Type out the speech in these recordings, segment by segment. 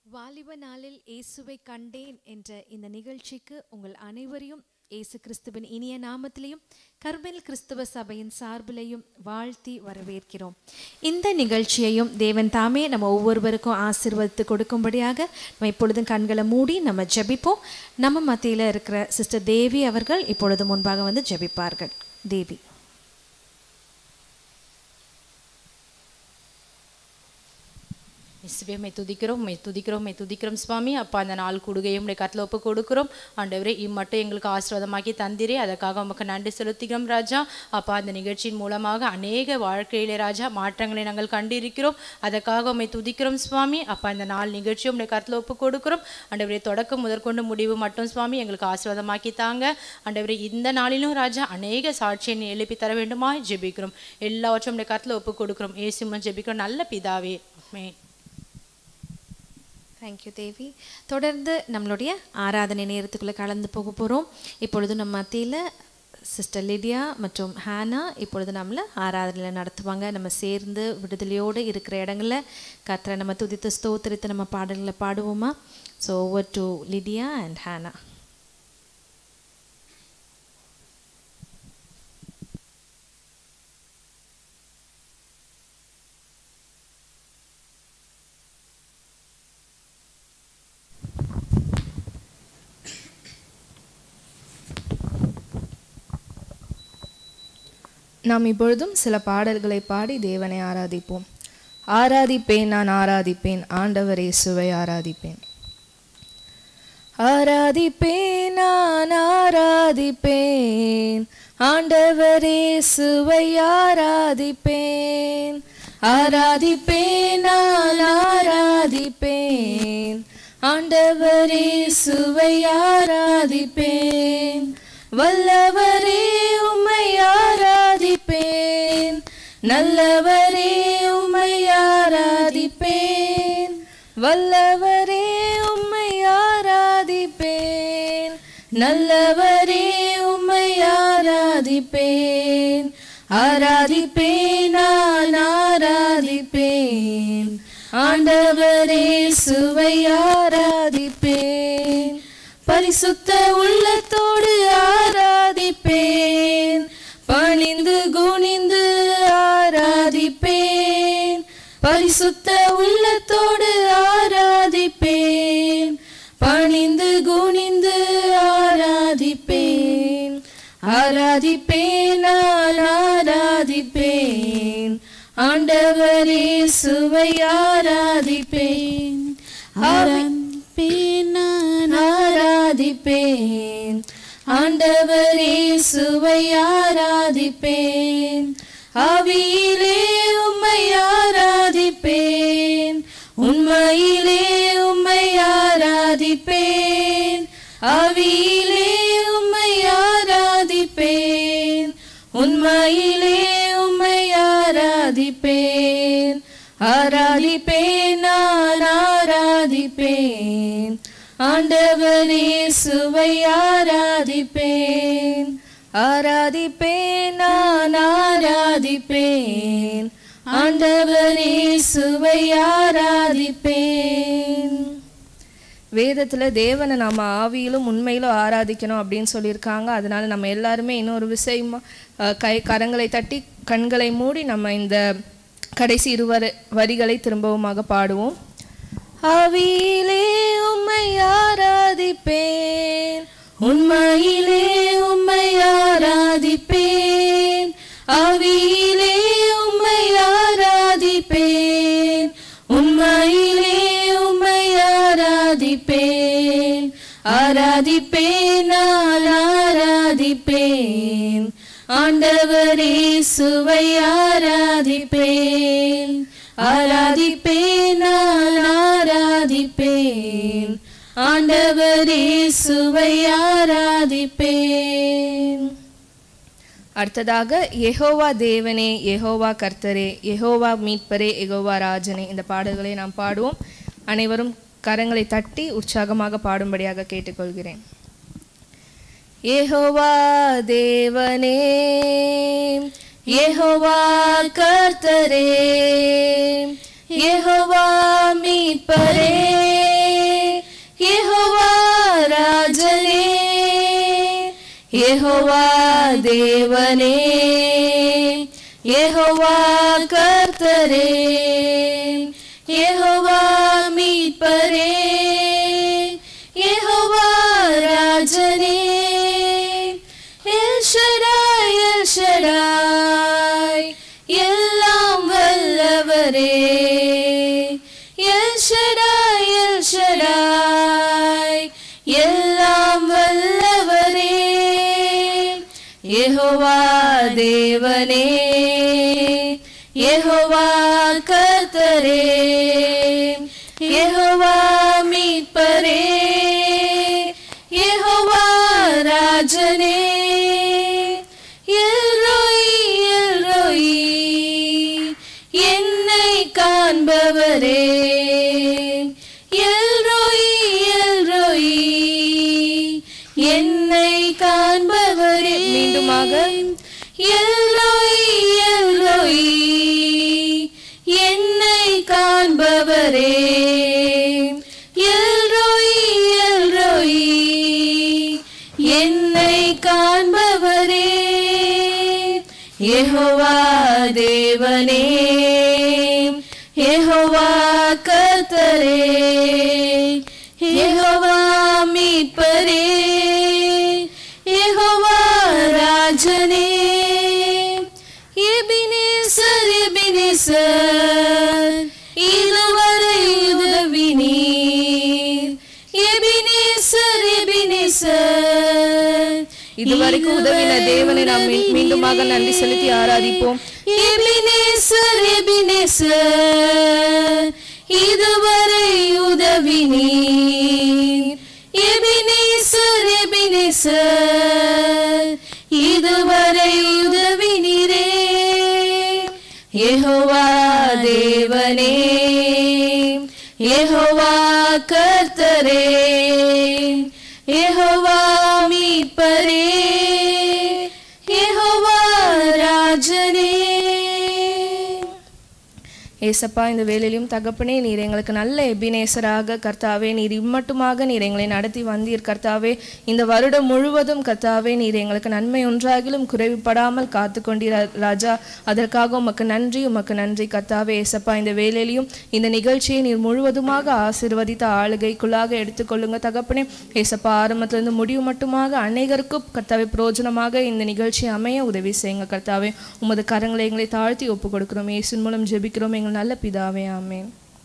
வாலிப நாளில் இயேசுவை கண்டேன் என்ற இந்த நிகழ்ச்சிக்கு உங்கள் அனைவரையும் இயேசு கிறிஸ்துவின் இனிய நாமத்திலையும் கர்மெல் கிறிஸ்துவ சபையின் சார்பிலையும் வாழ்த்தி வரவேற்கிறோம் இந்த நிகழ்ச்சியையும் தேவன் தாமே நம்ம ஒவ்வொருவருக்கும் ஆசீர்வதித்து கொடுக்கும்படியாக நம்ம இப்பொழுதும் கண்களை மூடி நம்ம ஜெபிப்போம் நம்ம மத்தியில் இருக்கிற சிஸ்டர் தேவி அவர்கள் இப்பொழுது முன்பாக வந்து ஜெபிப்பார்கள் தேவி இயேசுவே மை துதிக்கிறோம் மை துதிக்கிறோம் மை துதிக்கிறோம் சுவாமி அப்பா அந்த நாள் கொடுகையும் உடைய கத்தில் ஒப்பு கொடுக்கிறோம் ஆண்டவரே இம்மட்டும் எங்களுக்கு ஆசீர்வாதமாக்கி தந்திரே அதற்காக உமக்கு நன்றி செலுத்துகிறோம் ராஜா அப்பா அந்த நிகழ்ச்சியின் மூலமாக அநேக வாழ்க்கையிலே ராஜா மாற்றங்களை நாங்கள் கண்டிருக்கிறோம் அதற்காக உம்மை துதிக்கிறோம் சுவாமி அப்பா இந்த நாள் நிகழ்ச்சியும் உடைய கத்தில் ஒப்பு கொடுக்கிறோம் ஆண்டவரே தொடக்கம் முதற்கொண்டு முடிவு மட்டும் சுவாமி எங்களுக்கு ஆசீர்வாதமாக்கி தாங்க ஆண்டவரே இந்த நாளிலும் ராஜா அநேக சாட்சியை நீ எழுப்பி தர வேண்டுமா ஜெபிக்கிறோம் எல்லாவற்றும் உடைய கத்தில் ஒப்பு கொடுக்கிறோம் ஏசுமன் ஜெபிக்கிறோம் நல்ல பிதாவே ஆமென் தேங்க்யூ தேவி தொடர்ந்து நம்மளுடைய ஆராதனை நேரத்துக்குள்ளே கலந்து போக போகிறோம் இப்பொழுது நம்ம மத்தியில் சிஸ்டர் லிடியா மற்றும் ஹானா இப்பொழுது நம்மளை ஆராதனையில் நடத்துவாங்க நம்ம சேர்ந்து விடுதலையோடு இருக்கிற இடங்களில் கத்திர நம்ம துதித்து ஸ்தோத்திரித்து நம்ம பாடல்களை பாடுவோமா so over to Lydia and Hannah நாம் இப்பொழுதும் சில பாடல்களை பாடி தேவனை ஆராதிப்போம் ஆராதிப்பேன் நான் ஆராதிப்பேன் ஆண்டவர் இயேசுவை ஆராதிப்பேன் ஆராதிப்பேன் நான் ஆராதிப்பேன் ஆண்டவர் இயேசுவை ஆராதிப்பேன் ஆராதிப்பேன் நான் ஆராதிப்பேன் ஆண்டவர் இயேசுவை ஆராதிப்பேன் வல்லவரே உம்மை ஆராதிப்பேன் நல்லவரே உம்மை ஆராதிப்பேன் வல்லவரே உம்மை ஆராதிப்பேன் நல்லவரே உம்மை ஆராதிப்பேன் ஆராதிப்பேன் நான் ஆராதிப்பேன் ஆண்டவரே சுவை ஆராதிப்பேன் பரிசுத்த உள்ளத்தோடு ஆராதிப்பேன் பணிந்து குனிந்து ஆராதிப்பேன் பரிசுத்த உள்ளத்தோடு ஆராதிப்பேன் பணிந்து குனிந்து ஆராதிப்பேன் ஆராதிப்பேன் நான் ஆராதிப்பேன் ஆண்டவரே சுவை ஆராதிப்பேன் ஆராதிப்பேன் நான் ஆராதிப்பேன் ஆண்டவரே சுவை ஆராதிப்பேன் ஆவியிலே உம்மை ஆராதிப்பேன் உண்மையிலே உம்மை ஆராதிப்பேன் ஆவியிலே உம்மை ஆராதிப்பேன் உண்மையிலே உம்மை ஆராதிப்பேன் ஆராதிப்பேன் நான் ஆராதிப்பேன் ஆண்டவரே சுவை ஆராதிப்பேன் ஆராதிப்பேன் நான் ஆராதிப்பேன் ஆண்டவரே சுவை ஆராதிப்பேன் வேதத்தில் தேவனை நம்ம ஆவியிலும் உண்மையிலும் ஆராதிக்கணும் அப்படின்னு சொல்லியிருக்காங்க அதனால நம்ம எல்லாருமே இன்னொரு விஷயமா அஹ், கை கரங்களை தட்டி கண்களை மூடி நம்ம இந்த கடைசி இருவர வரிகளை திரும்பவுமாக பாடுவோம் ஆவியிலே உம்மை ஆராதிப்பேன் உண்மையிலே உம்மை ஆராதிப்பேன் ஆவியிலே உம்மை ஆராதிப்பேன் உண்மையிலே உம்மை ஆராதிப்பேன் ஆராதிப்பேன் நான் ஆராதிப்பேன் ஆண்டவரே சுவை ஆராதிப்பேன் ஆராதிப்பேன் நான் ஆராதிப்பேன் ஆண்டவரே சுவை ஆராதிப்பேன் அடுத்ததாக யெகோவா தேவனே யெகோவா கர்த்தரே யெகோவா மீட்பரே யெகோவா ராஜனே இந்த பாடல்களை நாம் பாடுவோம் அனைவரும் கரங்களை தட்டி உற்சாகமாக பாடும்படியாக கேட்டுக்கொள்கிறேன் யெகோவா தேவனே யெகோவா கர்த்தரே யெகோவா மீட்பரே யெகோவா தேவனே யெகோவா கர்த்தரே யெகோவா மீட்பரே யெகோவா ராஜனே எல் ஷடாய் எல் ஷடாய் எல்லாம் வல்லவரே எல் ஷடாய் எல் ஷடாய் எல்லாம் வல்லவரே யெகோவா தேவனே யெகோவா கர்த்தரே யெகோவா மீட்பரே யெகோவா ராஜனே எல்ரோய் எல்ரோய் என்னை காண்பவரே எல்ரோய் எல்ரோய் என்னை காண்பவரே மீண்டுமாக எல்ரோய் எல்ரோய் என்னை காண்பவரே எல்ரோய் எல்ரோய் என்னை காண்பவரே யெகோவா தேவனே யெகோவா கர்த்தரே யெகோவா மீட்பரே யெகோவா ராஜனே எபினேசர் எபினேசர் இதுவரை உதவி நீர் எபினேசர் எபினேசர் இதுவரைக்கும் உதவின தேவனை நாம் மீ- மீண்டுமாக நன்றி செலுத்தி ஆராதிப்போம் எபினேசர் எபினேசர் இதுவரை உதவி நீர் எபினேசர் எபினேசர் இதுவரை உதவி நீரே யெகோவா தேவனே யெகோவா கர்த்தரே யெகோவா மீட்பரே யெகோவா ராஜனே ஏசப்பா இந்த வேலையிலும் தகப்பனே நீர் எங்களுக்கு நல்ல எபினேசராக கர்த்தாவே நீர் இம்மட்டுமாக நீர் எங்களை நடத்தி வந்தீர் கர்த்தாவே இந்த வருடம் முழுவதும் கர்த்தாவே நீர் எங்களுக்கு நன்மை ஒன்றாகிலும் குறைவுபடாமல் காத்து கொண்டீர் ராஜா அதற்காக உமக்கு நன்றி உமக்கு நன்றி கர்த்தாவே ஏசப்பா இந்த வேலையிலையும் இந்த நிகழ்ச்சியை நீர் முழுவதுமாக ஆசீர்வதித்த ஆளுகைக்குள்ளாக எடுத்துக்கொள்ளுங்க தகப்பனே ஏசப்பா ஆரம்பத்திலிருந்து முடிவு மட்டுமாக அநேகருக்கும் கர்த்தாவே பிரயோஜனமாக இந்த நிகழ்ச்சி அமைய உதவி செய்யுங்க கர்த்தாவே உமது கரங்களை எங்களை தாழ்த்தி ஒப்பு கொடுக்கிறோம் இயேசுவின் மூலம் ஜெபிக்கிறோம் எங்கள் நல்ல பிதாவே amen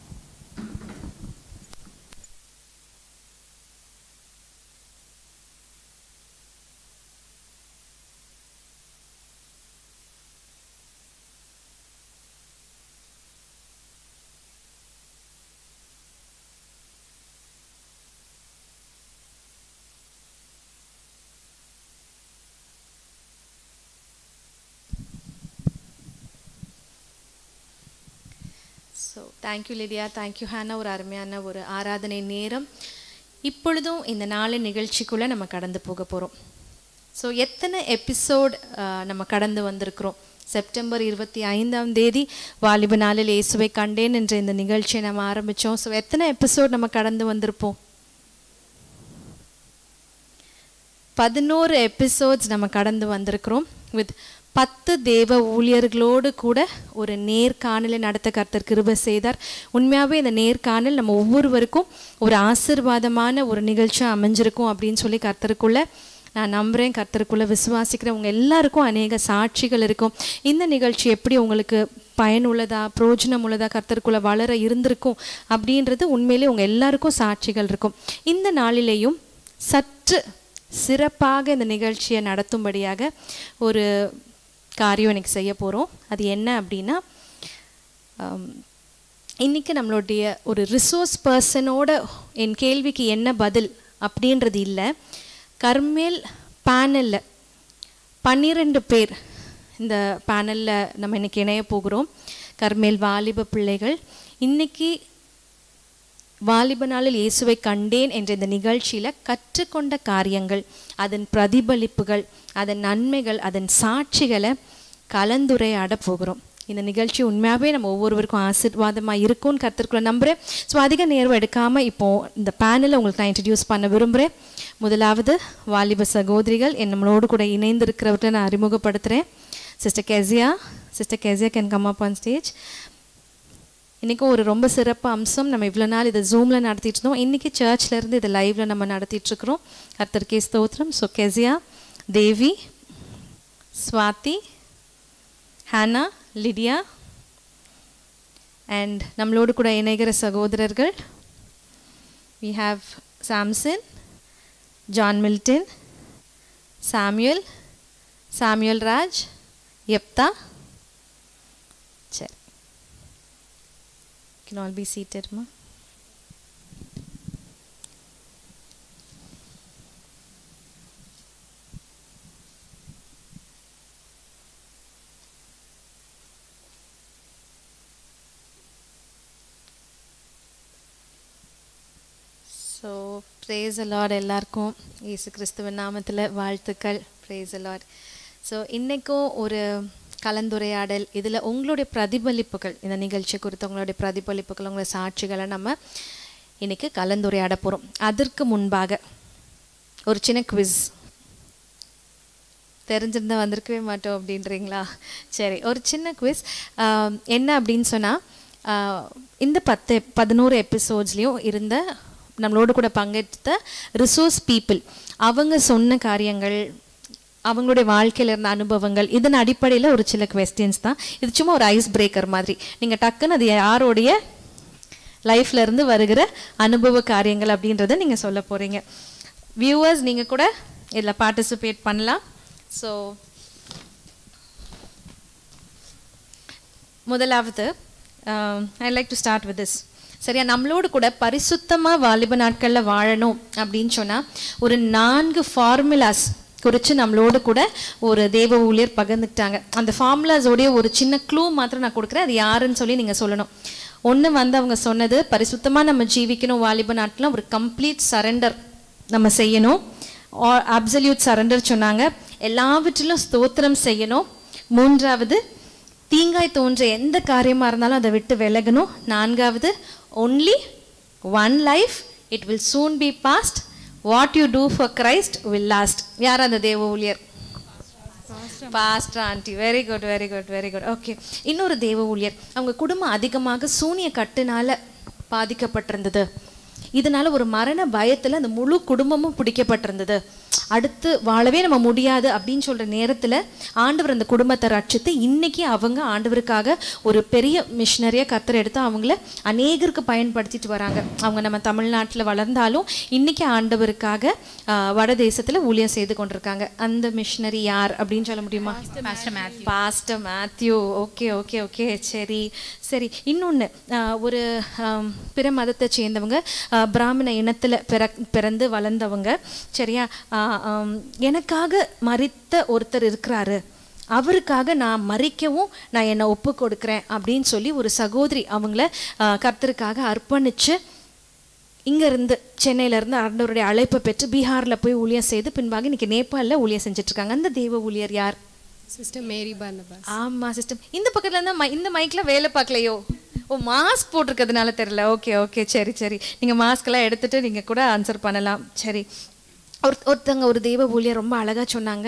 so thank you Lydia thank you Hannah ஒரு அருமையான ஒரு ஆராதனை நேரம் இப்பொழுதும் இந்த நாலு நிகழ்ச்சிக்குள்ளே நம்ம கடந்து போக போகிறோம் ஸோ எத்தனை எபிசோட் நம்ம கடந்து வந்திருக்கிறோம் செப்டம்பர் இருபத்தி ஐந்தாம் தேதி வாலிப நாளில் இயேசுவை கண்டேன் என்ற இந்த நிகழ்ச்சியை நம்ம ஆரம்பித்தோம் ஸோ எத்தனை எபிசோட் நம்ம கடந்து வந்திருப்போம் பதினோரு எபிசோட்ஸ் நம்ம கடந்து வந்திருக்கிறோம் வித் பத்து தேவ ஊழியர்களோடு கூட ஒரு நேர்காணலை நடத்த கர்த்தர் கிருபை செய்தார் உண்மையாகவே இந்த நேர்காணல் நம்ம ஒவ்வொருவருக்கும் ஒரு ஆசிர்வாதமான ஒரு நிகழ்ச்சியாக அமைஞ்சிருக்கும் அப்படின்னு சொல்லி கர்த்தருக்குள்ள நான் நம்புகிறேன் கர்த்தருக்குள்ள விசுவாசிக்கிறேன் உங்கள் எல்லாருக்கும் அநேக சாட்சிகள் இருக்கும் இந்த நிகழ்ச்சி எப்படி உங்களுக்கு பயனுள்ளதா பிரயோஜனம் உள்ளதா கர்த்தருக்குள்ள வளர இருந்திருக்கும் அப்படின்றது உண்மையிலே உங்கள் எல்லாருக்கும் சாட்சிகள் இருக்கும் இந்த நாளிலேயும் சற்று சிறப்பாக இந்த நிகழ்ச்சியை நடத்தும்படியாக ஒரு காரியம் இன்னைக்கு செய்ய போகிறோம் அது என்ன அப்படின்னா ஆம், இன்னைக்கு நம்மளுடைய ஒரு ரிசோர்ஸ் பர்சனோட என் கேள்விக்கு என்ன பதில் அப்படின்றது இல்லை கர்மேல் பேனலில் பன்னிரெண்டு பேர் இந்த பேனலில் நம்ம இன்னைக்கு இணைய போகிறோம் கர்மேல் வாலிப பிள்ளைகள் இன்னைக்கு வாலிப நாளில் இயேசுவை கண்டேன் என்ற இந்த நிகழ்ச்சியில் கற்றுக்கொண்ட காரியங்கள் அதன் பிரதிபலிப்புகள் அதன் நன்மைகள் அதன் சாட்சிகளை கலந்துரையாட போகிறோம் இந்த நிகழ்ச்சி உண்மையாகவே நம்ம ஒவ்வொருவருக்கும் ஆசீர்வாதமாக இருக்கும்னு கருத்துக்குள்ள நம்புகிறேன் ஸோ அதிக நேரம் எடுக்காமல் இப்போது இந்த பேனலை உங்களுக்கு நான் இன்ட்ரடியூஸ் பண்ண விரும்புகிறேன் முதலாவது வாலிப சகோதரிகள் என் நம்மளோடு கூட இணைந்திருக்கிறவர்கிட்ட நான் அறிமுகப்படுத்துகிறேன் sister Kezia sister Kezia can come up on stage இன்றைக்கும் ஒரு ரொம்ப சிறப்பு அம்சம் நம்ம இவ்வளோ நாள் இதை ஜூமில் நடத்திட்டு இருந்தோம் இன்றைக்கி சர்ச்சில் இருந்து இதை லைவில் நம்ம நடத்திட்டுருக்குறோம் கர்த்தர்கே ஸ்தோத்திரம் so Kezia Devi Swathi Hannah Lydia and நம்மளோடு கூட இணைகிற சகோதரர்கள் we have Samson John Milton Samuel Samuel Raj எப்தா சரி can all be seated ma so praise a lot எல்லாருக்கும் இயேசு கிறிஸ்துவின் நாமத்தில் வாழ்த்துக்கள் ப்ரேஸ் அலாட் ஸோ இன்றைக்கும் ஒரு கலந்துரையாடல் இதில் உங்களுடைய பிரதிபலிப்புகள் இந்த நிகழ்ச்சி குறித்து உங்களுடைய பிரதிபலிப்புகள் உங்களுடைய சாட்சிகளை நம்ம இன்றைக்கி கலந்துரையாட போகிறோம் அதற்கு முன்பாக ஒரு சின்ன குவிஸ் தெரிஞ்சிருந்தா வந்திருக்கவே மாட்டோம் அப்படின்றீங்களா சரி ஒரு சின்ன குவிஸ் என்ன அப்படின்னு சொன்னால் இந்த பத்து பதினோரு எபிசோட்ஸ்லேயும் இருந்த நம்மளோடு கூட பங்கெடுத்த ரிசோர்ஸ் பீப்புள் அவங்க சொன்ன காரியங்கள் அவங்களுடைய வாழ்க்கையில் இருந்த அனுபவங்கள் இதன் அடிப்படையில் ஒரு சில கொஸ்டின்ஸ் தான் இது சும்மா ஒரு ஐஸ் பிரேக்கர் மாதிரி நீங்கள் டக்குன்னு அது யாரோடைய லைஃப்ல இருந்து வருகிற அனுபவ காரியங்கள் அப்படின்றத நீங்கள் சொல்ல போகிறீங்க வியூவர்ஸ் நீங்கள் கூட இதில் பார்ட்டிசிபேட் பண்ணலாம் ஸோ முதலாவது I like to start with this சரியா நம்மளோடு கூட பரிசுத்தமாக வாலிப நாட்களில் வாழணும் அப்படின்னு சொன்னால் ஒரு நான்கு ஃபார்முலாஸ் குறித்து நம்மளோடு கூட ஒரு தேவ ஊழியர் பகிர்ந்துக்கிட்டாங்க அந்த ஃபார்முலாஸோடைய ஒரு சின்ன க்ளூ மாத்திரம் நான் கொடுக்குறேன் அது யாருன்னு சொல்லி நீங்கள் சொல்லணும் ஒன்று வந்து அவங்க சொன்னது பரிசுத்தமாக நம்ம ஜீவிக்கணும் வாலிப நாட்டில் ஒரு கம்ப்ளீட் சரண்டர் நம்ம செய்யணும் அப்சல்யூட் சரண்டர் சொன்னாங்க எல்லாவற்றிலும் ஸ்தோத்திரம் செய்யணும் மூன்றாவது தீங்காய் தோன்ற எந்த காரியமாக இருந்தாலும் அதை விட்டு விலகணும் நான்காவது only one life it will soon be past what you do for Christ will last யார் அந்த தேவ ஊழியர் pastor aunty very good very good very good okay இன்னொரு தேவ ஊழியர் அவங்க குடும்பம் அதிகமாக சூனிய கட்டுனால பாதிக்கப்பட்டிருந்தது இதனால ஒரு மரண பயத்தில் அந்த முழு குடும்பமும் பிடிக்கப்பட்டிருந்தது அடுத்து வாழவே நம்ம முடியாது அப்படின்னு சொல்ற நேரத்தில் ஆண்டவர் அந்த குடும்பத்தை ரட்சித்து இன்னைக்கு அவங்க ஆண்டவருக்காக ஒரு பெரிய மிஷினரியாக கத்தர் எடுத்து அவங்கள அநேகருக்கு பயன்படுத்திட்டு வராங்க அவங்க நம்ம தமிழ்நாட்டில் வளர்ந்தாலும் இன்னைக்கு ஆண்டவருக்காக வட தேசத்தில் ஊழியம் செய்து கொண்டிருக்காங்க அந்த மிஷினரி யார் அப்படின்னு சொல்ல முடியுமா pastor Matthew okay okay okay சரி சரி இன்னொன்று ஒரு பிற மதத்தை சேர்ந்தவங்க பிராமண இனத்தில் பிற பிறந்து வளர்ந்தவங்க சரியா எனக்காக மறித்த ஒருத்தர் இருக்கிறாரு அவருக்காக நான் மறிக்கவும் நான் என்னை ஒப்பு கொடுக்குறேன் அப்படின்னு சொல்லி ஒரு சகோதரி அவங்கள கர்த்தருக்காக அர்ப்பணித்து இங்கேருந்து சென்னையிலேருந்து ஆண்டவருடைய அழைப்பை பெற்று பீகாரில் போய் ஊழியம் செய்து பின்பாக இன்னைக்கு நேபாளில் ஊழியம் செஞ்சுட்ருக்காங்க அந்த தெய்வ ஊழியர் யார் சிஸ்டர் மேரி பார்னபாஸ் ஆமாம் சிஸ்டம் இந்த பக்கத்தில் இருந்தால் இந்த மைக்கில் வேலை பார்க்கலையோ ஓ மாஸ்க் போட்டிருக்கிறதுனால தெரில ஓகே ஓகே சரி சரி நீங்கள் மாஸ்க்கெல்லாம் எடுத்துகிட்டு நீங்கள் கூட ஆன்சர் பண்ணலாம் சரி ஒரு ஒருத்தங்க ஒரு தெய்வ ஊழியர் ரொம்ப அழகாக சொன்னாங்க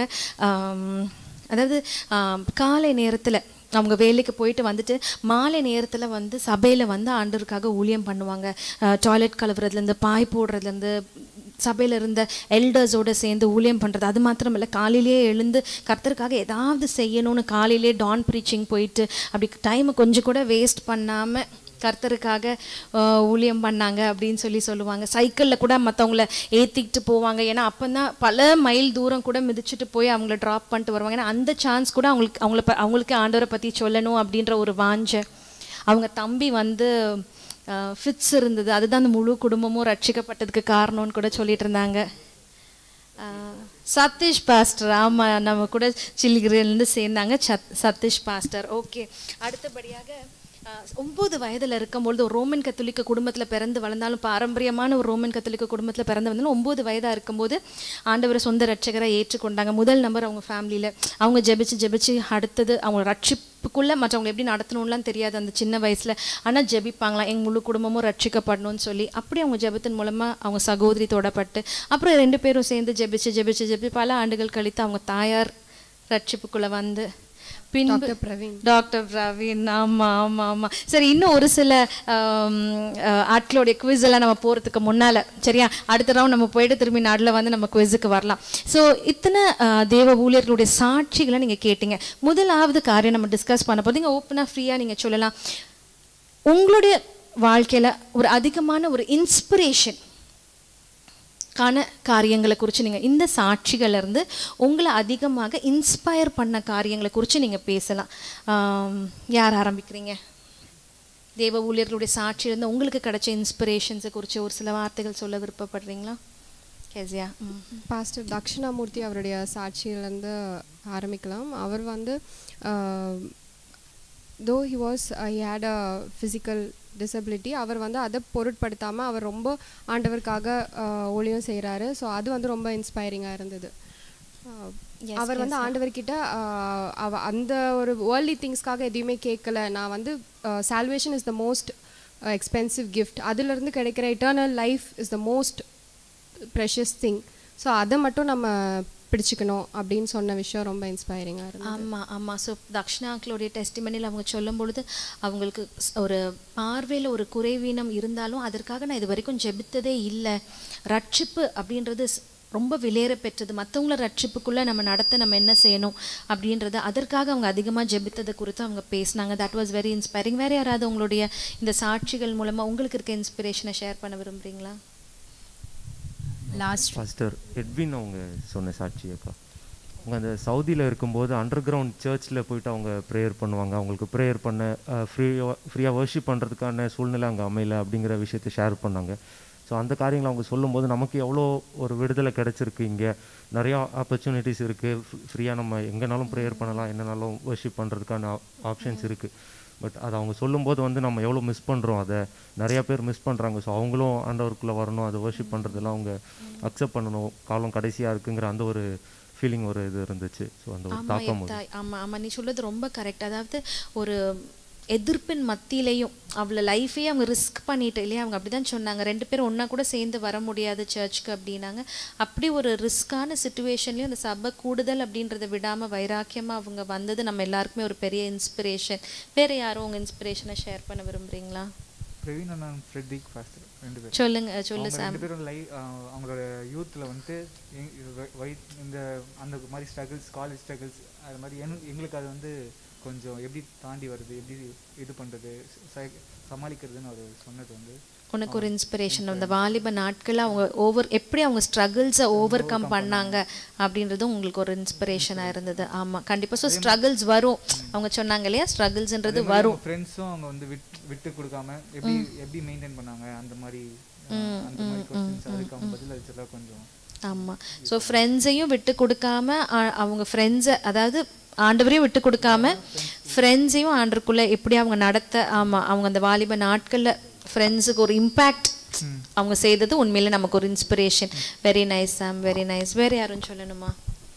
அதாவது காலை நேரத்தில் அவங்க வேலைக்கு போயிட்டு வந்துட்டு மாலை நேரத்தில் வந்து சபையில் வந்து ஆண்டவருக்காக ஊழியம் பண்ணுவாங்க டாய்லெட் கழுவுறதுலேருந்து பாய் போடுறதுலேருந்து சபையில் இருந்த எல்டர்ஸோடு சேர்ந்து ஊழியம் பண்ணுறது அது மாத்திரம் இல்லை காலையிலேயே எழுந்து கர்த்தருக்காக ஏதாவது செய்யணும்னு காலையிலே டான் ப்ரீச்சிங் போயிட்டு அப்படி டைமை கொஞ்சம் கூட வேஸ்ட் பண்ணாமல் கர்த்தருக்காக ஊழியம் பண்ணாங்க அப்படின்னு சொல்லி சொல்லுவாங்க சைக்கிளில் கூட மற்றவங்கள ஏற்றிக்கிட்டு போவாங்க ஏன்னா அப்போ தான் பல மைல் தூரம் கூட மிதிச்சுட்டு போய் அவங்கள ட்ராப் பண்ணிட்டு வருவாங்க ஏன்னா அந்த சான்ஸ் கூட அவங்களுக்கு அவங்கள அவங்களுக்கு ஆண்டவரை பற்றி சொல்லணும் அப்படின்ற ஒரு வாஞ்சை அவங்க தம்பி வந்து ஃபிட்ஸ் இருந்தது அதுதான் அந்த முழு குடும்பமும் ரட்சிக்கப்பட்டதுக்கு காரணம்னு கூட சொல்லிட்டு இருந்தாங்க சதீஷ் பாஸ்டர் ஆமாம் நம்ம கூட சில்லிகிரிலேருந்து சேர்ந்தாங்க சத் சதீஷ் பாஸ்டர் ஓகே அடுத்தபடியாக ஆஹ் ஒன்பது வயதுல இருக்கும்பொழுது ஒரு ரோமன் கத்தோலிக்க குடும்பத்துல பிறந்து வளர்ந்தாலும் பாரம்பரியமான ஒரு ரோமன் கத்தோலிக்க குடும்பத்துல பிறந்து வந்தாலும் ஒன்பது வயதா இருக்கும்போது ஆண்டவரை சொந்த ரட்சகரை ஏற்றுக்கொண்டாங்க முதல் நம்பர் அவங்க ஃபேமிலியில அவங்க ஜெபிச்சு ஜெபிச்சு அடுத்தது அவங்க ரட்சிப்புக்குள்ள மற்றவங்களை எப்படி நடத்தணும்லாம் தெரியாது அந்த சின்ன வயசுல ஆனா ஜெபிப்பாங்களாம் எங்க முழு குடும்பமும் ரட்சிக்கப்படணும்னு சொல்லி அப்படி அவங்க ஜெபத்தின் மூலமா அவங்க சகோதரி தொடப்பட்டு அப்புறம் ரெண்டு பேரும் சேர்ந்து ஜெபிச்சு ஜெபிச்சு ஜெபிச்சு பல ஆண்டுகள் கழித்து அவங்க தாயார் ரட்சிப்புக்குள்ள வந்து பின்பு டாக்டர் பிரவீன் டாக்டர் பிரவீன் ஆமா ஆமா ஆமா சரி இன்னும் ஒரு சில ஆம், அஹ், ஆட்களுடைய குவிஸ் எல்லாம் நம்ம போறதுக்கு முன்னால சரியா அடுத்த ரவுண்ட் நம்ம போயிட்டு திரும்பி நாடுல வந்து நம்ம குவிஸுக்கு வரலாம் ஸோ இத்தனை அஹ், தேவ ஊழியர்களுடைய சாட்சிகளை நீங்க கேட்டீங்க முதலாவது காரியம் நம்ம டிஸ்கஸ் பண்ண போது நீங்க ஓப்பனா ஃப்ரீயா நீங்க சொல்லலாம் உங்களுடைய வாழ்க்கையில ஒரு அதிகமான ஒரு இன்ஸ்பிரேஷன் காண காரியங்களை குறித்து நீங்கள் இந்த சாட்சிகள்ல இருந்து உங்களை அதிகமாக இன்ஸ்பயர் பண்ண காரியங்களை குறித்து நீங்கள் பேசலாம் ஆம், யார் ஆரம்பிக்கிறீங்க தேவ ஊழியர்களுடைய சாட்சியிலிருந்து உங்களுக்கு கிடைச்ச இன்ஸ்பிரேஷன்ஸை குறித்து ஒரு சில வார்த்தைகள் சொல்ல விருப்பப்படுறீங்களா கேசியா ம் பாஸ்டர் தக்ஷணாமூர்த்தி அவருடைய சாட்சியிலேருந்து ஆரம்பிக்கலாம் அவர் வந்து though he was he had a physical disability அவர் வந்து அதை பொருட்படுத்தாமல் அவர் ரொம்ப ஆண்டவருக்காக ஆஹ், ஊழியம் செய்கிறாரு ஸோ அது வந்து ரொம்ப இன்ஸ்பைரிங்காக இருந்தது ஆஹ், Yes, அவர் வந்து ஆண்டவர்கிட்ட ஆஹ், அவ அந்த ஒரு வேர்ல்ட்லி திங்ஸ்க்காக எதையுமே கேட்கல நான் வந்து salvation is the most expensive gift அதுலேருந்து கிடைக்கிற eternal life is the most precious thing so அதை மட்டும் நம்ம பிடிச்சுக்கணும் அப்படின்னு சொன்ன விஷயம் ரொம்ப இன்ஸ்பைரிங்காக இருந்தது ஆமா ஆமா ஸோ தக்ஷணாக்களுடைய டெஸ்டிமனியில் அவங்க சொல்லும் பொழுது அவங்களுக்கு ஸ்- ஒரு பார்வையில் ஒரு குறைவீனம் இருந்தாலும் அதற்காக நான் இது வரைக்கும் ஜெபித்ததே இல்லை ரட்சிப்பு அப்படின்றது ஸ்- ரொம்ப விலையேற பெற்றது மற்றவங்கள ரட்சிப்புக்குள்ளே நம்ம நடத்த நம்ம என்ன செய்யணும் அப்படின்றது அதற்காக அவங்க அதிகமாக ஜெபித்ததை குறித்து அவங்க பேசினாங்க தட் வாஸ் வெரி இன்ஸ்பைரிங் வேற யாராவது உங்களுடைய இந்த சாட்சிகள் மூலமா உங்களுக்கு இருக்க இன்ஸ்பிரேஷனை ஷேர் பண்ண விரும்புறீங்களா லாஸ்ட் பாஸ்டர் எட்வின் அவங்க சொன்ன சாட்சி அக்கா அவங்க அந்த சவுதியில் இருக்கும்போது அண்டர் கிரவுண்ட் சர்ச்சில் போயிட்டு அவங்க ப்ரேயர் பண்ணுவாங்க அவங்களுக்கு ப்ரேயர் பண்ண ஃப்ரீயாக ஃப்ரீயாக வர்ஷிப் பண்ணுறதுக்கான சூழ்நிலை அங்கே அமையல அப்படிங்கிற விஷயத்தை ஷேர் பண்ணாங்க ஸோ அந்த காரியங்களை அவங்க சொல்லும்போது நமக்கு எவ்வளோ ஒரு விடுதலை கிடைச்சிருக்கு இங்கே நிறையா ஆப்பர்ச்சுனிட்டிஸ் இருக்குது ஃப்ரீயாக நம்ம எங்கேனாலும் ப்ரேயர் பண்ணலாம் என்னனாலும் வர்ஷிப் பண்ணுறதுக்கான ஆப்ஷன்ஸ் இருக்குது பட் அதை அவங்க சொல்லும்போது வந்து நம்ம எவ்வளோ மிஸ் பண்ணுறோம் அதை நிறையா பேர் மிஸ் பண்ணுறாங்க ஸோ அவங்களும் ஆண்டவருக்குள்ளே வரணும் அதை வர்ஷிப் பண்ணுறதெல்லாம் அவங்க அக்செப்ட் பண்ணணும் காலம் கடைசியாக இருக்குங்கிற அந்த ஒரு ஃபீலிங் ஒரு இது இருந்துச்சு ஸோ அந்த ஒரு ஆமா தாக்கம் எத்தா ஆமா ஆமா நீ சொல்றது ரொம்ப கரெக்ட் அதாவது ஒரு எதிர்ப்பின் மத்தியிலையும் அவளை லைஃபையே அவங்க ரிஸ்க் பண்ணிட்டு இல்லையா அவங்க அப்படிதான் சொன்னாங்க ரெண்டு பேரும் ஒண்ணா கூட சேர்ந்து வர முடியாது சர்ச்சுக்கு அப்படின்னாங்க அப்படி ஒரு ரிஸ்கான சுச்சுவேஷன்லயும் அந்த சபை கூடுதல் அப்படின்றத விடாம வைராக்கியமா அவங்க வந்தது நம்ம எல்லாருக்குமே ஒரு பெரிய இன்ஸ்பிரேஷன் வேற யாரும் உங்க இன்ஸ்பிரேஷனை ஷேர் பண்ண விரும்புறீங்களா பிரவீன் அண்ணன் ஃப்ரெட்ரிக் ஃபாஸ்டர் ரெண்டு பேரும் சொல்லுங்க சொல்லு அவங்க சாம் ரெண்டு பேரும் லைவ் அவங்களோட யூத்தில் வந்துட்டு எங்- இது வ- வை- இந்த அந்த மாதிரி ஸ்ட்ரகிள்ஸ் காலேஜ் ஸ்ட்ரகிள்ஸ் அது மாதிரி என் எங்களுக்கு அது வந்து கொஞ்சம் எப்படி தாண்டி வருது எப்படி இது பண்ணுறது சமாளிக்கிறதுன்னு அவர் சொன்னது வந்து உனக்கு ஒரு இன்ஸ்பிரேஷன் அந்த வாலிப நாட்கள்ல அவங்க ஓவர் எப்படி அவங்க ஸ்ட்ரகிள்ஸை ஓவர் கம் பண்ணாங்க அப்படின்றதும் உங்களுக்கு ஒரு இன்ஸ்பிரேஷனாக இருந்தது ஆமா கண்டிப்பா ஸோ ஸ்ட்ரகிள்ஸ் வரும் அவங்க சொன்னாங்க இல்லையா ஸ்ட்ரகிள்ஸ்ன்றது வரும் ஃப்ரெண்ட்ஸும் அவங்க வந்து விட் விட்டு கொடுக்காம எப்படி எப்படி மெயின்டைன் பண்ணாங்க அந்த மாதிரி அஹ், அந்த மாதிரி கொஸ்டின்ஸ் அதுக்கு அவங்க பதில் அளிச்சதெல்லாம் கொஞ்சம் ஆமா ஸோ ஃப்ரெண்ட்ஸையும் விட்டு கொடுக்காம ஆ- அவங்க ஃப்ரெண்ட்ஸை அதாவது ஆண்டவரையும் விட்டு கொடுக்காம ஃப்ரெண்ட்ஸையும் ஆண்டருக்குள்ள எப்படி அவங்க நடத்த ஆமா அவங்க அந்த வாலிப நாட்கள்ல ஃப்ரெண்ட்ஸுக்கு ஒரு இம்பேக்ட் அவங்க செய்தது உண்மையில நமக்கு ஒரு inspiration very nice Sam very nice வேற யாரும் சொல்லணுமா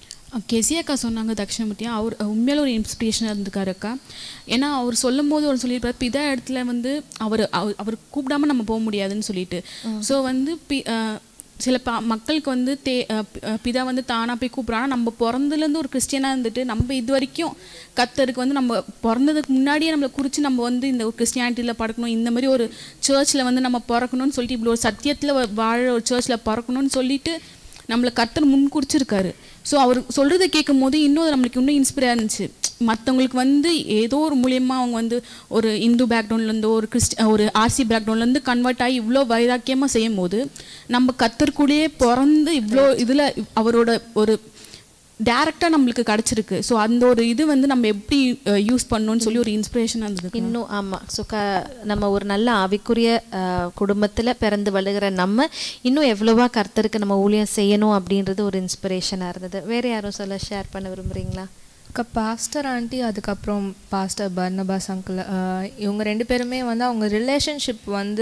கெசி அக்கா சொன்னாங்க தக்ஷணமூர்த்தியா அவர் உண்மையில ஒரு இன்ஸ்பிரேஷனாக இருந்திருக்காரு அக்கா ஏன்னா அவர் சொல்லும் போது அவர் சொல்லியிருப்பார் பிதா இடத்துல வந்து அவர் அவர் அவர் கூப்பிடாம நம்ம போக முடியாதுன்னு சொல்லிட்டு ஸோ வந்து பி அஹ் சில ப மக்களுக்கு வந்து தே அஹ் பி- அஹ் பிதா வந்து தானாக போய் கூப்பிட்றாங்க நம்ம பிறந்ததுலேருந்து ஒரு கிறிஸ்டியனாக இருந்துட்டு நம்ம இது வரைக்கும் கத்தருக்கு வந்து நம்ம பிறந்ததுக்கு முன்னாடியே நம்மளை குறித்து நம்ம வந்து இந்த ஒரு கிறிஸ்டியானிட்டியில் பறக்கணும் இந்த மாதிரி ஒரு சர்ச்சில் வந்து நம்ம பிறக்கணும்னு சொல்லிட்டு இப்படி ஒரு சத்தியத்தில் வாழ ஒரு சர்ச்சில் பிறக்கணும்னு சொல்லிட்டு நம்மளை கர்த்தர் முன் குறிச்சிருக்காரு ஸோ அவர் சொல்கிறத கேட்கும் போது இன்னும் நம்மளுக்கு இன்னும் இன்ஸ்பிரா இருந்துச்சு மற்றவங்களுக்கு வந்து ஏதோ ஒரு மூலியமா அவங்க வந்து ஒரு இந்து பேக்ரவுண்ட்லேருந்து ஒரு கிறிஸ்டி ஒரு ஆர்சி பேக்ரவுண்ட்லேருந்து கன்வெர்ட் ஆகி இவ்வளோ வைராக்கியமாக செய்யும் போது நம்ம கத்தர்கூடயே பிறந்து இவ்வளோ இதில் அவரோட ஒரு டேரெக்டாக நம்மளுக்கு கிடச்சிருக்கு ஸோ அந்த ஒரு இது வந்து நம்ம எப்படி யூஸ் பண்ணணும்னு சொல்லி ஒரு இன்ஸ்பிரேஷனாக இருந்தது இன்னும் ஆமா ஸோ க நம்ம ஒரு நல்ல ஆவிக்குரிய அஹ், குடும்பத்துல பிறந்து வளர்கிற நம்ம இன்னும் எவ்வளவா கர்த்தருக்கு நம்ம ஊழியம் செய்யணும் அப்படின்றது ஒரு இன்ஸ்பிரேஷனா இருந்தது வேற யாரும் சொல்ல ஷேர் பண்ண விரும்புறீங்களா அக்கா பாஸ்டர் ஆண்டி அதுக்கப்புறம் பாஸ்டர் பர்னபாஸ் அங்கிள் இவங்க ரெண்டு பேருமே வந்து அவங்க ரிலேஷன்ஷிப் வந்து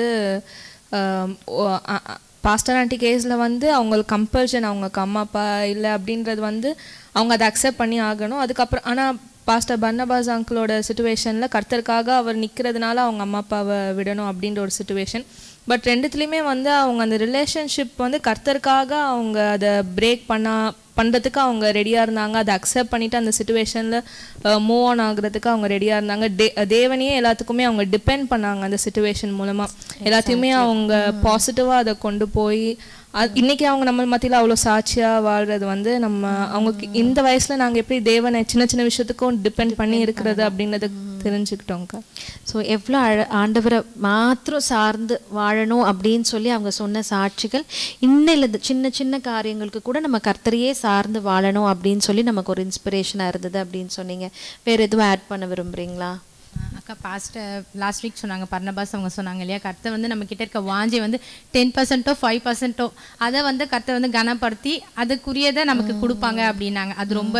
பாஸ்டர் ஆண்டி கேஸில் வந்து அவங்களுக்கு கம்பல்ஷன் அவங்களுக்கு அம்மா அப்பா இல்லை அப்படின்றது வந்து அவங்க அதை அக்செப்ட் பண்ணி ஆகணும் அதுக்கப்புறம் ஆனால் பாஸ்டர் பர்னபாஸ் அங்கிளோட சுச்சுவேஷனில் கர்த்தருக்காக அவர் நிற்கிறதுனால அவங்க அம்மா அப்பாவை விடணும் அப்படின்ற ஒரு சுச்சுவேஷன் பட் ரெண்டுத்துலேயுமே வந்து அவங்க அந்த ரிலேஷன்ஷிப் வந்து கர்த்தருக்காக அவங்க அதை பிரேக் பண்ணா பண்ணுறதுக்கு அவங்க ரெடியாக இருந்தாங்க அதை அக்செப்ட் பண்ணிவிட்டு அந்த சுச்சுவேஷனில் மூவ் ஆன் ஆகுறதுக்கு அவங்க ரெடியாக இருந்தாங்க டே தேவனையே எல்லாத்துக்குமே அவங்க டிபெண்ட் பண்ணாங்க அந்த சுச்சுவேஷன் மூலமாக எல்லாத்தையுமே அவங்க பாசிட்டிவாக அதை கொண்டு போய் அது இன்னைக்கு அவங்க நம்ம மத்தியில் அவ்வளோ சாட்சியாக வாழ்றது வந்து நம்ம அவங்க இந்த வயசில் நாங்கள் எப்படி தேவனை சின்ன சின்ன விஷயத்துக்கும் டிபெண்ட் பண்ணி இருக்கிறது அப்படின்றத தெரிஞ்சுக்கிட்டோங்க்கா ஸோ எவ்வளோ அழ ஆண்டவரை மாத்திரம் சார்ந்து வாழணும் அப்படின்னு சொல்லி அவங்க சொன்ன சாட்சிகள் இன்னில் சின்ன சின்ன காரியங்களுக்கு கூட நம்ம கர்த்தரையே சார்ந்து வாழணும் அப்படின்னு சொல்லி நமக்கு ஒரு இன்ஸ்பிரேஷனாக இருந்தது அப்படின்னு சொன்னீங்க வேறு எதுவும் ஆட் பண்ண விரும்புகிறீங்களா அக்கா பாஸ்ட் லாஸ்ட் வீக் சொன்னாங்க பர்ணபாஸ் அவங்க சொன்னாங்க இல்லையா கர்த்தர் வந்து நம்ம கிட்ட இருக்க வாஞ்சை வந்து டென் பர்சன்ட்டோ ஃபைவ் பர்சன்ட்டோ அதை வந்து கர்த்தர் வந்து கனப்படுத்தி அதுக்குரியதை நமக்கு கொடுப்பாங்க அப்படின்னாங்க அது ரொம்ப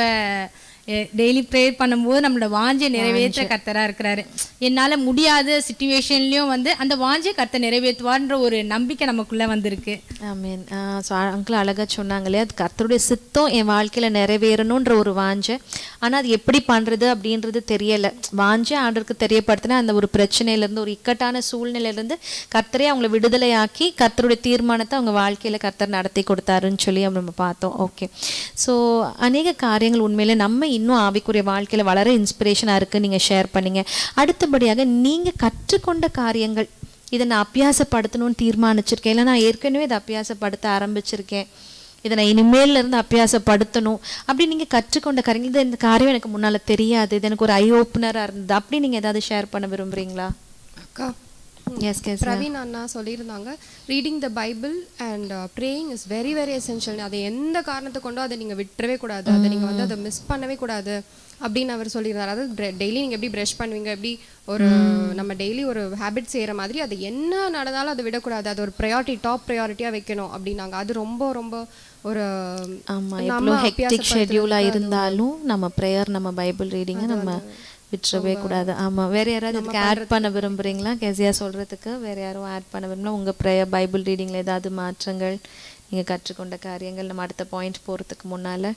டெய்லி ப்ரேயர் பண்ணும்போது நம்மளோட வாஞ்சை நிறைவேற்ற கர்த்தராக இருக்கிறாரு என்னால் முடியாத சுச்சுவேஷன்லேயும் வந்து அந்த வாஞ்சை கர்த்தர் நிறைவேற்றுவார்ன்ற ஒரு நம்பிக்கை நமக்குள்ளே வந்திருக்கு ஐ மீன் ஸோ அங்கிள் அழகாக சொன்னாங்க இல்லையா அது கர்த்தருடைய சித்தம் என் வாழ்க்கையில் நிறைவேறணுன்ற ஒரு வாஞ்சை ஆனால் அது எப்படி பண்ணுறது அப்படின்றது தெரியலை வாஞ்சை ஆண்டருக்கு தெரியப்படுத்தினா அந்த ஒரு பிரச்சனையிலேருந்து ஒரு இக்கட்டான சூழ்நிலையிலேருந்து கர்த்தரே அவங்கள விடுதலையாக்கி கர்த்தருடைய தீர்மானத்தை அவங்க வாழ்க்கையில் கர்த்தர் நடத்தி கொடுத்தாருன்னு சொல்லி நம்ம பார்த்தோம் ஓகே ஸோ அநேக காரியங்கள் உண்மையிலே நம்ம இன்னும் ஆவிக்குரிய வாழ்க்கையில் வளர இன்ஸ்பிரேஷனாக இருக்குது நீங்கள் ஷேர் பண்ணீங்க அடுத்தபடியாக நீங்கள் கற்றுக்கொண்ட காரியங்கள் இதை நான் அபியாசப்படுத்தணும்னு தீர்மானிச்சிருக்கேன் இல்லை நான் ஏற்கனவே இதை அபியாசப்படுத்த ஆரம்பிச்சிருக்கேன் இதை நான் இனிமேல்ல இருந்து அபியாசப்படுத்தணும் அப்படி நீங்கள் கற்றுக்கொண்ட காரியங்கள் இது இந்த காரியம் எனக்கு முன்னால் தெரியாது இது எனக்கு ஒரு ஐ ஓப்பனராக இருந்தது அப்படி நீங்கள் ஏதாவது ஷேர் பண்ண விரும்புகிறீங்களா அக்கா எஸ் எஸ் பிரவீன் அண்ணா சொல்லியிருந்தாங்க reading the Bible and praying is very very essential அதை எந்த காரணத்தை கொண்டோ அதை நீங்கள் விட்டுறவே கூடாது அதை நீங்கள் வந்து அதை மிஸ் பண்ணவே கூடாது அப்படின்னு அவர் சொல்லியிருந்தார் அதாவது டெய்லி நீங்கள் எப்படி ப்ரஷ் பண்ணுவீங்க எப்படி ஒரு நம்ம டெய்லி ஒரு ஹேபிட் செய்கிற மாதிரி அது என்ன நடந்தாலும் அதை விடக்கூடாது அது ஒரு ப்ரையாரிட்டி டாப் ப்ரையாரிட்டியாக வைக்கணும் அப்படின்னாங்க அது ரொம்ப ரொம்ப ஒரு ஆமாம் நம்ம எவ்வளோ ஹெக்டிக் அபியாசப்படுத்துறதுக்கு ஷெட்யூலாக அது இருந்தாலும் நம்ம ப்ரேயர் நம்ம பைபிள் ரீடிங்கை நம்ம விட்டுறவே கூடாது ஆமாம் வேறு யாராவது இதுக்கு ஆட் பண்ண விரும்புகிறீங்களா கேசியா சொல்கிறதுக்கு வேறு யாரும் ஆட் பண்ண விரும்பலாம் உங்கள் ப்ரேயர் பைபிள் ரீடிங்கில் ஏதாவது மாற்றங்கள் நீங்கள் கற்றுக்கொண்ட காரியங்கள் நம்ம அடுத்த பாயிண்ட் போகிறதுக்கு முன்னால்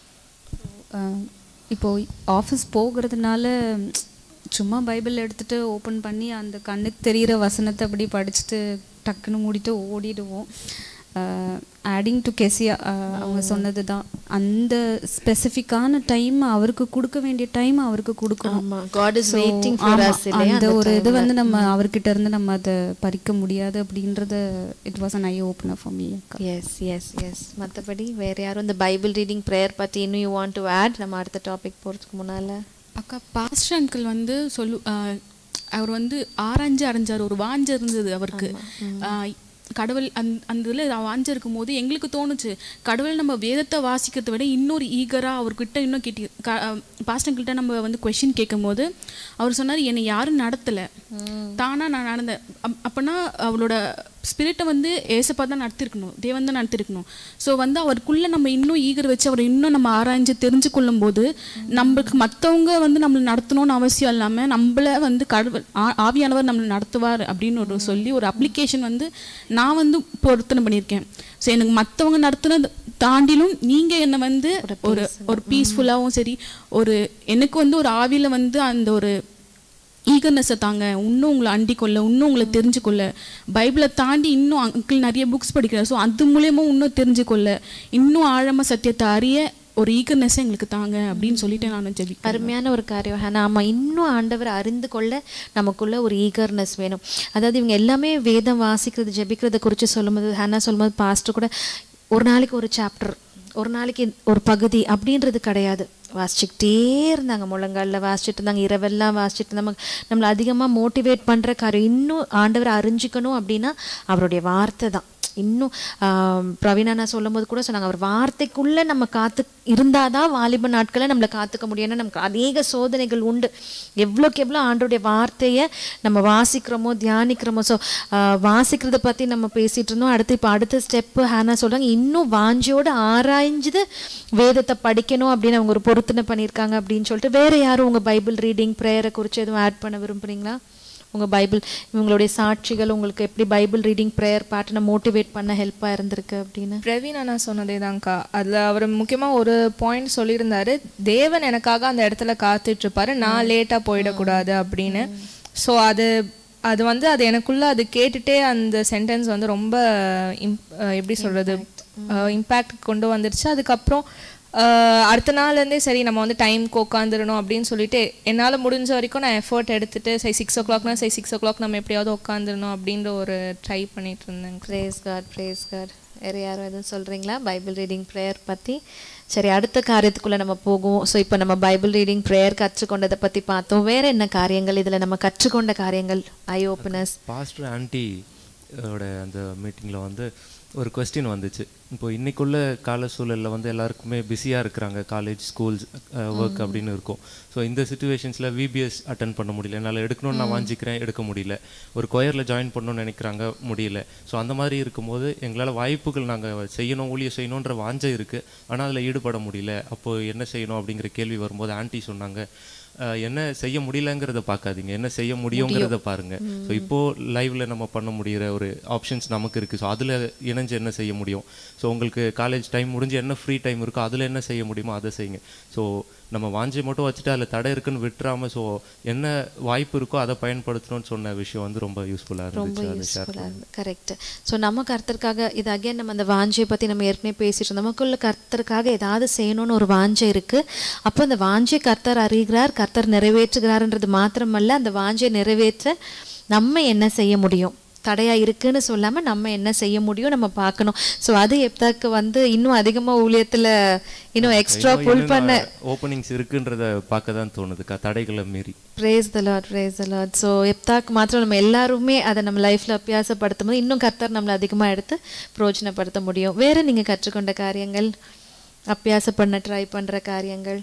ஆஹ் இப்போ ஆஃபீஸ் போகிறதுனால சும்மா பைபிள் எடுத்துட்டு ஓப்பன் பண்ணி அந்த கண்ணுக்கு தெரிகிற வசனத்தை அப்படி படிச்சுட்டு டக்குன்னு மூடிட்டு ஓடிடுவோம் ஆடிங் டு கெசியா அவங்க சொன்னது தான் அந்த ஸ்பெசிஃபிக்கான டைம் அவருக்கு கொடுக்க வேண்டிய டைம் அவருக்கு கொடுக்கணும் ஆமா God is So, waiting for ஆமா, அஸ் இல்லையா அந்த அந்த ஒரு இது timeல. வந்து நம்ம அவர்கிட்ட இருந்து நம்ம அதை பறிக்க முடியாது அப்படின்றத it was an eye opener for me அக்கா எஸ் எஸ் எஸ் மற்றபடி வேறு யாரும் இந்த பைபிள் ரீடிங் ப்ரேயர் பற்றி இன்னும் யூ வாண்ட் டு ஆட் நம்ம அடுத்த டாபிக் போகிறதுக்கு முன்னால் அக்கா பாஸ்டர் அங்கிள் வந்து சொல்லு ஆஹ் அவர் வந்து ஆராய்ஞ்சு அரைஞ்சார் ஒரு வாஞ்சு இருந்தது அவருக்கு ஆஹ் கடவுள் அந் அந்த இதில் வாஞ்சு இருக்கும் போது எங்களுக்கு தோணுச்சு கடவுள் நம்ம வேதத்தை வாசிக்கிறதை விட இன்னொரு ஈகராக அவர்கிட்ட இன்னும் கேட்டி பாஸ்டர் அங்கிள்கிட்ட நம்ம வந்து கொஷின் கேட்கும் போது அவர் சொன்னார் என்னை யாரும் நடத்தலை தானாக நான் நடந்தேன் அப் அப்போனா அவளோட ஸ்பிரிட்டை வந்து ஏசப்பா தான் நடத்திருக்கணும் தேவன் தான் நடத்திருக்கணும் ஸோ வந்து அவருக்குள்ளே நம்ம இன்னும் ஈகர் வச்சு அவரை இன்னும் நம்ம ஆராய்ஞ்சு தெரிஞ்சு கொள்ளும் போது நம்மளுக்கு மற்றவங்க வந்து நம்மளை நடத்தணும்னு அவசியம் இல்லாமல் நம்மள வந்து கடவுள் ஆ- ஆவியானவர் நம்மளை நடத்துவார் அப்படின்னு ஒரு சொல்லி ஒரு அப்ளிகேஷன் வந்து நான் வந்து பொருத்தனை பண்ணியிருக்கேன் ஸோ எனக்கு மற்றவங்க நடத்துனது தாண்டிலும் நீங்கள் என்னை வந்து ஒரு ஒரு பீஸ்ஃபுல்லாகவும் சரி ஒரு எனக்கு வந்து ஒரு ஆவியில் வந்து அந்த ஒரு ஈகர்னஸை தாங்க இன்னும் உங்களை அண்டிக்கொள்ள இன்னும் உங்களை தெரிஞ்சுக்கொள்ள பைபிளை தாண்டி இன்னும் அங்கிள் நிறைய புக்ஸ் படிக்கிறார் ஸோ அது மூலயமா இன்னும் தெரிஞ்சுக்கொள்ள இன்னும் ஆழமாக சத்தியத்தை அறிய ஒரு ஈகர்னஸை எங்களுக்கு தாங்க அப்படின்னு சொல்லிட்டு நான் ஜெபிக்கிறேன் அருமையான ஒரு காரியம் ஹேனா ஆமாம் இன்னும் ஆண்டவர் அறிந்து கொள்ள நமக்குள்ள ஒரு ஈகர்னஸ் வேணும் அதாவது இவங்க எல்லாமே வேதம் வாசிக்கிறது ஜெபிக்கிறத குறித்து சொல்லும்போது ஹேனா சொல்லும்போது பாஸ்டர் கூட ஒரு நாளைக்கு ஒரு சாப்டர் ஒரு நாளைக்கு ஒரு பகுதி அப்படின்றது கிடையாது வாசிச்சுக்கிட்டே இருந்தாங்க முழங்காலில் வாசிச்சுட்டு இருந்தாங்க இரவெல்லாம் வாசிச்சுட்டு இருந்தாங்க நம்மளை அதிகமாக மோட்டிவேட் பண்ணுற காரியம் இன்னும் ஆண்டவரை அறிஞ்சிக்கணும் அப்படின்னா அவருடைய வார்த்தை தான் இன்னும் ஆம், பிரவீனா நான் சொல்லும் போது கூட சொன்னாங்க அவர் வார்த்தைக்குள்ளே நம்ம காத்து இருந்தால் தான் வாலிப நாட்களை நம்மளை காத்துக்க முடியும் ஏன்னா நமக்கு அநேக சோதனைகள் உண்டு எவ்வளோக்கு எவ்வளோ ஆண்டோடைய வார்த்தையை நம்ம வாசிக்கிறோமோ தியானிக்கிறோமோ ஸோ வாசிக்கிறத பற்றி நம்ம பேசிகிட்டு இருந்தோம் அடுத்து இப்போ அடுத்த ஸ்டெப்பு ஹேனா சொல்கிறாங்க இன்னும் வாஞ்சியோடு ஆராய்ஞ்சது வேதத்தை படிக்கணும் அப்படின்னு அவங்க ஒரு பொருத்தனை பண்ணியிருக்காங்க அப்படின்னு சொல்லிட்டு வேறு யாரும் உங்கள் பைபிள் ரீடிங் ப்ரேயரை குறித்து எதுவும் ஆட் பண்ண விரும்புகிறீங்களா உங்கள் பைபிள் இவங்களுடைய சாட்சிகள் உங்களுக்கு எப்படி பைபிள் ரீடிங் ப்ரேயர் பாட்டினை மோட்டிவேட் பண்ண ஹெல்ப்பாக இருந்திருக்கு அப்படின்னு பிரவீன் அண்ணா சொன்னதே தான்க்கா அதில் அவர் முக்கியமாக ஒரு பாயிண்ட் சொல்லியிருந்தாரு தேவன் எனக்காக அந்த இடத்துல காத்துட்டு இருப்பாரு நான் லேட்டாக போயிடக்கூடாது அப்படின்னு ஸோ அது அது வந்து அது எனக்குள்ள அது கேட்டுட்டே அந்த சென்டென்ஸ் வந்து ரொம்ப imp- அஹ் எப்படி சொல்றது இம்பேக்ட் கொண்டு வந்துருச்சு அதுக்கப்புறம் அஹ் அடுத்த நாள்லேருந்தே சரி நம்ம வந்து டைம்க்கு உட்காந்துடணும் அப்படின்னு சொல்லிட்டு என்னால் முடிஞ்ச வரைக்கும் நான் எஃபர்ட் எடுத்துட்டு சரி சிக்ஸ் ஓ கிளாக்னா சரி சிக்ஸ் ஓ கிளாக் நம்ம எப்படியாவது உட்காந்துடணும் அப்படின்ற ஒரு ட்ரை பண்ணிட்டு இருந்தேன் ப்ரேஸ் காட் ப்ரேஸ் காட் வேறு யாரும் எதுவும் சொல்கிறீங்களா பைபிள் ரீடிங் ப்ரேயர் பற்றி சரி அடுத்த காரியத்துக்குள்ளே நம்ம போகுவோம் ஸோ இப்போ நம்ம பைபிள் ரீடிங் ப்ரேயர் கற்றுக்கொண்டதை பற்றி பார்த்தோம் வேறு என்ன காரியங்கள் இதில் நம்ம கற்றுக்கொண்ட காரியங்கள் ஐ ஓப்பனர்ஸ் பாஸ்டர் ஆன்ட்டி ஓட அந்த மீட்டிங்கில் வந்து ஒரு கொஸ்டின் வந்துச்சு இப்போ இன்னைக்குள்ள கால சூழலில் வந்து எல்லாருக்குமே பிஸியாக இருக்கிறாங்க காலேஜ் ஸ்கூல்ஸ் ஒர்க் அப்படின்னு இருக்கும் ஸோ இந்த சுச்சுவேஷன்ஸில் விபிஎஸ் அட்டன் பண்ண முடியல என்னால் எடுக்கணும்னு நான் வாஞ்சிக்கிறேன் எடுக்க முடியல ஒரு கொயரில் ஜாயின் பண்ணணும்னு நினைக்கிறாங்க முடியல ஸோ அந்த மாதிரி இருக்கும்போது எங்களால் வாய்ப்புகள் நாங்கள் செய்யணும் ஊழியம் செய்யணுன்ற வாஞ்சை இருக்குது ஆனால் அதில் ஈடுபட முடியல அப்போ என்ன செய்யணும் அப்படிங்கிற கேள்வி வரும்போது ஆன்ட்டி சொன்னாங்க அஹ், என்ன செய்ய முடியலங்கிறத பார்க்காதீங்க என்ன செய்ய முடியுங்கிறத பாருங்க ஸோ இப்போ லைவ்ல நம்ம பண்ண முடியிற ஒரு ஆப்ஷன்ஸ் நமக்கு இருக்கு ஸோ அதில் இணைஞ்சு என்ன செய்ய முடியும் ஸோ உங்களுக்கு காலேஜ் டைம் முடிஞ்சு என்ன ஃப்ரீ டைம் இருக்கோ அதில் என்ன செய்ய முடியுமோ அதை செய்யுங்க ஸோ நம்ம வாஞ்சி மட்டும் வச்சுட்டு அதில் தடை இருக்குன்னு விட்டுறாம ஸோ என்ன வாய்ப்பு இருக்கோ அதை பயன்படுத்தணும்னு சொன்ன விஷயம் வந்து ரொம்ப யூஸ்ஃபுல்லாக ரொம்ப இருந்துச்சு அதை ஷேர் யூஸ்ஃபுல்லாக இருந்து கரெக்ட் ஸோ நம்ம கர்த்தருக்காக இது அகைன் நம்ம அந்த வாஞ்சையை பற்றி நம்ம ஏற்கனவே பேசிட்டு இருந்தோம் நமக்குள்ள கர்த்தருக்காக ஏதாவது செய்யணும்னு ஒரு வாஞ்சை இருக்குது அப்போ அந்த வாஞ்சை கர்த்தர் அறிகிறார் கர்த்தர் நிறைவேற்றுகிறார்ன்றது மாத்திரமல்ல அந்த வாஞ்சை நிறைவேற்ற நம்ம என்ன செய்ய முடியும் தடையா இருக்குன்னு சொல்லாம நம்ம என்ன செய்ய முடியும் நம்ம பார்க்கணும் ஸோ அது எப்தாக்கு வந்து இன்னும் அதிகமா ஊழியத்துல இன்னும் எக்ஸ்ட்ரா புல் பண்ண ஓப்பனிங்ஸ் இருக்குன்றத பார்க்க தான் தோணுதுக்கா தடைகளை மீறி praise the Lord praise the Lord so எப்தாக்கு மாத்திரம் நம்ம எல்லாருமே அதை நம்ம லைஃப்பில் அபியாசப்படுத்தும் போது இன்னும் கர்த்தர் நம்மளை அதிகமாக எடுத்து பிரயோஜனப்படுத்த முடியும் வேற நீங்கள் கற்றுக்கொண்ட காரியங்கள் அபியாசம் பண்ண ட்ரை பண்ணுற காரியங்கள்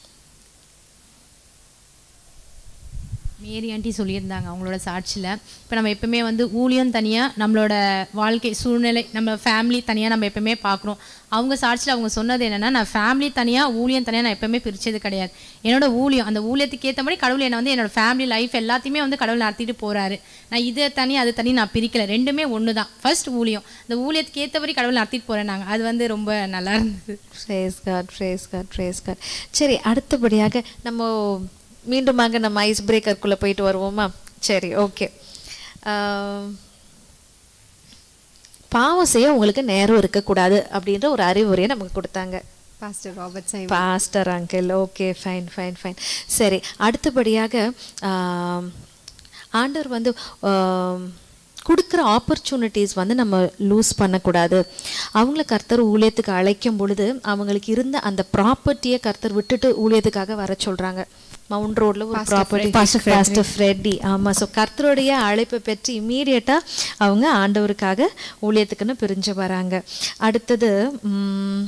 மேரி ஆண்டி சொல்லியிருந்தாங்க அவங்களோட சாட்சியில் இப்போ நம்ம எப்பவுமே வந்து ஊழியம் தனியாக நம்மளோட வாழ்க்கை சூழ்நிலை நம்ம ஃபேமிலி தனியாக நம்ம எப்பவுமே பார்க்குறோம் அவங்க சாட்சியில் அவங்க சொன்னது என்னென்னா நான் ஃபேமிலி தனியாக ஊழியம் தனியாக நான் எப்பவுமே பிரித்தது கிடையாது என்னோட ஊழியம் அந்த ஊழியத்துக்கு ஏற்ற மாதிரி கடவுள் என்னை வந்து என்னோட ஃபேமிலி லைஃப் எல்லாத்தையுமே வந்து கடவுள் நடத்திட்டு போகிறாரு நான் இதை தனி அது தனி நான் பிரிக்கல ரெண்டுமே ஒன்று தான் ஃபர்ஸ்ட் ஊழியம் இந்த ஊழியத்துக்கு ஏற்றபடி கடவுள் நடத்திட்டு போகிறேன் நாங்கள் அது வந்து ரொம்ப நல்லா இருந்தது praise God praise God praise God சரி அடுத்தபடியாக நம்ம மீண்டுமாக நம்ம ஐஸ் பிரேக்கருக்குள்ளே போயிட்டு வருவோமா சரி ஓகே பாவம் செய்ய உங்களுக்கு நேரம் இருக்கக்கூடாது அப்படின்ற ஒரு அறிவுரையை நமக்கு கொடுத்தாங்க pastor Robert Simon pastor uncle okay fine fine fine சரி அடுத்தபடியாக ஆம், ஆண்டவர் வந்து ஆம், கொடுக்குற ஆப்பர்ச்சுனிட்டிஸ் வந்து நம்ம லூஸ் பண்ணக்கூடாது அவங்கள கர்த்தர் ஊழியத்துக்கு அழைக்கும் பொழுது அவங்களுக்கு இருந்த அந்த ப்ராப்பர்ட்டியை கர்த்தர் விட்டுட்டு ஊழியத்துக்காக வர சொல்கிறாங்க மவுண்ட் ரோட்ல ஒரு ப்ராப்பர்ட்டி பாஸ்டர் ஃப்ரெட்டி ஆமாம் ஸோ கர்த்தருடைய அழைப்பை பெற்று இம்மீடியட்டாக அவங்க ஆண்டவருக்காக ஊழியத்துக்குன்னு பிரிஞ்சு வராங்க அடுத்தது ம்,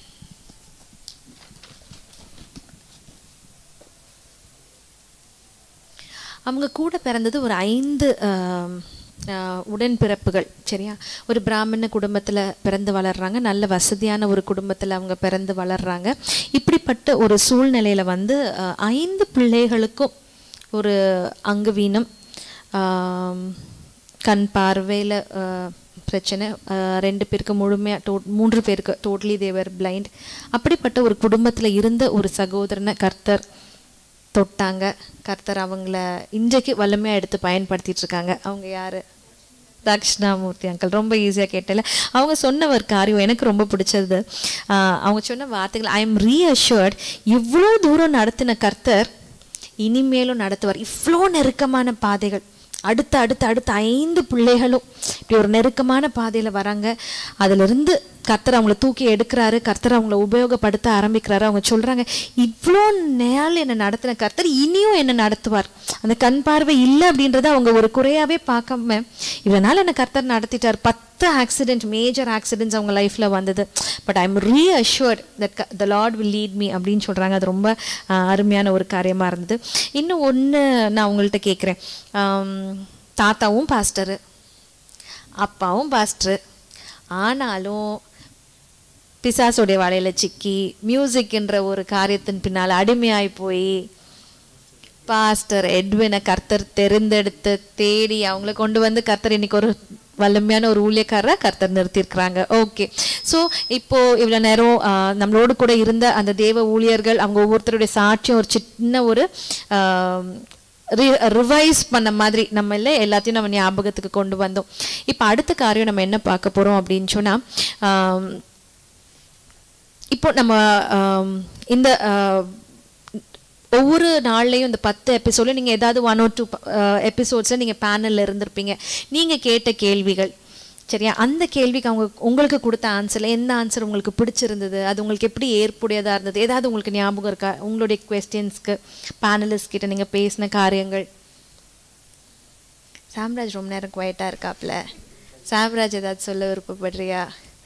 அவங்க கூட பிறந்தது ஒரு ஐந்து ஆம், ஆ, உடன்பிறப்புகள் சரியா ஒரு பிராமண குடும்பத்தில் பிறந்து வளர்றாங்க நல்ல வசதியான ஒரு குடும்பத்தில் அவங்க பிறந்து வளர்றாங்க இப்படிப்பட்ட ஒரு சூழ்நிலையில் வந்து ஆ, ஐந்து பிள்ளைகளுக்கும் ஒரு அங்கவீனம் ஆம், கண் பார்வையில் பிரச்சனை ஆ, ரெண்டு பேருக்கு முழுமையாக டோ மூன்று பேருக்கு டோட்டலி தேவர் பிளைண்ட் அப்படிப்பட்ட ஒரு குடும்பத்தில் இருந்த ஒரு சகோதரனை கர்த்தர் தொட்டாங்க கர்த்தர் அவங்கள இன்றைக்கு வல்லமையாக எடுத்து பயன்படுத்திட்டு இருக்காங்க அவங்க யாரு தக்ஷணாமூர்த்தி அங்கிள் ரொம்ப ஈஸியாக கேட்டல அவங்க சொன்ன ஒரு காரியம் எனக்கு ரொம்ப பிடிச்சது ஆஹ் அவங்க சொன்ன வார்த்தைகள் ஐ எம் ரீஅஷர்ட் இவ்வளோ தூரம் நடத்தின கர்த்தர் இனிமேலும் நடத்துவார் இவ்வளோ நெருக்கமான பாதைகள் அடுத்த அடுத்த அடுத்த ஐந்து பிள்ளைகளும் இப்படி ஒரு நெருக்கமான பாதையில் வராங்க அதிலிருந்து கர்த்தர் அவங்கள தூக்கி எடுக்கிறாரு கர்த்தர் அவங்கள உபயோகப்படுத்த ஆரம்பிக்கிறாரு அவங்க சொல்றாங்க இவ்வளோ நேரம் என்னை நடத்தின கர்த்தர் இனியும் என்னை நடத்துவார் அந்த கண் பார்வை இல்லை அப்படின்றத அவங்க ஒரு குறையாவே பார்க்காம இவ்வளோ நாள் என்னை கர்த்தர் நடத்திட்டார் பத்து ஆக்சிடென்ட் மேஜர் ஆக்சிடென்ட்ஸ் அவங்க லைஃப்ல வந்தது but I am reassured that the Lord will lead me அப்படின்னு சொல்றாங்க அது ரொம்ப ஆஹ், அருமையான ஒரு காரியமா இருந்தது இன்னும் ஒன்று நான் உங்கள்கிட்ட கேட்குறேன் தாத்தாவும் பாஸ்டரு அப்பாவும் பாஸ்டரு ஆனாலும் பிசாசுடைய வலையில சிக்கி மியூசிக்ன்ற ஒரு காரியத்தின் பின்னால் அடிமையாய் போய் பாஸ்டர் எட்வினை கர்த்தர் தெரிந்தெடுத்து தேடி அவங்கள கொண்டு வந்து கர்த்தர் இன்னைக்கு ஒரு வல்லமையான ஒரு ஊழியக்காரரை கர்த்தர் நிறுத்தியிருக்கிறாங்க ஓகே ஸோ இப்போ இவ்வளோ நேரம் ஆஹ், நம்மளோடு கூட இருந்த அந்த தேவ ஊழியர்கள் அவங்க ஒவ்வொருத்தருடைய சாட்சியம் ஒரு சின்ன ஒரு ரிவைஸ் பண்ண மாதிரி நம்ம இல்லை எல்லாத்தையும் நம்ம ஞாபகத்துக்கு கொண்டு வந்தோம் இப்போ அடுத்த காரியம் நம்ம என்ன பார்க்க போறோம் அப்படின்னு சொன்னா ஆம், இப்போ நம்ம ஆம், இந்த ஆஹ், ஒவ்வொரு நாள்லையும் இந்த பத்து எபிசோட்ல நீங்க ஏதாவது ஒன் ஆர் டூ எபிசோட்ஸில் நீங்க பேனல்ல இருந்திருப்பீங்க நீங்க கேட்ட கேள்விகள் சரியா அந்த கேள்விக்கு அவங்க உங்களுக்கு கொடுத்த ஆன்சர்ல எந்த ஆன்சர் உங்களுக்கு பிடிச்சிருந்தது அது உங்களுக்கு எப்படி ஏற்புடையதா இருந்தது ஏதாவது உங்களுக்கு ஞாபகம் இருக்கா உங்களுடைய கொஸ்டின்ஸ்க்கு பேனலிஸ்ட் கிட்ட நீங்க பேசின காரியங்கள் சாம்ராஜ் ரொம்ப நேரம் குவைட்டா இருக்காப்ல சாம்ராஜ் ஏதாவது சொல்ல விருப்பப்படுறியா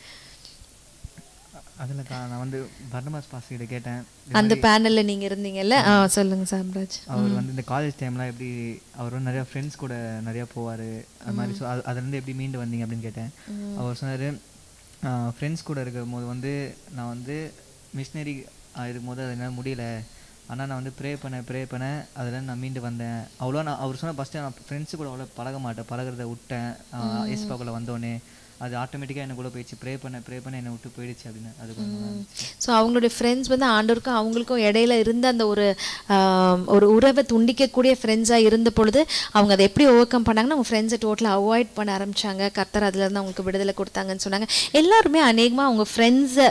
அதில் நான் வந்து பர்ணமாஸ் பாஸ் கிட்ட கேட்டேன் இது அந்த மாதிரி பேனல்ல நீங்க இருந்தீங்கல்ல ஆ சொல்லுங்க சாம்ராஜ் அவர் வந்து இந்த காலேஜ் டைம்லாம் எப்படி அவர் வந்து நிறையா ஃப்ரெண்ட்ஸ் கூட நிறையா போவார் அது மாதிரி ஸோ அது அதுலேருந்து எப்படி மீண்டு வந்தீங்க அப்படின்னு கேட்டேன் அவர் சொன்னார் ஃப்ரெண்ட்ஸ் கூட இருக்கும் போது வந்து நான் வந்து மிஷினரி இருக்கும் போது அது என்னால் முடியல ஆனால் நான் வந்து ப்ரே பண்ண ப்ரே பண்ண அதில் நான் மீண்டு வந்தேன் அவ்வளோ நான் அவர் சொன்ன ஃபஸ்ட்டு நான் ஃப்ரெண்ட்ஸு கூட அவ்வளோ பழக மாட்டேன் பழகுறத விட்டேன் ஏஸ்பாக்குள்ளே வந்தோடனே அது ஆட்டோமேட்டிக்காக எனக்கு கூட போயிடுச்சு ப்ரே பண்ண ப்ரே பண்ண என்னை விட்டு போயிடுச்சு அப்படின்னு அது கொஞ்சம் நல்லா இருந்துச்சு. ஸோ அவங்களுடைய ஃப்ரெண்ட்ஸ் வந்து ஆண்டவருக்கும் அவங்களுக்கும் இடையில இருந்த அந்த ஒரு ஆம், ஒரு உறவை துண்டிக்கக்கூடிய ஃப்ரெண்ட்ஸாக இருந்த பொழுது அவங்க அதை எப்படி ஓவர் கம் பண்ணாங்கன்னா அவங்க ஃப்ரெண்ட்ஸை டோட்டலாக அவாய்ட் பண்ண ஆரம்பிச்சாங்க கர்த்தர் அதுலேருந்து அவங்களுக்கு விடுதலை கொடுத்தாங்கன்னு சொன்னாங்க எல்லாருமே அநேகமாக அவங்க ஃப்ரெண்ட்ஸை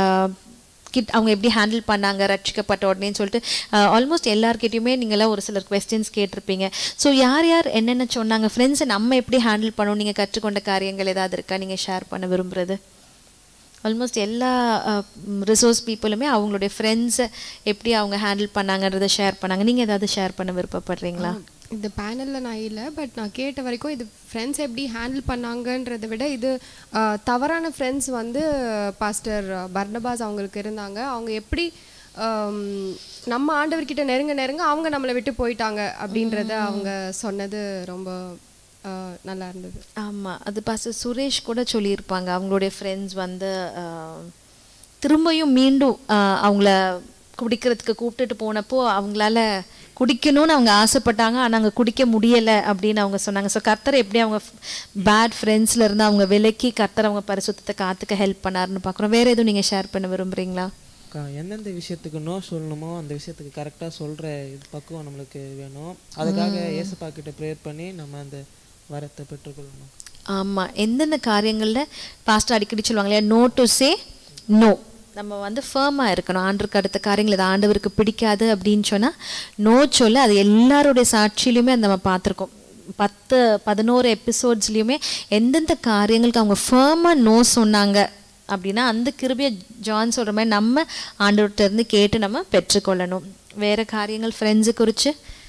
கிட் அவங்க எப்படி ஹேண்டில் பண்ணாங்க ரட்சிக்கப்பட்ட உடனேன்னு சொல்லிட்டு ஆல்மோஸ்ட் எல்லார்கிட்டயுமே நீங்களாம் ஒரு சிலர் கொஸ்டின்ஸ் கேட்டிருப்பீங்க ஸோ யார் யார் என்னென்ன சொன்னாங்க ஃப்ரெண்ட்ஸை நம்ம எப்படி ஹேண்டில் பண்ணணும் நீங்கள் கற்றுக்கொண்ட காரியங்கள் ஏதாவது இருக்கா நீங்கள் ஷேர் பண்ண விரும்புறது ஆல்மோஸ்ட் எல்லா ரிசோர்ஸ் பீப்புளுமே அவங்களுடைய ஃப்ரெண்ட்ஸை எப்படி அவங்க ஹேண்டில் பண்ணாங்கன்றதை ஷேர் பண்ணாங்க நீங்கள் ஏதாவது ஷேர் பண்ண விருப்பப்படுறீங்களா இந்த பேனலில் நான் இல்லை பட் நான் கேட்ட வரைக்கும் இது ஃப்ரெண்ட்ஸ் எப்படி ஹேண்டில் பண்ணாங்கன்றதை விட இது ஆஹ், தவறான ஃப்ரெண்ட்ஸ் வந்து பாஸ்டர் பர்னபாஸ் அவங்களுக்கு இருந்தாங்க அவங்க எப்படி ஆம், நம்ம ஆண்டவர்கிட்ட நெருங்க நெருங்க அவங்க நம்மளை விட்டு போயிட்டாங்க அப்படின்றத அவங்க சொன்னது ரொம்ப ஆஹ், நல்லா இருந்தது ஆமாம் அது பாஸ்டர் சுரேஷ் கூட சொல்லியிருப்பாங்க அவங்களுடைய ஃப்ரெண்ட்ஸ் வந்து ஆஹ், திரும்பியும் மீண்டும் ஆஹ், அவங்கள குடிக்கிறதுக்கு கூப்பிட்டுட்டு போனப்போ அவங்களால குடிக்கணும்னு அவங்க ஆசைப்பட்டாங்க ஆனால் அங்கே குடிக்க முடியலை அப்படின்னு அவங்க சொன்னாங்க ஸோ கர்த்தர் எப்படி அவங்க பேட் ஃப்ரெண்ட்ஸில் இருந்து அவங்க விலக்கி கர்த்தர் அவங்க பரிசுத்தத்தை காத்துக்க ஹெல்ப் பண்ணாருன்னு பார்க்குறோம் வேற எதுவும் நீங்கள் ஷேர் பண்ண விரும்புறீங்களா அக்கா, எந்தெந்த விஷயத்துக்கு நோ சொல்லணுமோ அந்த விஷயத்துக்கு கரெக்டாக சொல்கிற இது பக்குவம் நம்மளுக்கு வேணும் அதுக்காக ஏசப்பா கிட்ட ப்ரேயர் பண்ணி நம்ம அந்த வரத்தை பெற்றுக்கொள்ளணும் ஆமாம் எந்தெந்த காரியங்களில் பாஸ்டர் அடிக்கடி சொல்லுவாங்க இல்லையா நோ டு சே நோ நம்ம வந்து ஃபேமாக இருக்கணும் ஆண்டருக்கு அடுத்த காரியங்கள் இது ஆண்டவருக்கு பிடிக்காது அப்படின்னு சொன்னால் நோ சொல்ல அது எல்லாருடைய சாட்சியிலையுமே அது நம்ம பார்த்துருக்கோம் பத்து பதினோரு எபிசோட்ஸ்லையுமே எந்தெந்த காரியங்களுக்கு அவங்க ஃபேமாக நோ சொன்னாங்க அப்படின்னா அந்த கிருபியை ஜான் சொல்கிற மாதிரி நம்ம ஆண்டவர்கிட்ட இருந்து கேட்டு நம்ம பெற்றுக்கொள்ளணும் வேறு காரியங்கள் ஃப்ரெண்ட்ஸு குறித்து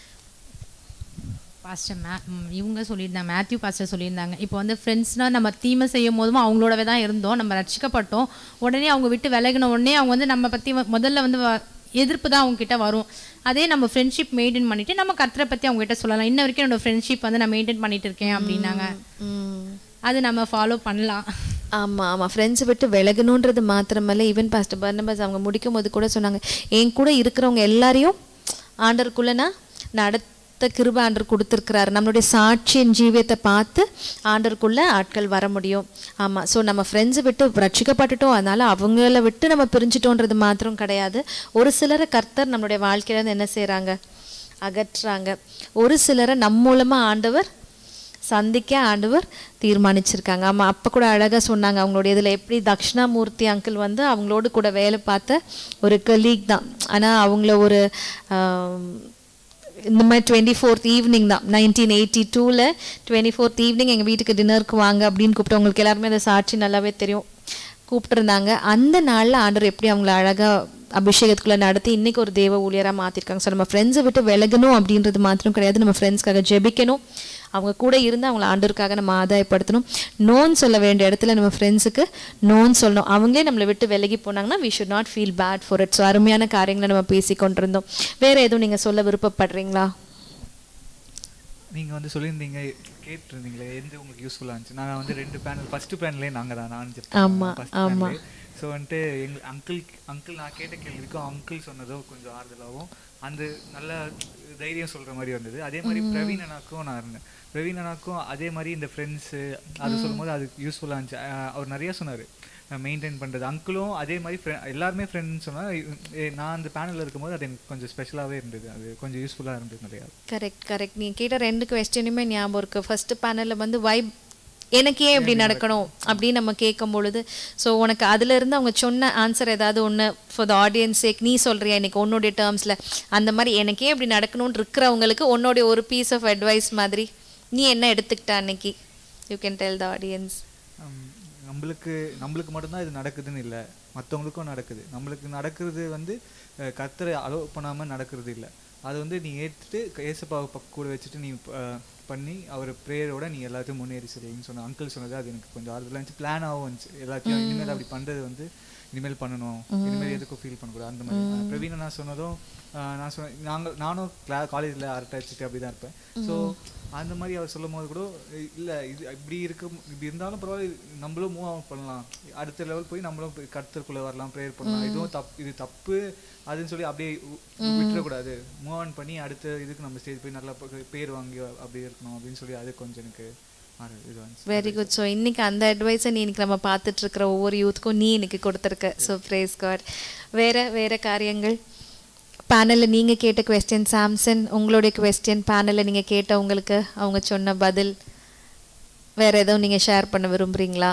பாஸ்டர் மே ம், இவங்க சொல்லியிருந்தாங்க மேத்யூ பாஸ்டர் சொல்லியிருந்தாங்க இப்போ வந்து ஃப்ரெண்ட்ஸ்னால் நம்ம தீமை செய்யும் போதும் அவங்களோடவே தான் இருந்தோம் நம்ம ரட்சிக்கப்பட்டோம் உடனே அவங்க விட்டு விலகின உடனே அவங்க வந்து நம்ம பற்றி முதல்ல வந்து வ- எதிர்ப்பு தான் அவங்க கிட்ட வரும் அதே நம்ம ஃப்ரெண்ட்ஷிப் மெயின்டைன் பண்ணிட்டு நம்ம கர்த்தரை பற்றி அவங்க கிட்ட சொல்லலாம் இன்ன வரைக்கும் என்னோட ஃப்ரெண்ட்ஷிப் வந்து நான் மெயின்டைன் பண்ணிட்டு இருக்கேன் அப்படின்னாங்க அது நம்ம ஃபாலோ பண்ணலாம் ஆமாம் ஆமாம் ஃப்ரெண்ட்ஸை விட்டு விலகணுன்றது மாத்திரமல்ல ஈவன் பாஸ்டர் பர்னபாஸ் அவங்க முடிக்கும் போது கூட சொன்னாங்க என் கூட இருக்கிறவங்க எல்லாரையும் ஆண்டருக்குள்ள நான் நடத்த கிருப ஆண்டர் கொடுத்துருக்கிறாரு நம்மளுடைய சாட்சியின் ஜீவியத்தை பார்த்து ஆண்டருக்குள்ள ஆட்கள் வர முடியும் ஆமாம் ஸோ நம்ம ஃப்ரெண்ட்ஸை விட்டு ரட்சிக்கப்பட்டுட்டோம் அதனால அவங்கள விட்டு நம்ம பிரிஞ்சிட்டோன்றது மாத்திரம் கிடையாது ஒரு சிலரை கர்த்தர் நம்மளுடைய வாழ்க்கையில இருந்து என்ன செய்கிறாங்க அகற்றுறாங்க ஒரு சிலரை நம் மூலமாக ஆண்டவர் சந்திக்க ஆண்டவர் தீர்மானிச்சிருக்காங்க ஆமாம் அப்போ கூட அழகாக சொன்னாங்க அவங்களுடைய இதில் எப்படி தக்ஷணாமூர்த்தி அங்கிள் வந்து அவங்களோடு கூட வேலை பார்த்த ஒரு கலீக் தான் ஆனால் அவங்கள ஒரு ஆம், இந்த மாதிரி டுவெண்ட்டி ஃபோர்த் ஈவினிங் தான் நைன்டீன் எயிட்டி டூவில் டுவெண்ட்டி ஃபோர்த் ஈவினிங் எங்கள் வீட்டுக்கு டின்னருக்கு வாங்க அப்படின்னு கூப்பிட்டு உங்களுக்கு எல்லாருமே அந்த சாட்சி நல்லாவே தெரியும் கூப்பிட்டுருந்தாங்க அந்த நாளில் ஆண்டவர் எப்படி அவங்கள அழகாக அபிஷேகத்துக்குள்ளே நடத்தி இன்னைக்கு ஒரு தேவ ஊழியராக மாற்றிருக்காங்க ஸோ நம்ம ஃப்ரெண்ட்ஸை விட்டு விலகணும் அப்படின்றது மாத்திரம் கிடையாது நம்ம ஃப்ரெண்ட்ஸ்க்காக ஜெபிக்கணும் அவங்க கூட இருந்து அவங்கள ஆண்டவருக்காக நம்ம ஆதாயப்படுத்தணும் நோன் சொல்ல வேண்டிய இடத்துல நம்ம ஃப்ரெண்ட்ஸுக்கு நோன் சொல்லணும் அவங்களே நம்மளை விட்டு விலகி போனாங்கன்னா we should not feel bad for it so அருமையான காரியங்களை நம்ம பேசி கொண்டிருந்தோம் வேறு எதுவும் நீங்கள் சொல்ல விருப்பப்படுறீங்களா நீங்கள் வந்து சொல்லியிருந்தீங்க கேட்டிருந்தீங்களே எந்த உங்களுக்கு யூஸ்ஃபுல்லாக இருந்துச்சு நான் வந்து ரெண்டு பேனல் ஃபஸ்ட்டு பேனலே நாங்கள் தான் நான் ஆமா, ஆமா. ஸோ வந்துட்டு எங்கள் அங்கிள் அங்கிள் நான் கேட்ட கேள்விக்கும் அங்கிள் சொன்னதோ கொஞ்சம் ஆறுதலாகவும் அந்த நல்ல தைரியம் சொல்கிற மாதிரி வந்தது அதே மாதிரி பிரவீன் அண்ணாக்கும் நான் இருந்தேன் பிரவீன் அண்ணாக்கும் அதே மாதிரி இந்த ஃப்ரெண்ட்ஸு அது சொல்லும்போது அது யூஸ்ஃபுல்லாக இருந்துச்சு அஹ் அவர் நிறைய சொன்னார் மெயின்டைன் பண்ணுறது அங்கிளும் அதே மாதிரி ஃப்ரெ எல்லாருமே ஃப்ரெண்ட்னு சொன்னால் நான் அந்த பேனலில் இருக்கும்போது அது எனக்கு கொஞ்சம் ஸ்பெஷலாகவே இருந்தது அது கொஞ்சம் யூஸ்ஃபுல்லாக இருந்தது நிறையா கரெக்ட் கரெக்ட் நீ கேட்ட ரெண்டு கொஸ்டினுமே ஞாபகம் இருக்கு ஃபர்ஸ்ட் பேனலில் வந்து வைப் எனக்கு ஏன் இப்படி நடக்கணும் அப்படின்னு நம்ம கேட்கும் பொழுது ஸோ உனக்கு அதுல இருந்து அவங்க சொன்ன ஆன்சர் ஏதாவது ஒன்று ஃபார் த ஆடியன்ஸ் சேக் நீ சொல்றியா இன்னைக்கு உன்னுடைய டேர்ம்ஸில் அந்த மாதிரி எனக்கே இப்படி நடக்கணும்னு இருக்கிறவங்களுக்கு உன்னுடைய ஒரு பீஸ் ஆஃப் அட்வைஸ் மாதிரி நீ என்ன எடுத்துக்கிட்ட அன்னைக்கு you can tell the audience hmm, நம்மளுக்கு நம்மளுக்கு மட்டும்தான் இது நடக்குதுன்னு இல்லை மற்றவங்களுக்கும் நடக்குது நம்மளுக்கு நடக்கிறது வந்து அஹ், கர்த்தரை அலோவ் பண்ணாமல் நடக்கிறது இல்லை அது வந்து நீ ஏற்றுட்டு ஏசப்பாவை பக்க கூட வச்சுட்டு நீ அஹ், பண்ணி அவர் ப்ரேயரோட நீ எல்லாத்தையும் முன்னேறி சரின்னு சொன்ன அங்கிள் சொன்னது அது எனக்கு கொஞ்சம் ஆறுதலாக இருந்துச்சு பிளானாகவும் இருந்துச்சு எல்லாத்தையும் இனிமேல் அப்படி பண்ணுறது வந்து இனிமேல் பண்ணணும் இனிமேல் எதுக்கும் ஃபீல் பண்ணக்கூடாது அந்த மாதிரி அஹ், பிரவீன் நான் சொன்னதும் அஹ், நான் சொன்ன நாங்கள் நானும் கிளா காலேஜில் அரட்டை அடிச்சுட்டு அப்படி தான் இருப்பேன் ஸோ அந்த மாதிரி அவர் சொல்லும் போது கூட இல்லை இது இப்படி இருக்க இப்படி இருந்தாலும் பரவாயில்ல இது நம்மளும் மூவ் ஆன் பண்ணலாம் அடுத்த லெவல் போய் நம்மளும் போய் கர்த்தருக்குள்ளே வரலாம் ப்ரேயர் பண்ணலாம் இதுவும் தப்பு இது தப்பு அதுன்னு சொல்லி அப்படியே வி- விட்டுறக்கூடாது மூவ் ஆன் பண்ணி அடுத்த இதுக்கு நம்ம ஸ்டேஜ் போய் நல்லா ப- பேர் வாங்கி அப்படி இருக்கணும் அப்படின்னு சொல்லி அது கொஞ்சம் எனக்கு ஆறு இது வந்துச்சு வெரி குட் ஸோ இன்னைக்கு அந்த அட்வைஸை நீ இன்னைக்கு நம்ம பார்த்துட்டு இருக்கிற ஒவ்வொரு யூத்துக்கும் நீ இன்னைக்கு கொடுத்துருக்க ஸோ பிரேஸ் காட் வேற வேற காரியங்கள் பேனலில் நீங்கள் கேட்ட கொஸ்டின் சாம்சன் உங்களுடைய கொஸ்டின் பேனலில் நீங்கள் கேட்ட உங்களுக்கு அவங்க சொன்ன பதில் வேற எதுவும் நீங்கள் ஷேர் பண்ண விரும்புறீங்களா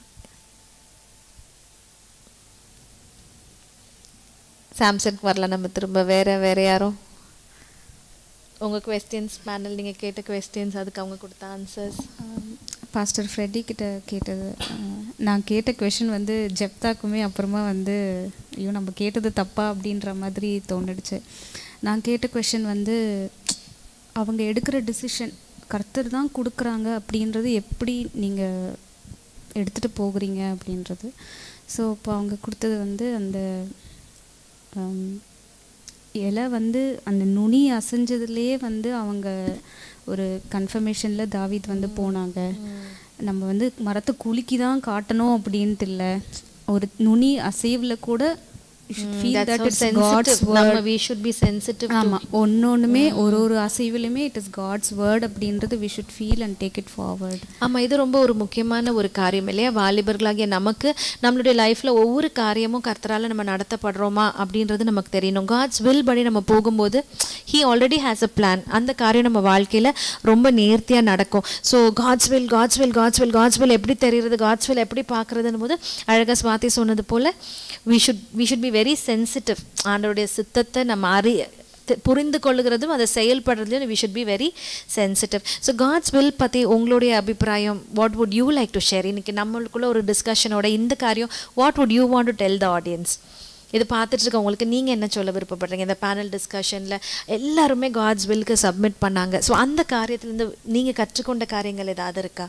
சாம்சங்க்கு வரலாம் நம்ம திரும்ப வேற வேற யாரும் உங்கள் கொஸ்டின்ஸ் பேனல் நீங்கள் கேட்ட கொஸ்டின்ஸ் அதுக்கு அவங்க கொடுத்த ஆன்சர்ஸ் பாஸ்டர் ஃப்ரெட்டி கிட்ட கேட்டது அஹ், நான் கேட்ட கொஷின் வந்து ஜெப்தாக்குமே அப்புறமா வந்து ஐயோ நம்ம கேட்டது தப்பா அப்படின்ற மாதிரி தோணுடுச்சு நான் கேட்ட கொஷின் வந்து அவங்க எடுக்கிற டிசிஷன் கர்த்தர் தான் கொடுக்குறாங்க அப்படின்றது எப்படி நீங்கள் எடுத்துகிட்டு போகிறீங்க அப்படின்றது ஸோ இப்போ அவங்க கொடுத்தது வந்து அந்த ஹம், இலை வந்து அந்த நுனி அசைஞ்சதுலேயே வந்து அவங்க ஒரு கன்ஃபர்மேஷனில் தாவீத் வந்து போனாங்க நம்ம வந்து மரத்தை குலுக்கி தான் காட்டணும் அப்படின்ட்டு இல்லை ஒரு நுனி அசைவில் கூட ஃபீல் தட் இட்ஸ் காட்ஸ் நம்ம we should be sensitive to ஆமாம் ஒன்று ஒன்றுமே ஒரு ஒரு அசைவிலுமே இட் இஸ் காட்ஸ் வேர்ட் அப்படின்றது we should feel and take it forward ஆமா இது ரொம்ப ஒரு முக்கியமான ஒரு காரியம் இல்லையா வாலிபர்களாகிய நமக்கு நம்மளுடைய லைஃப்ல ஒவ்வொரு காரியமும் கர்த்தரால நம்ம நடத்தப்படுறோமா அப்படின்றது நமக்கு தெரியணும் காட்ஸ் வில் படி நம்ம போகும்போது he already has a plan அந்த காரியம் நம்ம வாழ்க்கையில ரொம்ப நேர்த்தியா நடக்கும் so God's will God's will God's will God's will எப்படி தெரியுறது காட்ஸ் வில் எப்படி பார்க்கறதுன்னு போது அழகா சுவாதி சொன்னது போல we should we should be very sensitive ஆண்டவருடைய சித்தத்தை நம்ம அறி தெ- புரிந்து கொள்ளுகிறதும் அதை செயல்படுறதுலையும் we should be very sensitive so God's will பற்றி உங்களுடைய அபிப்பிராயம் what would you like to share இன்னைக்கு நம்மளுக்குள்ள ஒரு டிஸ்கஷனோட இந்த காரியம் what would you want to tell the audience இது பார்த்துட்டு இருக்க உங்களுக்கு நீங்கள் என்ன சொல்ல விருப்பப்படுறீங்க இந்த பேனல் டிஸ்கஷனில் எல்லாருமே காட்ஸ் வில்க்கு சப்மிட் பண்ணாங்க ஸோ அந்த காரியத்துலேருந்து நீங்கள் கற்றுக்கொண்ட காரியங்கள் ஏதாவது இருக்கா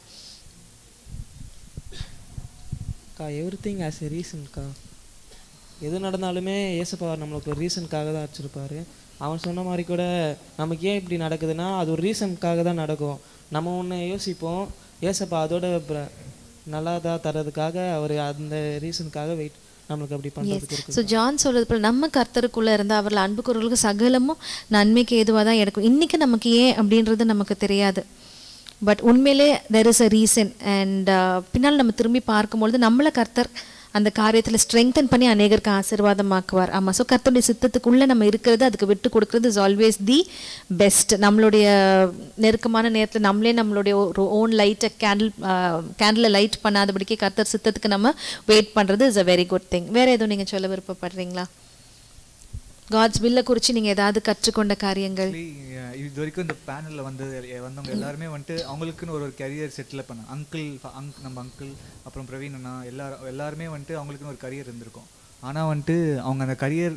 அக்கா எவ்ரி திங் ஆஸ் எ ரீசன்க்கா எது நடந்தாலுமே ஏசப்பா நம்மளுக்கு ஒரு ரீசனுக்காக தான் வச்சுருப்பாரு அவன் சொன்ன மாதிரி கூட நமக்கு ஏன் இப்படி நடக்குதுன்னா அது ஒரு ரீசனுக்காக தான் நடக்கும் நம்ம ஒன்று யோசிப்போம் ஏசப்பா அதோட பிர- நல்லதா தரதுக்காக அவர் அந்த ரீசனுக்காக வெயிட் நம்மளுக்கு அப்படி பண்ணுறதுக்கு இருக்கு ஸோ ஜான் சொல்றது போல நம்ம கர்த்தருக்குள்ள இருந்த அவர்கள் அன்பு குரலுக்கு சகலமும் நன்மைக்கு ஏதுவாக தான் எடுக்கும் இன்னைக்கு நமக்கு ஏன் அப்படின்றது நமக்கு தெரியாது பட் உண்மையிலே there is a reason and பின்னால் நம்ம திரும்பி பார்க்கும்பொழுது நம்மளை கர்த்தர் அந்த காரியத்தில் ஸ்ட்ரெங்தன் பண்ணி அநேகருக்கு ஆசீர்வாதமாக்குவார் ஆமாம் ஸோ கர்த்தருடைய சித்தத்துக்குள்ளே நம்ம இருக்கிறது அதுக்கு விட்டு கொடுக்கறது இஸ் ஆல்வேஸ் தி பெஸ்ட் நம்மளுடைய நெருக்கமான நேரத்தில் நம்மளே நம்மளுடைய ஒரு ஓன் லைட்டை கேண்டில் கேண்டில் லைட் பண்ணாதபடிக்கு கர்த்தர் சித்தத்துக்கு நம்ம வெயிட் பண்ணுறது is a very good thing வேறு எதுவும் நீங்கள் சொல்ல விருப்பப்படுறீங்களா காட்ஸ் வில்ல குறித்து நீங்கள் ஏதாவது கற்றுக்கொண்ட காரியங்கள் Actually, அஹ் இது வரைக்கும் இந்த பேனலில் வந்து எ- வந்தவங்க எல்லாருமே வந்துட்டு அவங்களுக்குன்னு ஒரு ஒரு கரியர் செட்டில் பண்ண அங்கிள் அங்க் நம்ம அங்கிள் அப்புறம் பிரவீன் அண்ணா எல்லாரும் எல்லாருமே வந்துட்டு அவங்களுக்குன்னு ஒரு கரியர் இருந்திருக்கும் ஆனால் வந்துட்டு அவங்க அந்த கரியர்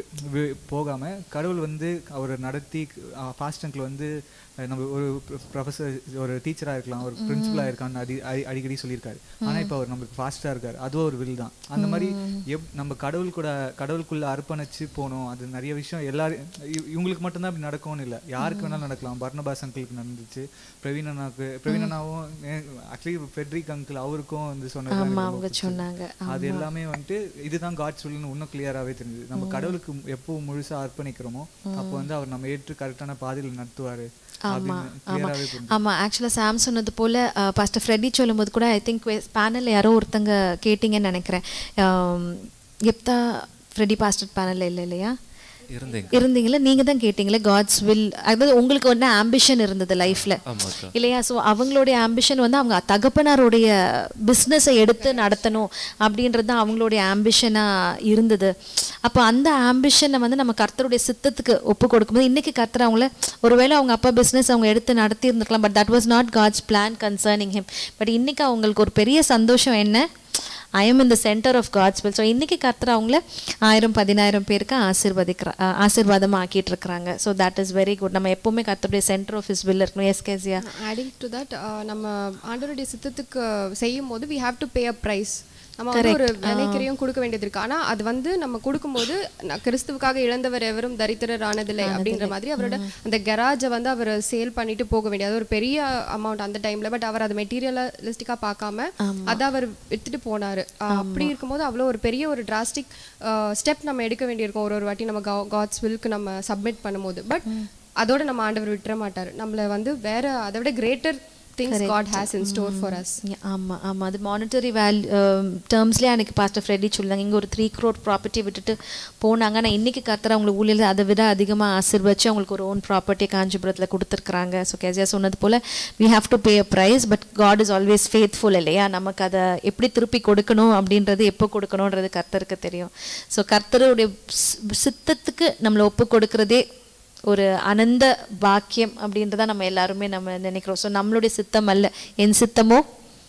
போகாமல் கடவுள் வந்து அவர் நடத்தி ஃபாஸ்ட் அங்கிள் வந்து அஹ் நம்ம ஒரு ப்ரொஃபஸர் ஒரு டீச்சராக இருக்கலாம் ஒரு பிரின்சிபலாக இருக்கான்னு அடி அடி- அடிக்கடி சொல்லியிருக்காரு ஆனால் இப்போ அவர் நம்மளுக்கு ஃபாஸ்ட்டாக இருக்கார் அதுவும் ஒரு வில் தான் அந்த மாதிரி எப் நம்ம கடவுள் கூட கடவுளுக்குள்ள அர்ப்பணிச்சு போகணும் அது நிறைய விஷயம் எல்லாரும் இவ- இவங்களுக்கு மட்டும்தான் அப்படி நடக்கும்னு இல்லை யாருக்கு வேணாலும் நடக்கலாம் பர்ணபாஸ் அங்கிளுக்கு நடந்துச்சு பிரவீன் அண்ணாவுக்கு பிரவீன் அண்ணாவும் ஆக்சுவலி ஃபெட்ரிக் அங்கிள் அவருக்கும் வந்து சொன்னது ஆமா அவங்க சொன்னாங்க அது எல்லாமே வந்துட்டு இதுதான் காட் சொல்லுன்னு இன்னும் கிளியராகவே தெரிஞ்சுது நம்ம கடவுளுக்கு எப்போ முழுசா அர்ப்பணிக்கிறோமோ அப்போ வந்து அவர் நம்ம ஏற்று கரெக்டான பாதையில் நடத்துவாரு ஆமா அப்படின்னு ஆமா கிளியராகவே புரிஞ்சு ஆமா ஆக்சுவலாக சாம் சொன்னது போல பாஸ்டர் ஃப்ரெட்டி சொல்லும்போது கூட ஐ திங்க் பேனலில் யாரோ ஒருத்தங்க கேட்டிங்கன்னு நினைக்கிறேன் ஆம், எப்தா ஃப்ரெடி பாஸ்டர் பேனலில் இல்லை இல்லையா இருந்தேங்க இருந்தீங்களா நீங்க தான் கேட்டீங்களே காட்ஸ் வில் அதாவது உங்களுக்கு வந்து ஆம்பிஷன் இருந்தது லைஃப்ல ஆமாக்கா இல்லையா ஸோ அவங்களுடைய ஆம்பிஷன் வந்து அவங்க தகப்பனாருடைய பிஸ்னஸை எடுத்து நடத்தணும் அப்படின்றது தான் அவங்களுடைய ஆம்பிஷனாக இருந்தது அப்போ அந்த ஆம்பிஷனை வந்து நம்ம கர்த்தருடைய சித்தத்துக்கு ஒப்பு கொடுக்கும்போது இன்னைக்கு கர்த்தர் அவங்கள ஒருவேளை அவங்க அப்பா பிஸ்னஸ் அவங்க எடுத்து நடத்தி இருந்திருக்கலாம் but that was not God's plan concerning him but இன்னைக்கு அவங்களுக்கு ஒரு பெரிய சந்தோஷம் என்ன I am in the centre of God's will so இன்னைக்கு கர்த்தர் அவங்கள ஆயிரம் பதினாயிரம் பேருக்கு ஆசீர்வதிக்கிற ஆசீர்வாதமாக ஆக்கிட்டு இருக்கிறாங்க so that is very good நம்ம எப்பவுமே கர்த்தருடைய சென்டர் ஆஃப் his will இருக்கணும் yes Keziah adding to that நம்ம ஆண்டவருடைய சித்தத்துக்கு செய்யும் போது we have to pay a price நம்ம வந்து ஒரு விலைக்கிறையும் கொடுக்க வேண்டியது இருக்கு ஆனா அது வந்து நம்ம கொடுக்கும்போது நான் கிறிஸ்துவுக்காக இழந்தவர் எவரும் தரித்திரர் ஆனதில்லை அப்படின்ற மாதிரி அவரோட அந்த கராஜை வந்து அவர் சேல் பண்ணிட்டு போக வேண்டியது ஒரு பெரிய அமௌண்ட் அந்த டைம்ல பட் அவர் அதை மெட்டீரியலிஸ்டிக்கா பார்க்காம அதை அவர் வித்துட்டு போனாரு அஹ் அப்படி இருக்கும்போது அவ்வளோ ஒரு பெரிய ஒரு டிராஸ்டிக் ஸ்டெப் நம்ம எடுக்க வேண்டியிருக்கும் ஒரு ஒரு வாட்டி நம்ம காட்ஸ் வில்க்கு நம்ம சப்மிட் பண்ணும்போது பட் அதோட நம்ம ஆண்டவர் விட்டுற மாட்டார் நம்மள வந்து வேற அதை விட greater things God has in store for us ஆமா ஆமா அது மானிட்டரி வேல்யூ டேர்ம்ஸ்லேயே எனக்கு பாஸ்டர் ஃப்ரெடி சொல்லுவாங்க இங்க ஒரு த்ரீ க்ரோட் ப்ராப்பர்ட்டி விட்டுட்டு போனாங்க ஆனால் இன்னைக்கு கர்த்தர் அவங்களுக்கு ஊழியர் அதை விட அதிகமா ஆசீர்வச்சு அவங்களுக்கு ஒரு ஓன் ப்ராப்பர்ட்டி காஞ்சிபுரத்துல கொடுத்துருக்குறாங்க ஸோ கேசியா சொன்னது போல we have to pay a price but God is always faithful இல்லையா நமக்கு அதை எப்படி திருப்பி கொடுக்கணும் அப்படின்றது எப்போ கொடுக்கணுன்றது கர்த்தருக்கு தெரியும் ஸோ கர்த்தருடைய சி- சித்தத்துக்கு நம்மளை ஒப்பு கொடுக்கறதே ஒரு அனந்த பாக்கியம் அப்படின்றத நம்ம எல்லாருமே நம்ம நினைக்கிறோம் ஸோ நம்மளுடைய சித்தம் அல்ல என் சித்தமோ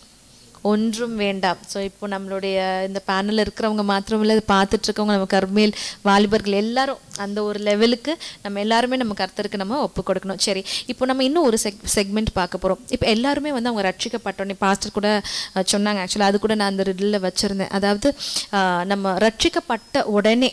ஒன்றும் வேண்டாம் ஸோ இப்போ நம்மளுடைய இந்த பேனலில் இருக்கிறவங்க மாத்திரம் இல்லை பார்த்துட்டு இருக்கவங்க நம்ம கர்மேல் வாலிபர்கள் எல்லாரும் அந்த ஒரு லெவலுக்கு நம்ம எல்லாருமே நம்ம கர்த்தருக்கு நம்ம ஒப்பு கொடுக்கணும் சரி இப்போ நம்ம இன்னும் ஒரு செக் செக்மெண்ட் பார்க்க போகிறோம் இப்போ எல்லாருமே வந்து அவங்க ரட்சிக்கப்பட்டோன்னே பாஸ்டர் கூட அஹ், சொன்னாங்க ஆக்சுவலாக அது கூட நான் அந்த ரிடில் வச்சுருந்தேன் அதாவது அஹ், நம்ம ரட்சிக்கப்பட்ட உடனே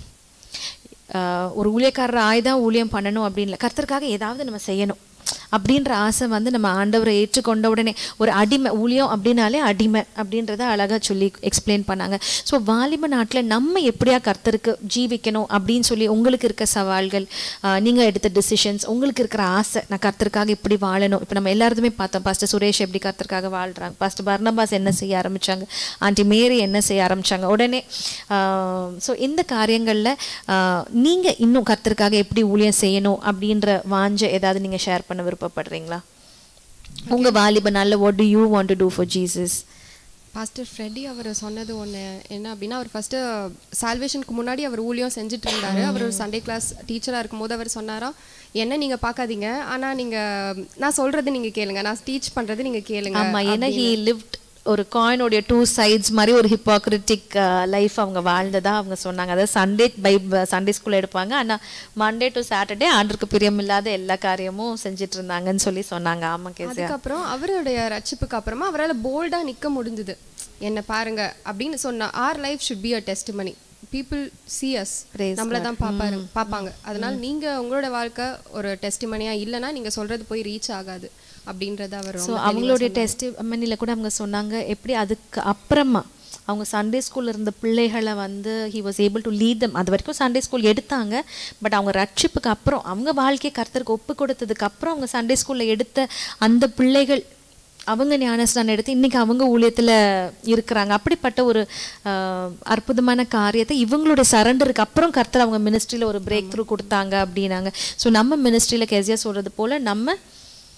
ஆஹ் ஒரு ஊழியக்காரர் ஆய்தான் ஊழியம் பண்ணணும் அப்படின்னு இல்லை கர்த்தருக்காக ஏதாவது நம்ம செய்யணும் அப்படின்ற ஆசை வந்து நம்ம ஆண்டவரை ஏற்றுக்கொண்ட உடனே ஒரு அடிமை ஊழியம் அப்படின்னாலே அடிமை அப்படின்றத அழகாக சொல்லி எக்ஸ்பிளைன் பண்ணாங்க ஸோ வாலிப நாட்டில் நம்ம எப்படியா கர்த்தருக்கு ஜீவிக்கணும் அப்படின்னு சொல்லி உங்களுக்கு இருக்க சவால்கள் நீங்கள் எடுத்த டிசிஷன்ஸ் உங்களுக்கு இருக்கிற ஆசை நான் கர்த்தருக்காக இப்படி வாழணும் இப்போ நம்ம எல்லாருமே பார்த்தோம் பாஸ்டர் சுரேஷ் எப்படி கர்த்தருக்காக வாழ்கிறாங்க பாஸ்டர் பர்னபாஸ் என்ன செய்ய ஆரம்பிச்சாங்க ஆண்டி மேரி என்ன செய்ய ஆரம்பிச்சாங்க உடனே ஸோ இந்த காரியங்களில் நீங்கள் இன்னும் கர்த்தருக்காக எப்படி ஊழியம் செய்யணும் அப்படின்ற வாஞ்ச ஏதாவது நீங்கள் ஷேர் பண்ண விருப்பப்படுறீங்களா உங்கள் வாலிப நாளில் what do you want to do for Jesus pastor Freddy அவர் சொன்னது ஒன்று என்ன அப்படின்னா அவர் ஃபஸ்ட்டு சால்வேஷனுக்கு முன்னாடி அவர் ஊழியம் செஞ்சுட்டு இருந்தாரு அவர் ஒரு சண்டே கிளாஸ் டீச்சராக இருக்கும்போது அவர் சொன்னாராம் என்ன நீங்கள் பார்க்காதீங்க ஆனால் நீங்கள் நான் சொல்கிறது நீங்கள் கேளுங்க நான் டீச் பண்ணுறது நீங்கள் கேளுங்க ஆமா ஏன்னா ஹி லிவ்ட் ஒரு காயினுடைய டூ சைட்ஸ் மாதிரி ஒரு ஹிப்போக்ரிட்டிக் லைஃப் அவங்க வாழ்ந்ததா அவங்க சொன்னாங்க அதாவது சண்டே பை சண்டே ஸ்கூல் எடுப்பாங்க ஆனா மண்டே டு சாட்டர்டே ஆண்டருக்கு பிரியமில்லாத எல்லா காரியமும் செஞ்சுட்டு இருந்தாங்கன்னு சொல்லி சொன்னாங்க ஆமா கேசியா அதுக்கப்புறம் அவருடைய ரட்சிப்புக்கு அப்புறமா அவரால் போல்டாக நிற்க முடிஞ்சுது என்ன பாருங்க அப்படின்னு சொன்னா our life should be a test many people see us நம்மள தான் பார்ப்பாரு பார்ப்பாங்க அதனால நீங்க உங்களோட வாழ்க்கை ஒரு டெஸ்டிமனியா இல்லைன்னா நீங்க சொல்றது போய் ரீச் ஆகாது அப்படின்றத அவர் ஸோ ரொம்ப தெளிவா அவங்களுடைய சொன்னாரு. டெஸ்ட் மணியில் கூட அவங்க சொன்னாங்க எப்படி அதுக்கு அப்புறமா அவங்க சண்டே ஸ்கூல்ல இருந்த பிள்ளைகளை வந்து he was able to lead them அது வரைக்கும் சண்டே ஸ்கூல் எடுத்தாங்க பட் அவங்க ரட்சிப்புக்கு அப்புறம் அவங்க வாழ்க்கையை கர்த்தருக்கு ஒப்பு கொடுத்ததுக்கு அப்புறம் அவங்க சண்டே ஸ்கூல்ல எடுத்த அந்த பிள்ளைகள் அவங்க ஞானஸ்நானம் எடுத்து இன்னைக்கு அவங்க ஊழியத்துல இருக்கிறாங்க அப்படிப்பட்ட ஒரு ஆஹ், அற்புதமான காரியத்தை இவங்களுடைய சரண்டருக்கு அப்புறம் கர்த்தர் அவங்க மினிஸ்ட்ரியில ஒரு பிரேக் த்ரூ கொடுத்தாங்க அப்படின்னாங்க ஸோ நம்ம மினிஸ்ட்ரியில கேசியா சொல்றது போல நம்ம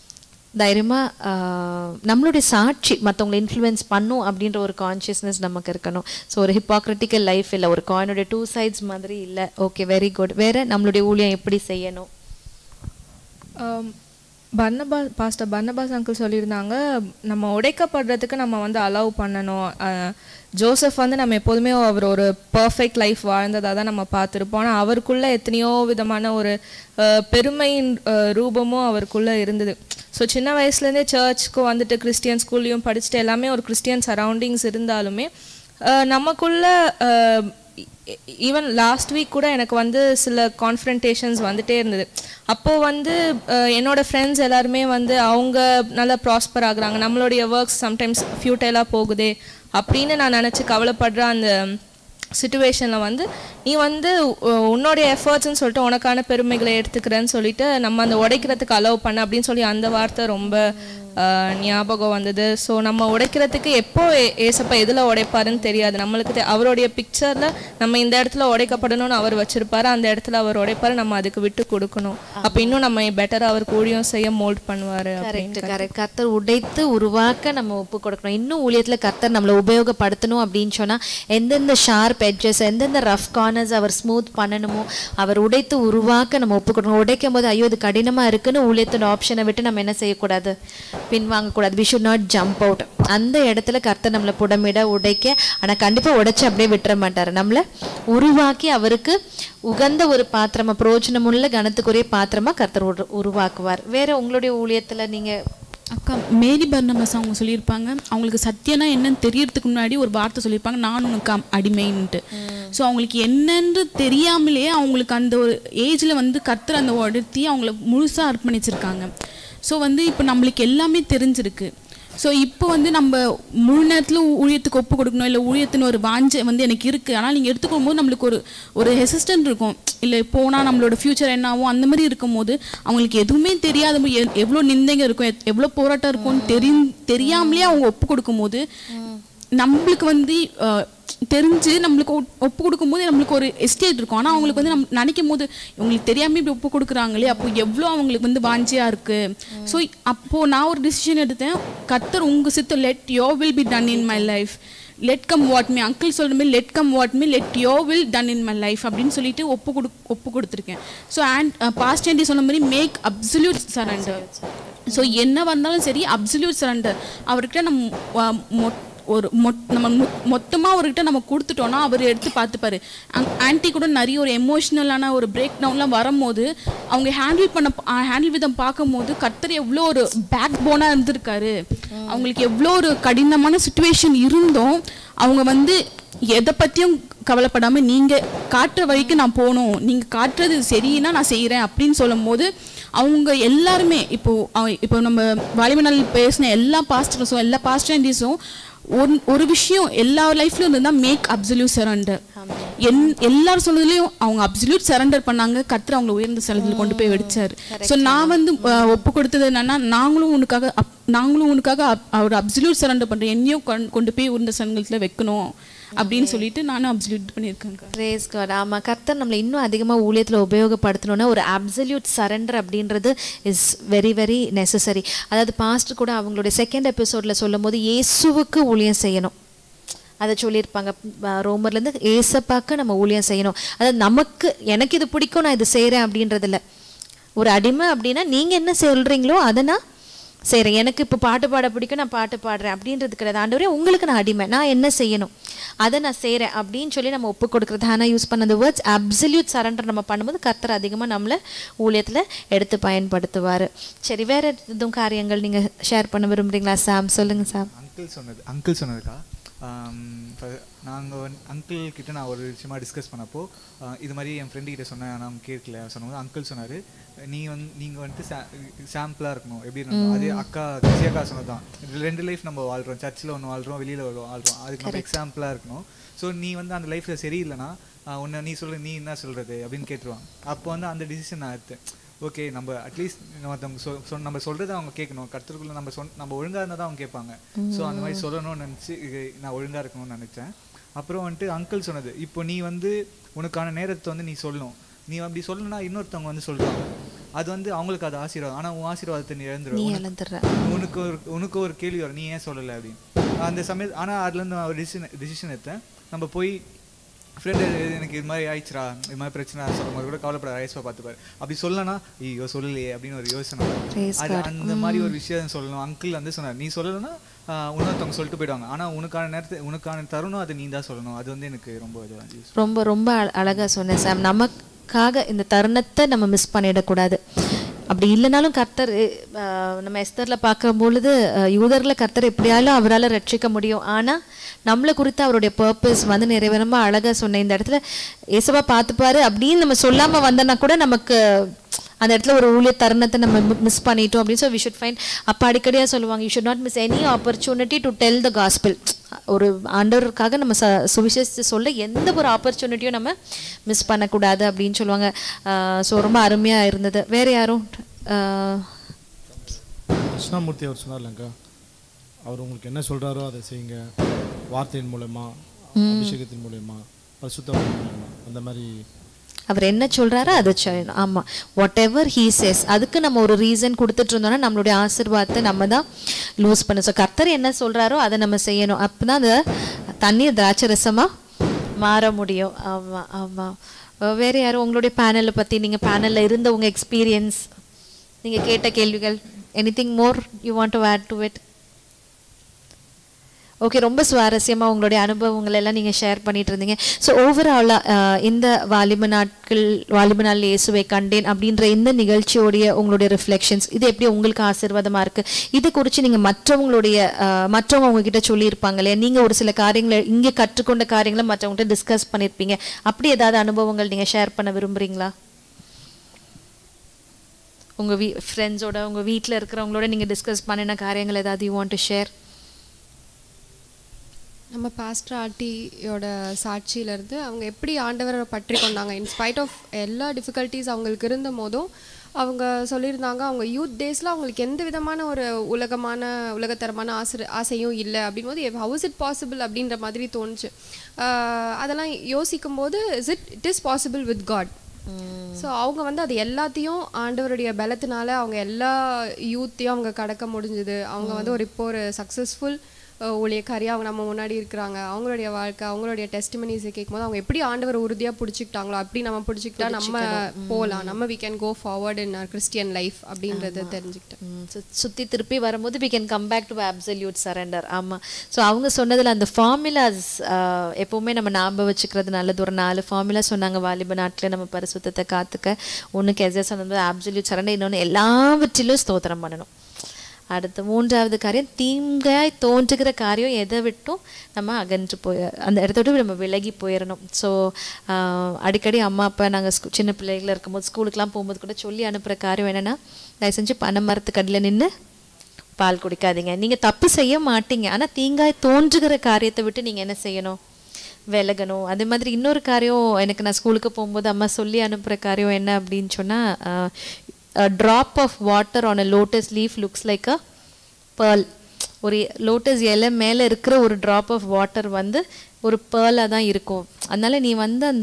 தைரியமாக நம்மளுடைய சாட்சி மற்றவங்களை இன்ஃப்ளூயன்ஸ் பண்ணும் அப்படின்ற ஒரு கான்ஷியஸ்னஸ் நமக்கு இருக்கணும் ஸோ ஒரு ஹிப்பாக்ரிட்டிக்கல் லைஃப் இல்லை ஒரு காயினுடைய டூ சைட்ஸ் மாதிரி இல்லை ஓகே வெரி குட் வேற நம்மளுடைய ஊழியம் எப்படி செய்யணும் பன்னபா பாஸ்டர் பன்னபாஸ் அங்கிள் சொல்லியிருந்தாங்க நம்ம உடைக்கப்படுறதுக்கு நம்ம வந்து அலோவ் பண்ணணும் அஹ், ஜோசப் வந்து நம்ம எப்போதுமே அவர் ஒரு பர்ஃபெக்ட் லைஃப் வாழ்ந்ததாக தான் நம்ம பார்த்துருப்போம் ஆனால் அவருக்குள்ள எத்தனையோ விதமான ஒரு அஹ், பெருமையின் அஹ், ரூபமும் அவருக்குள்ள இருந்தது ஸோ சின்ன வயசுலேருந்தே சர்ச்சுக்கு வந்துட்டு கிறிஸ்டியன் ஸ்கூல்லையும் படிச்சுட்டு எல்லாமே ஒரு கிறிஸ்டியன் சரௌண்டிங்ஸ் இருந்தாலுமே அஹ், நமக்குள்ள ஈவன் லாஸ்ட் வீக் கூட எனக்கு வந்து சில கான்ஃபரன்டேஷன்ஸ் வந்துட்டே இருந்தது அப்போது வந்து அஹ், என்னோட ஃப்ரெண்ட்ஸ் எல்லாருமே வந்து அவங்க நல்லா ப்ராஸ்பர் ஆகுறாங்க நம்மளுடைய ஒர்க்ஸ் சம்டைம்ஸ் ஃபியூட்டைலாக போகுதே அப்படின்னு நான் நினச்சி கவலைப்படுற அந்த சுச்சுவேஷனில் வந்து நீ வந்து உ- உன்னுடைய எஃபர்ட்ஸ்னு சொல்லிட்டு உனக்கான பெருமைகளை எடுத்துக்கிறேன்னு சொல்லிட்டு நம்ம அந்த உடைக்கிறதுக்கு அலோவ் பண்ண அப்படின்னு சொல்லி அந்த வார்த்தை ரொம்ப அஹ், ஞாபகம் வந்தது ஸோ நம்ம உடைக்கிறதுக்கு எப்போ ஏ- ஏசப்பா எதில் உடைப்பாருன்னு தெரியாது நம்மளுக்கு தெ- அவருடைய பிக்சரில் நம்ம இந்த இடத்துல உடைக்கப்படணும்னு அவர் வச்சிருப்பாரு அந்த இடத்துல அவர் உடைப்பாரு நம்ம அதுக்கு விட்டு கொடுக்கணும் அப்போ இன்னும் நம்ம பெட்டராக அவருக்கு ஊழியம் செய்ய மோல்ட் பண்ணுவார் கரெக்ட் கரெக்ட் கர்த்தர் உடைத்து உருவாக்க நம்ம ஒப்பு கொடுக்கணும் இன்னும் ஊழியத்தில் கர்த்தர் நம்மளை உபயோகப்படுத்தணும் அப்படின்னு சொன்னால் எந்தெந்த ஷார்ப் எட்ஜஸ் எந்தெந்த ரஃப் கார்னர்ஸ் அவர் ஸ்மூத் பண்ணணுமோ அவர் உடைத்து உருவாக்க நம்ம ஒப்பு கொடுக்கணும் உடைக்கும் போது ஐயோ இது கடினமாக இருக்குன்னு ஊழியத்தோட ஆப்ஷனை விட்டு நம்ம என்ன செய்யக்கூடாது பின்வாங்கக்கூடாது we should not jump out அந்த இடத்துல கர்த்தர் நம்மளை புடமிட உடைக்க ஆனால் கண்டிப்பாக உடைச்சு அப்படியே விட்டுற மாட்டார் நம்மளை உருவாக்கி அவருக்கு உகந்த ஒரு பாத்திரமா பிரயோஜனமுள்ள கனத்துக்குரிய பாத்திரமா கர்த்தர் உரு உருவாக்குவார் வேற உங்களுடைய ஊழியத்துல நீங்க அக்கா மேரி பர்னபஸ் அவங்க சொல்லியிருப்பாங்க அவங்களுக்கு சத்தியனா என்னன்னு தெரியறதுக்கு முன்னாடி ஒரு வார்த்தை சொல்லியிருப்பாங்க நான் உனக்கு அம்- அடிமைன்ட்டு ஸோ அவங்களுக்கு என்னன்னு தெரியாமலேயே அவங்களுக்கு அந்த ஒரு ஏஜில் வந்து கர்த்தர் அந்த உடத்தி அவங்கள முழுசாக அர்ப்பணிச்சிருக்காங்க ஸோ வந்து இப்போ நம்மளுக்கு எல்லாமே தெரிஞ்சிருக்கு ஸோ இப்போ வந்து நம்ம முழு நேரத்தில் ஊழியத்துக்கு ஒப்பு கொடுக்கணும் இல்லை ஊழியத்தின் ஒரு வாஞ்சை வந்து எனக்கு இருக்குது ஆனால் நீங்கள் எடுத்துக்கும் போது நம்மளுக்கு ஒரு ஒரு ஹெசிஸ்டன்ட் இருக்கும் இல்லை போனால் நம்மளோட ஃப்யூச்சர் என்ன ஆகும் அந்த மாதிரி இருக்கும்போது அவங்களுக்கு எதுவுமே தெரியாத போது எ- எவ்வளோ நிந்தைங்க இருக்கும் எத்- எவ்வளோ போராட்டம் இருக்கும்னு தெரி தெரியாமலே அவங்க ஒப்பு கொடுக்கும்போது நம்மளுக்கு வந்து அஹ், தெரிஞ்சு நம்மளுக்கு ஒப்- ஒப்பு கொடுக்கும்போது நம்மளுக்கு ஒரு எஸ்டேட் இருக்கும் ஆனால் அவங்களுக்கு வந்து நம்ம நினைக்கும் போது இவங்களுக்கு தெரியாம இப்படி ஒப்பு கொடுக்குறாங்களே அப்போ எவ்வளோ அவங்களுக்கு வந்து வாஞ்சியா இருக்கு ஸோ அப்போ நான் ஒரு டிசிஷன் எடுத்தேன் கத்தர் உங்க சித்தம் let your will be done in my life let come what may uncle சொல்ற மாதிரி let come what may let your will done in my life அப்படின்னு சொல்லிட்டு ஒப்பு கொடு ஒப்பு கொடுத்துருக்கேன் ஸோ அண்ட் பாஸ்ட் ஆண்டி சொன்ன மாதிரி மேக் அப்சல்யூட் சரண்டர் ஸோ என்ன வந்தாலும் சரி அப்சல்யூட் சரண்டர் அவர்கிட்ட நம்ம அஹ், மொ- ஒரு மொத் நம்ம மொத்தமாக அவர்கிட்ட நம்ம கொடுத்துட்டோம்னா அவர் எடுத்து பார்த்துப்பாரு ஆன்ட்டி கூட நிறைய ஒரு எமோஷ்னலான ஒரு பிரேக் டவுன்லாம் வரும்போது அவங்க ஹேண்டில் பண்ண ஹேண்டில் விதம் பார்க்கும்போது கர்த்தர் எவ்வளோ ஒரு பேக் போனாக இருந்திருக்காரு அவங்களுக்கு எவ்வளோ ஒரு கடினமான சுச்சுவேஷன் இருந்தும் அவங்க வந்து எதை பற்றியும் கவலைப்படாமல் நீங்கள் காட்டுற வரைக்கும் நான் போகணும் நீங்கள் காட்டுறது சரின்னா நான் செய்கிறேன் அப்படின்னு சொல்லும்போது அவங்க எல்லாருமே இப்போ அவ- இப்போ நம்ம வாலிபனால் பேசின எல்லா பாஸ்டர்ஸும் எல்லா பாஸ்டர்ஸும் ஒரு ஒரு விஷயம் எல்லா லைஃப்லயும் இருந்தால் மேக் அப்சல்யூட் சரண்டர் என் எல்லாரும் சொன்னதுலயும் அவங்க அப்சல்யூட் சரண்டர் பண்ணாங்க கர்த்தர் அவங்களை உயர்ந்த ஸ்தலத்தில் கொண்டு போய் வெடிச்சாரு ஸோ நான் வந்து அஹ், ஒப்பு கொடுத்தது என்னன்னா நாங்களும் உனக்காக அப்- நாங்களும் உனக்காக அப்- அவர் அப்சல்யூட் சரண்டர் பண்றேன் என்னையும் கொண்- கொண்டு போய் உயர்ந்த ஸ்தலத்தில் வைக்கணும் அப்படின்னு சொல்லிட்டு நானும் அப்சல்யூட் பண்ணியிருக்கேங்க பிரேஸ் காட் ஆமா கர்த்தர் நம்மளை இன்னும் அதிகமா ஊழியத்துல உபயோகப்படுத்தணும்னா ஒரு அப்சல்யூட் சரண்டர் அப்படின்றது இஸ் வெரி வெரி நெசசரி அதாவது பாஸ்ட் கூட அவங்களுடைய செகண்ட் எபிசோட்ல சொல்லும்போது இயேசுவுக்கு ஊழியம் செய்யணும் அதை சொல்லியிருப்பாங்க அஹ் ரோமர்லேருந்து ஏசப்பாக்கு நம்ம ஊழியம் செய்யணும் அதாவது நமக்கு எனக்கு இது பிடிக்கும் நான் இது செய்கிறேன் அப்படின்றது இல்ல ஒரு அடிமை அப்படின்னா நீங்கள் என்ன சொல்கிறீங்களோ அதை நான் செய்கிறேன் எனக்கு இப்போ பாட்டு பாட பிடிக்கும் நான் பாட்டு பாடுறேன் அப்படின்றது கிடையாது ஆண்டவரே உங்களுக்கு நான் அடிமை நான் என்ன செய்யணும் அதை நான் செய்கிறேன் அப்படின்னு சொல்லி நம்ம ஒப்பு கொடுக்குறது ஆனால் யூஸ் பண்ண அந்த வேர்ட்ஸ் அப்சல்யூட் சரண்டர் நம்ம பண்ணும்போது கர்த்தர் அதிகமாக நம்மளை ஊழியத்தில் எடுத்து பயன்படுத்துவார் சரி வேற எதுவும் காரியங்கள் நீங்கள் ஷேர் பண்ண விரும்புறீங்களா சாம் சொல்லுங்கள் சாம் அங்கிள் சொன்னது அங்கிள் சொன்னதுக்கா நாங்கள் வந்து அங்கிள் கிட்ட நான் ஒரு விஷயமா டிஸ்கஸ் பண்ணப்போ ஆஹ் இது மாதிரி என் ஃப்ரெண்டு கிட்ட சொன்னேன் நான் அவங்க கேட்கல சொன்னபோது அங்கிள் சொன்னார் நீ வந்து நீங்கள் வந்துட்டு சாம்பிளாக இருக்கணும் எப்படி இருக்கணும் அதே அக்கா கிசியக்கா சொன்னதான் ரெண்டு லைஃப் நம்ம வாழ்கிறோம் சர்ச்சில் ஒன்று வாழ்கிறோம் வெளியில் வாழ்கிறோம் அதுக்கு நம்ம எக்ஸாம்பிளாக இருக்கணும் ஸோ நீ வந்து அந்த லைஃப்பில் சரியில்லைன்னா உன்னை நீ சொல்ற நீ என்ன சொல்கிறது அப்படின்னு கேட்டுருவாங்க அப்போ வந்து அந்த டிசிஷன் நான் எடுத்தேன் ஓகே நம்ம அட்லீஸ்ட் மற்றவங்க சொ சொ- நம்ம சொல்கிறத அவங்க கேட்கணும் கருத்துக்குள்ள நம்ம சொன் நம்ம ஒழுங்காக இருந்தால் தான் அவங்க கேட்பாங்க ஸோ அந்த மாதிரி சொல்லணும்னு நினச்சி நான் ஒழுங்காக இருக்கணும்னு நினச்சேன் அப்புறம் வந்துட்டு அங்கிள் சொன்னது இப்போ நீ வந்து உனக்கான நேரத்தை வந்து நீ சொல்லணும் நீ அப்படி சொல்லணும்னா இன்னொருத்தவங்க வந்து சொல்கிறாங்க அது வந்து அவங்களுக்கு அது ஆசீர்வாதம் ஆனால் உன் ஆசீர்வாதத்தை நீ நீ இழந்துருவ இழந்துடுற உனக்கு ஒரு உனக்கு ஒரு கேள்வி வரும் நீ ஏன் சொல்லலை அப்படின்னு அந்த சமய ஆனால் அதுலேருந்து நான் ஒரு டிசிஷன் டிசிஷன் எடுத்தேன் நம்ம போய் ஃப்ரெண்டு எனக்கு இது மாதிரி ஆயிடுச்சுடா இது மாதிரி பிரச்சனை சொல்லும் போது கூட கவலைப்பட ஐஸ்வா பார்த்துப்பாரு அப்படி சொல்லனா ஐயோ சொல்லலையே அப்படின்னு ஒரு யோசனை வரும். Praise அது God. அந்த மாதிரி ஒரு விஷயம் சொல்லணும் அங்கிள் வந்து சொன்னார் நீ சொல்லலைன்னா ஆஹ், இன்னொருத்தவங்க சொல்லிட்டு போயிடுவாங்க ஆனால் உனக்கான நேரத்தை உனக்கான தருணம் அது நீ தான் சொல்லணும் அது வந்து எனக்கு ரொம்ப இதுவாக ரொம்ப ரொம்ப அழ- அழகா சொன்னேன் சாம் நமக்காக இந்த தருணத்தை நம்ம மிஸ் பண்ணிடக்கூடாது அப்படி இல்லைனாலும் கர்த்தர் அஹ், நம்ம எஸ்தரில் பார்க்கும் பொழுது அஹ், யூதர்ல கர்த்தர் எப்படியாலும் அவரால் ரட்சிக்க முடியும் ஆனா நம்மளை குறித்து அவருடைய பர்பஸ் வந்து நிறைவேறமா அழகா சொன்ன இந்த இடத்துல ஏசவா பார்த்துப்பாரு அப்படின்னு நம்ம சொல்லாம வந்தோன்னா கூட நமக்கு அந்த இடத்துல ஒரு ஊழிய தருணத்தை நம்ம மிஸ் பண்ணிட்டோம் அப்படின்னு சொல்லி வி ஷுட் ஃபைன் அப்போ அடிக்கடியாக சொல்லுவாங்க you should not miss any opportunity to tell the gospel ஒரு ஆண்டவருக்காக நம்ம ச சுவிசேஷத்தை சொல்ல எந்த ஒரு ஆப்பர்ச்சுனிட்டியும் நம்ம மிஸ் பண்ணக்கூடாது அப்படின்னு சொல்லுவாங்க ஸோ ரொம்ப அருமையாக இருந்தது வேற யாரும் ஆஹ் கிருஷ்ணாமூர்த்தி அவர் சொன்னார்லங்கா அவர் உங்களுக்கு என்ன சொல்றாரோ அதை செய்யுங்க வார்த்தையின் மூலயமா அபிஷேகத்தின் மூலயமா பரிசுத்தத்தின் மூலயமா அந்த மாதிரி அவர் என்ன சொல்றாரோ அதை செய்யணும் ஆமா வாட் எவர் ஹீ சேஸ் அதுக்கு நம்ம ஒரு ரீசன் கொடுத்துட்டு இருந்தோம்னா நம்மளுடைய ஆசீர்வாதத்தை நம்ம தான் லூஸ் பண்ண ஸோ கர்த்தர் என்ன சொல்றாரோ அதை நம்ம செய்யணும் அப்பதான் அந்த தண்ணீர் திராட்சை ரசமா மாற முடியும் ஆமா ஆமா அஹ் வேற யாரும் உங்களுடைய பேனலை பத்தி நீங்க பேனல்ல இருந்த உங்க எக்ஸ்பீரியன்ஸ் நீங்க கேட்ட கேள்விகள் anything more you want to add to it okay ரொம்ப சுவாரஸ்யமா உங்களுடைய அனுபவங்கள் எல்லாம் நீங்க ஷேர் பண்ணிட்டு இருந்தீங்க ஸோ ஓவராலா இந்த வாலிப நாட்கள் வாலிப நாள் இயேசுவை கண்டேன் அப்படின்ற இந்த நிகழ்ச்சியோடைய உங்களுடைய ரிஃப்ளெக்ஷன்ஸ் இது எப்படி உங்களுக்கு ஆசீர்வாதமா இருக்கு இது குறித்து நீங்க மற்றவங்களுடைய அஹ், மற்றவங்க உங்ககிட்ட சொல்லியிருப்பாங்க இல்லையா நீங்க ஒரு சில காரியங்களை இங்க கற்றுக்கொண்ட காரியங்களை மற்றவங்ககிட்ட டிஸ்கஸ் பண்ணியிருப்பீங்க அப்படி ஏதாவது அனுபவங்கள் நீங்க ஷேர் பண்ண விரும்புறீங்களா உங்க வீ ஃப்ரெண்ட்ஸோட உங்க வீட்டில் இருக்கிறவங்களோட நீங்க டிஸ்கஸ் பண்ணின காரியங்கள் ஏதாவது யூ வாண்ட் டு ஷேர் நம்ம பாஸ்டர் ஆட்டியோட சாட்சியிலேருந்து அவங்க எப்படி ஆண்டவரை பற்றி கொண்டாங்க இன்ஸ்பைட் ஆஃப் எல்லா டிஃபிகல்ட்டிஸ் அவங்களுக்கு இருந்த போதும் அவங்க சொல்லியிருந்தாங்க அவங்க யூத் டேஸில் அவங்களுக்கு எந்த விதமான ஒரு உலகமான உலகத்தரமான ஆசை ஆசையும் இல்லை அப்படின்போது ஹவுஸ் இட் பாசிபிள் அப்படின்ற மாதிரி தோணுச்சு ஆஹ் அதெல்லாம் யோசிக்கும் போது is it it is possible with God so அவங்க வந்து அது எல்லாத்தையும் ஆண்டவருடைய பலத்தினால அவங்க எல்லா யூத்தையும் அவங்க கடக்க முடிஞ்சுது அவங்க வந்து ஒரு இப்போ ஒரு சக்ஸஸ்ஃபுல் ஊழியக்காரியாக அவங்க நம்ம முன்னாடி இருக்கிறாங்க அவங்களுடைய வாழ்க்கை அவங்களுடைய டெஸ்டிமனிஸை கேட்கும்போது அவங்க எப்படி ஆண்டவர் உறுதியாக பிடிச்சிக்கிட்டாங்களோ அப்படி நம்ம பிடிச்சிக்கிட்டா நம்ம போகலாம் நம்ம we can go forward in Christian life அப்படின்றத தெரிஞ்சுக்கிட்டேன் ம், சு- சுத்தி திருப்பி வரும்போது we can come back to absolute surrender ஆமா ஸோ அவங்க சொன்னதுல அந்த ஃபார்முலாஸ் எப்பவுமே நம்ம ஞாபகம் வச்சுக்கிறது நல்லது ஒரு நாலு ஃபார்முலா சொன்னாங்க வாலிப நாட்டில் நம்ம பரிசுத்தத்தை காத்துக்க ஒன்றுக்கு எஸ்எஸ் சொன்னது absolute surrender இன்னொன்று எல்லாவற்றிலும் ஸ்தோத்திரம் பண்ணணும் அடுத்து மூன்றாவது காரியம் தீங்காய் தோன்றுகிற காரியம் எதை விட்டும் நம்ம அகன்று போய் அந்த இடத்த விட்டு நம்ம விலகி போயிடணும் ஸோ அடிக்கடி அம்மா அப்பா நாங்கள் ஸ்கூ சின்ன பிள்ளைகள இருக்கும்போது ஸ்கூலுக்குலாம் போகும்போது கூட சொல்லி அனுப்புகிற காரியம் என்னென்னா தயவு செஞ்சு பனை மரத்துக்கடியில் நின்று பால் குடிக்காதீங்க நீங்கள் தப்பு செய்ய மாட்டீங்க ஆனால் தீங்காய் தோன்றுகிற காரியத்தை விட்டு நீங்கள் என்ன செய்யணும் விலகணும் அதே மாதிரி இன்னொரு காரியம் எனக்கு நான் ஸ்கூலுக்கு போகும்போது அம்மா சொல்லி அனுப்புகிற காரியம் என்ன அப்படின்னு சொன்னால் drop of water on a lotus leaf looks like a pearl ஒரு லோட்டஸ் இலை மேலே இருக்கிற ஒரு ட்ராப் ஆஃப் வாட்டர் வந்து ஒரு பேர்லாக தான் இருக்கும் அதனால நீ வந்து அந்த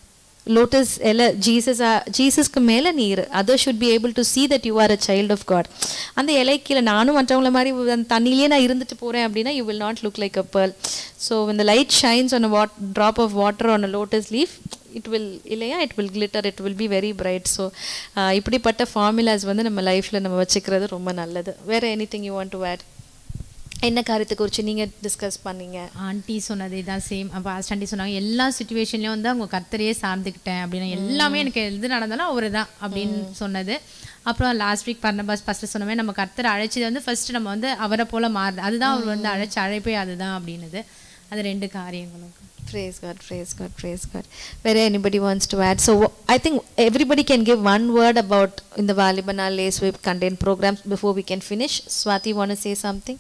லோட்டஸ் இலை ஜீசஸ் ஜீசஸ்க்கு மேலே நீ இரு other should be able to see that you are a child of God அந்த இலை கீழே நானும் மற்றவங்கள மாதிரி அந்த தண்ணியிலே நான் இருந்துட்டு போகிறேன் அப்படின்னா you will not look like a pearl so இந்த light shines on a what drop of water on a lotus leaf it will இல்லையா it will glitter it will be very bright so இப்படிப்பட்ட formulas வந்து நம்ம லைஃப்பில் நம்ம வச்சுக்கிறது ரொம்ப நல்லது வேறு anything you want to add என்ன காரியத்தை குறித்து நீங்கள் டிஸ்கஸ் பண்ணீங்க ஆண்டி சொன்னதே தான் சேம் அப்போ ஆஸ்ட் ஆண்டி சொன்னாங்க எல்லா சுச்சுவேஷன்லையும் வந்து அவங்க கர்த்தரையே சார்ந்துக்கிட்டேன் அப்படின்னா எல்லாமே எனக்கு எது நடந்தாலும் அவர் தான் அப்படின்னு சொன்னது அப்புறம் லாஸ்ட் வீக் பர்னபாஸ் ஃபஸ்ட்டு சொன்னமே நம்ம கர்த்தரை அழைச்சது வந்து ஃபர்ஸ்ட் நம்ம வந்து அவரை போல மாறுது அதுதான் அவர் வந்து அழைச்ச அழைப்பே அதுதான் அப்படின்னது அது ரெண்டு காரியங்களும் Praise God, praise God, praise God. Where anybody wants to add. So wh- I think everybody can give one word about in the Valibana Lace Whip content programs before we can finish. Swati, want to say something?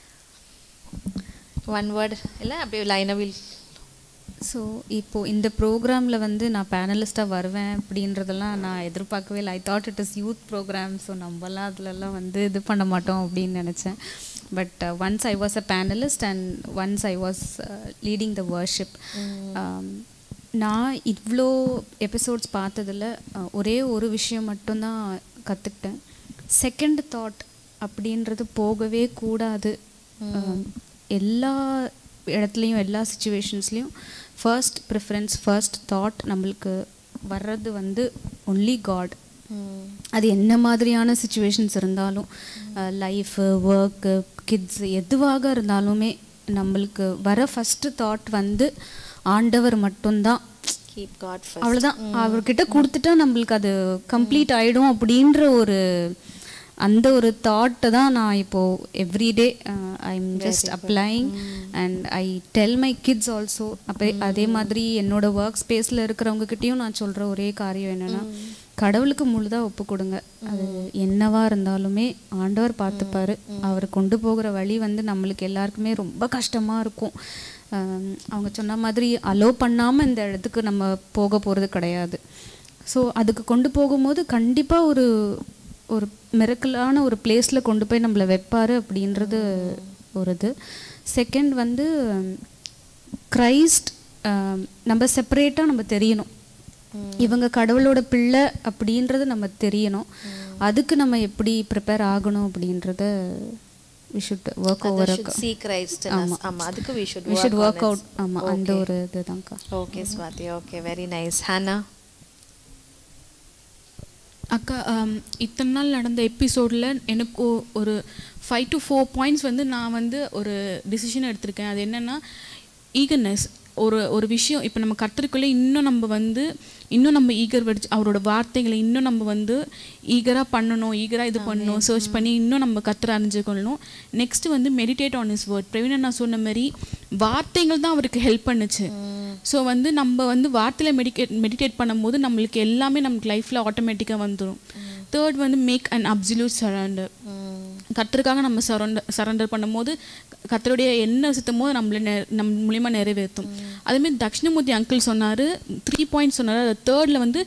One word. இல்லை அப்படியே லைனாக will so இப்போது இந்த ப்ரோக்ராமில் வந்து நான் பேனலிஸ்ட்டாக வருவேன் அப்படின்றதெல்லாம் நான் எதிர்பார்க்கவே இல்லை I thought it is youth programme so நம்மலாம் அதுலலாம் வந்து இது பண்ண மாட்டோம் அப்படின்னு நினச்சேன் but once I was a panelist and once I was leading the worship நான் இவ்வளோ எபிசோட்ஸ் பார்த்ததில் அஹ், ஒரே ஒரு விஷயம் மட்டும்தான் கற்றுக்கிட்டேன் செகண்ட் தாட் அப்படின்றது போகவே கூடாது அஹ், எல்லா இடத்துலையும் எல்லா சுச்சுவேஷன்ஸ்லேயும் ஃபர்ஸ்ட் ப்ரிஃபரன்ஸ் ஃபர்ஸ்ட் தாட் நம்மளுக்கு வர்றது வந்து ஒன்லி காட் அது என்ன மாதிரியான சுச்சுவேஷன்ஸ் இருந்தாலும் லைஃபு ஒர்க்கு கிட்ஸ் எதுவாக இருந்தாலுமே நம்மளுக்கு வர ஃபஸ்ட்டு தாட் வந்து ஆண்டவர் மட்டும்தான் கீப் காட் அவ்வளோதான் அவர்கிட்ட கொடுத்துட்டா நம்மளுக்கு அது கம்ப்ளீட் ஆகிடும் அப்படின்ற ஒரு அந்த ஒரு தாட்டை தான் நான் இப்போது everyday I am just applying and I tell my kids also அப்போ அதே மாதிரி என்னோட ஒர்க் ஸ்பேஸில் இருக்கிறவங்கக்கிட்டேயும் நான் சொல்கிற ஒரே காரியம் என்னென்னா கடவுளுக்கு முழுதாக ஒப்பு கொடுங்க அது என்னவா இருந்தாலுமே ஆண்டவர் பார்த்துப்பாரு அவர் கொண்டு போகிற வழி வந்து நம்மளுக்கு எல்லாருக்குமே ரொம்ப கஷ்டமாக இருக்கும் ஆம், அவங்க சொன்ன மாதிரி அலோ பண்ணாமல் இந்த இடத்துக்கு நம்ம போக போகிறது கிடையாது ஸோ அதுக்கு கொண்டு போகும்போது கண்டிப்பாக ஒரு ஒரு மிரக்கலான ஒரு பிளேஸில் கொண்டு போய் நம்மளை வைப்பார் அப்படின்றது ஒரு இது செகண்ட் வந்து கிரைஸ்ட் நம்ம செப்பரேட்டாக நம்ம தெரியணும் இவங்க கடவுளோட பிள்ளை அப்படின்றது நம்ம தெரியணும் அதுக்கு நம்ம எப்படி ப்ரிப்பேர் ஆகணும் அப்படின்றத we should work over see Christ in us. ஆமா, அதுக்கு we should we should work on work it. Out ஆமாம் அந்த Okay. ஒரு இதுதான்க்கா okay Swathi okay very nice Hannah அக்கா ஆம், இத்தனை நாள் நடந்த எபிசோடில் எனக்கு ஒ- ஒரு ஃபைவ் டு ஃபோர் பாயிண்ட்ஸ் வந்து நான் வந்து ஒரு டிசிஷன் எடுத்திருக்கேன் அது என்னென்னா ஈகர்னஸ் ஒரு ஒரு விஷயம் இப்போ நம்ம கற்றுக்குள்ளே இன்னும் நம்ம வந்து இன்னும் நம்ம ஈகர் வடிச்சு அவரோட வார்த்தைகளை இன்னும் நம்ம வந்து ஈகராக பண்ணணும் ஈகராக இது பண்ணணும் சர்ச் பண்ணி இன்னும் நம்ம கத்துற அறிஞ்சுக்கொள்ளணும் நெக்ஸ்ட் வந்து meditate on his word Praveena நான் சொன்ன மாதிரி வார்த்தைகள் தான் அவருக்கு ஹெல்ப் பண்ணுச்சு ஸோ வந்து நம்ம வந்து வார்த்தையில் மெடிகேட் மெடிடேட் பண்ணும்போது நம்மளுக்கு எல்லாமே நமக்கு லைஃப்பில் ஆட்டோமேட்டிக்காக வந்துடும் தேர்ட் வந்து மேக் அண்ட் அப்சல்யூட் சரண்டர் கத்தருக்காக நம்ம சரண்டர் சரண்டர் பண்ணும்போது கத்தருடைய என்ன சித்தமோ நம்மள நெ நம் மூலியமாக நிறைவேற்றும் அதேமாதிரி தக்ஷணமூர்த்தி அங்கிள் சொன்னார் த்ரீ பாயிண்ட் சொன்னார் அது தேர்டில் வந்து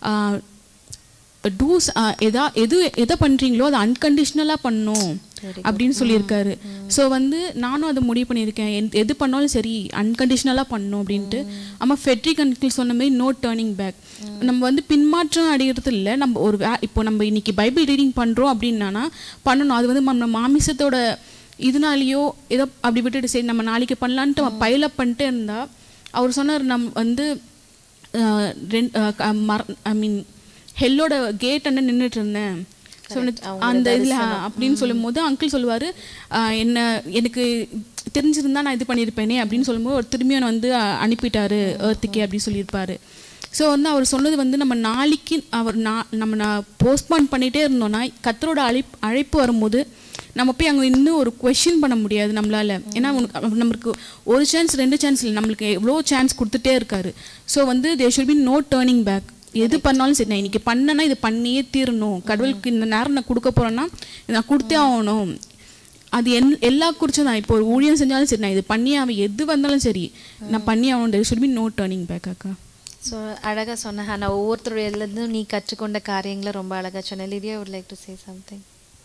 டூஸ் எதா எது எதை பண்ணுறீங்களோ அதை அன்கண்டிஷ்னலாக பண்ணணும் அப்படின்னு சொல்லியிருக்காரு ஸோ வந்து நானும் அதை முடிவு பண்ணியிருக்கேன் எந்த- எது பண்ணாலும் சரி அன்கண்டிஷ்னலாக பண்ணணும் அப்படின்ட்டு ஆமாம் ஃபெட்ரிக் அன்கிள் சொன்ன மாதிரி நோ டேர்னிங் பேக் நம்ம வந்து பின்மாற்றம் அடைகிறது இல்லை நம்ம ஒரு வே- இப்போ நம்ம இன்னைக்கு பைபிள் ரீடிங் பண்ணுறோம் அப்படின்னா பண்ணணும் அது வந்து நம்ம மாமிசத்தோட இதனாலேயோ ஏதோ அப்படி விட்டுட்டு சரி நம்ம நாளைக்கு பண்ணலான்ட்டு பைலப் பண்ணிட்டே இருந்தா அவர் சொன்னார் நம் வந்து அஹ், ரெண் ஐ மீன் ஹெல்லோட கேட் அண்ணன் நின்றுட்டு இருந்தேன் ஸோ அந்த இதில் அப்படின்னு சொல்லும்போது அங்கிள் சொல்லுவார் என்ன எனக்கு தெரிஞ்சிருந்தா நான் இது பண்ணியிருப்பேனே அப்படின்னு சொல்லும்போது ஒரு திரும்பியும் வந்து அஹ், அனுப்பிட்டாரு ஏர்த்துக்கே அப்படின்னு சொல்லியிருப்பாரு ஸோ வந்து அவர் சொன்னது வந்து நம்ம நாளைக்கு அவர் நான் நம்ம நான் போஸ்ட்பான் பண்ணிகிட்டே இருந்தோம்னா கத்தரோட அழைப்பு அழைப்பு வரும்போது நம்ம போய் அங்கே இன்னும் ஒரு கொஷின் பண்ண முடியாது நம்மளால ஏன்னா உனக்கு நம்மளுக்கு ஒரு சான்ஸ் ரெண்டு சான்ஸ் இல்லை நம்மளுக்கு எவ்வளோ சான்ஸ் கொடுத்துட்டே இருக்காரு ஸோ வந்து they should be no turning back எது பண்ணாலும் சரி நான் இன்னைக்கு பண்ணேன்னா இது பண்ணியே தீரணும் கடவுளுக்கு இந்த நேரம் நான் கொடுக்க போறேன்னா இதை நான் கொடுத்தே ஆகணும் அது என் எல்லா குறிச்சும் தான் இப்போ ஒரு ஊழியம் செஞ்சாலும் சரி நான் இது பண்ணி அவன் எது வந்தாலும் சரி நான் பண்ணி ஆகணும் should be no turning back அக்கா ஸோ அழகா சொன்ன ஹானா ஒவ்வொருத்தருடைய இதுலேருந்தும் நீ கற்றுக்கொண்ட காரியங்களை ரொம்ப அழகா சொன்ன Lydia would like to say something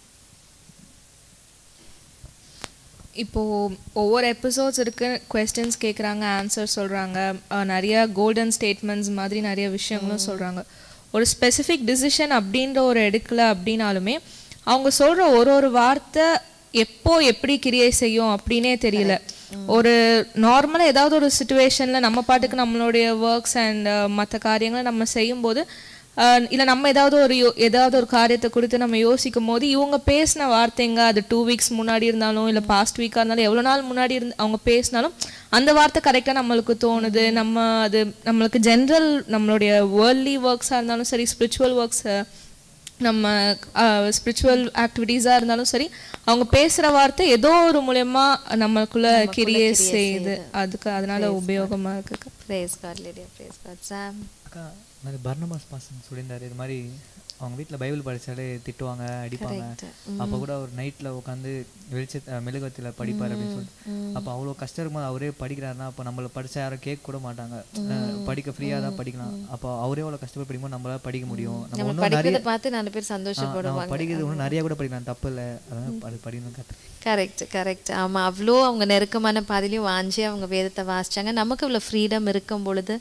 இப்போது ஒவ்வொரு எபிசோட்ஸ் இருக்கு கொஸ்டின்ஸ் கேட்குறாங்க ஆன்சர் சொல்கிறாங்க நிறைய கோல்டன் ஸ்டேட்மெண்ட்ஸ் மாதிரி நிறைய விஷயங்களும் சொல்கிறாங்க ஒரு ஸ்பெசிஃபிக் டிசிஷன் அப்படின்ற ஒரு எடுக்கல அப்படின்னாலுமே அவங்க சொல்கிற ஒரு ஒரு வார்த்தை எப்போ எப்படி கிரியை செய்யும் அப்படின்னே தெரியல ஒரு நார்மலாக ஏதாவது ஒரு சுச்சுவேஷனில் நம்ம பாட்டுக்கு நம்மளுடைய ஒர்க்ஸ் அண்ட் மற்ற காரியங்களை நம்ம செய்யும்போது இல்லை நம்ம ஏதாவது ஒரு யோ ஏதாவது ஒரு காரியத்தை குறித்து நம்ம யோசிக்கும் போது இவங்க பேசின வார்த்தைங்க அது டூ வீக்ஸ் முன்னாடி இருந்தாலும் இல்லை பாஸ்ட் வீக்காக இருந்தாலும் எவ்வளோ நாள் முன்னாடி இருந்து அவங்க பேசினாலும் அந்த வார்த்தை கரெக்டாக நம்மளுக்கு தோணுது நம்ம அது நம்மளுக்கு ஜென்ரல் நம்மளுடைய வேர்ல்ட்லி ஒர்க்ஸாக இருந்தாலும் சரி ஸ்பிரிச்சுவல் ஒர்க்ஸ் நம்ம ஸ்பிரிச்சுவல் ஆக்டிவிட்டீஸாக இருந்தாலும் சரி அவங்க பேசுகிற வார்த்தை ஏதோ ஒரு மூலயமா நம்மளுக்குள்ள கிரியே செய்யுது அதுக்கு அதனால உபயோகமாக இருக்கு praise God Lydia praise God Sam அக்கா மாதிரி பர்னபாஸ் பாசன் சொல்லியிருந்தாரு இது மாதிரி அவங்க வீட்டில் பைபிள் படிச்சாலே திட்டுவாங்க அடிப்பாங்க அப்போ கூட அவர் நைட்டில் உட்காந்து வெளிச்ச மெழுகுவத்தில் படிப்பார் அப்படின்னு சொல்லிட்டு அப்போ அவ்வளோ கஷ்டம் இருக்கும்போது அவரே படிக்கிறாருன்னா அப்போ நம்மள படிச்சா யாரும் கேட்க கூட மாட்டாங்க அஹ் படிக்க ஃப்ரீயாக தான் படிக்கலாம் அப்போ அவரே அவ்வளோ கஷ்டப்பட்டு படிக்கும்போது நம்மளால படிக்க முடியும் நம்ம நம்ம இன்னும் நிறைய படிக்கிறத பார்த்து நாலு பேர் ஆ, நம்ம சந்தோஷப்படுவாங்க படிக்கிறது இன்னும் நிறைய கூட படிக்கலாம் தப்பு இல்லை அதான் அது படிக்கணும் கற்று கரெக்ட் கரெக்ட் ஆமாம் அவ்வளோ அவங்க நெருக்கமான பாதையிலையும் வாஞ்சி அவங்க வேதத்தை வாசிச்சாங்க நமக்கு இவ்வளோ ஃப்ரீடம் இருக்கும் பொழுது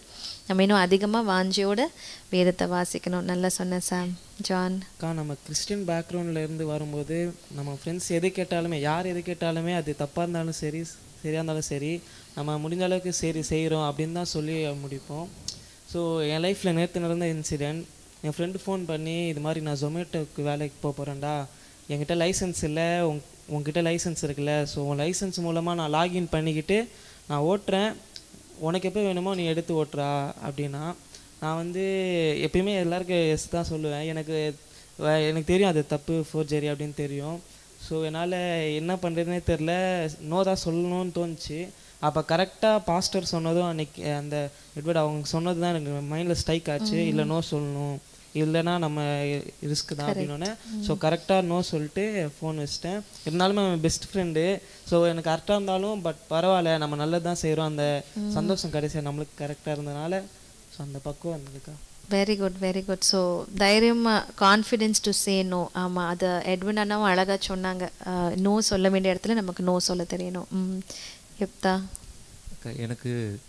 நம்ம இன்னும் அதிகமாக வாஞ்சியோட வேதத்தை வாசிக்கணும் நல்லா சொன்ன சாம் ஜான் அக்கா நம்ம கிறிஸ்டியன் பேக்ரவுண்டில் இருந்து வரும்போது நம்ம ஃப்ரெண்ட்ஸ் எது கேட்டாலுமே யார் எது கேட்டாலுமே அது தப்பாக இருந்தாலும் சரி சரியாக இருந்தாலும் சரி நம்ம முடிஞ்ச அளவுக்கு சரி செய்கிறோம் அப்படின்னு தான் சொல்லி முடிப்போம் ஸோ என் லைஃப்பில் நேற்று நடந்த இன்சிடெண்ட் என் ஃப்ரெண்டு ஃபோன் பண்ணி இது மாதிரி நான் ஜொமேட்டோக்கு வேலைக்கு போக போகிறேன்டா என்கிட்ட லைசன்ஸ் இல்லை உங் உங்ககிட்ட லைசன்ஸ் இருக்குல்ல ஸோ உன் லைசன்ஸ் மூலமாக நான் லாகின் பண்ணிக்கிட்டு நான் ஓட்டுறேன் உனக்கு எப்போ வேணுமோ நீ எடுத்து ஓட்டுறா அப்படின்னா நான் வந்து எப்பயுமே எல்லாருக்கும் எஸ் தான் சொல்லுவேன் எனக்கு வ- எனக்கு தெரியும் அது தப்பு ஃபோர்ஜரி அப்படின்னு தெரியும் ஸோ என்னால் என்ன பண்ணுறதுனே தெரில நோ தான் சொல்லணும்னு தோணுச்சு அப்போ கரெக்டாக பாஸ்டர் சொன்னதும் அன்னைக்கு அந்த எட்வர்ட் அவங்க சொன்னது தான் எனக்கு மைண்டில் ஸ்ட்ரைக் ஆச்சு இல்லை நோ சொல்லணும் இல்லைன்னா நம்ம ரிஸ்க் தான் அப்படின்னோடனே ஸோ கரெக்டாக நோ சொல்லிட்டு ஃபோன் வச்சிட்டேன் இருந்தாலும் அவன் பெஸ்ட் ஃப்ரெண்டு ஸோ எனக்கு கரெக்டாக இருந்தாலும் பட் பரவாயில்ல நம்ம நல்லது தான் செய்கிறோம் அந்த சந்தோஷம் கடைசியாக நம்மளுக்கு கரெக்டாக இருந்தனால ஸோ அந்த பக்குவம் இருந்ததுக்கா very good very good so தைரியமாக கான்ஃபிடென்ஸ் டு சே நோ ஆமாம் அதை எட்வின் அண்ணாவும் அழகாக சொன்னாங்க நோ சொல்ல வேண்டிய இடத்துல நமக்கு நோ சொல்ல தெரியணும் ம் எப்தா அக்கா, எனக்கு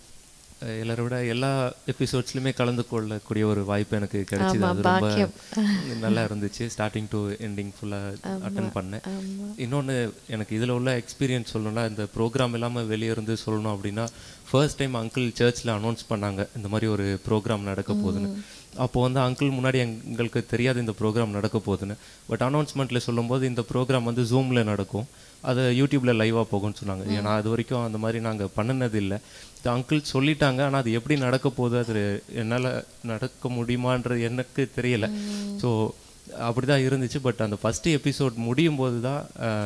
அஹ், எல்லாரை விட எல்லா எபிசோட்ஸ்லையுமே கலந்து கொள்ளக்கூடிய ஒரு வாய்ப்பு எனக்கு கிடைச்சிது ஆமா, அது ரொம்ப பாக்கியம். நல்லா இருந்துச்சு ஸ்டார்டிங் டு எண்டிங் ஃபுல்லாக அட்டன் பண்ணேன் இன்னொன்று எனக்கு இதில் உள்ள எக்ஸ்பீரியன்ஸ் சொல்லணும்னா இந்த ப்ரோக்ராம் இல்லாமல் வெளியே இருந்து சொல்லணும் அப்படின்னா ஃபர்ஸ்ட் டைம் அங்கிள் சர்ச்சில் அனௌன்ஸ் பண்ணாங்க இந்த மாதிரி ஒரு ப்ரோக்ராம் நடக்க போகுதுன்னு அப்போ வந்து அங்கிள் முன்னாடி எங்களுக்கு தெரியாது இந்த ப்ரோக்ராம் நடக்க போகுதுன்னு பட் அனௌன்ஸ்மெண்ட்டில் சொல்லும்போது இந்த ப்ரோக்ராம் வந்து ஜூமில் நடக்கும் அது யூடியூப்பில் லைவாக போகும்னு சொன்னாங்க ஏன்னா அது வரைக்கும் அந்த மாதிரி நாங்கள் பண்ணினது இல்லை அங்கிள் சொல்லிட்டாங்க ஆனால் அது எப்படி நடக்க போகுது அது என்னால் நடக்க முடியுமான்றது எனக்கு தெரியல ஸோ அப்படி தான் இருந்துச்சு பட் அந்த ஃபஸ்ட்டு எபிசோட் முடியும் போது தான்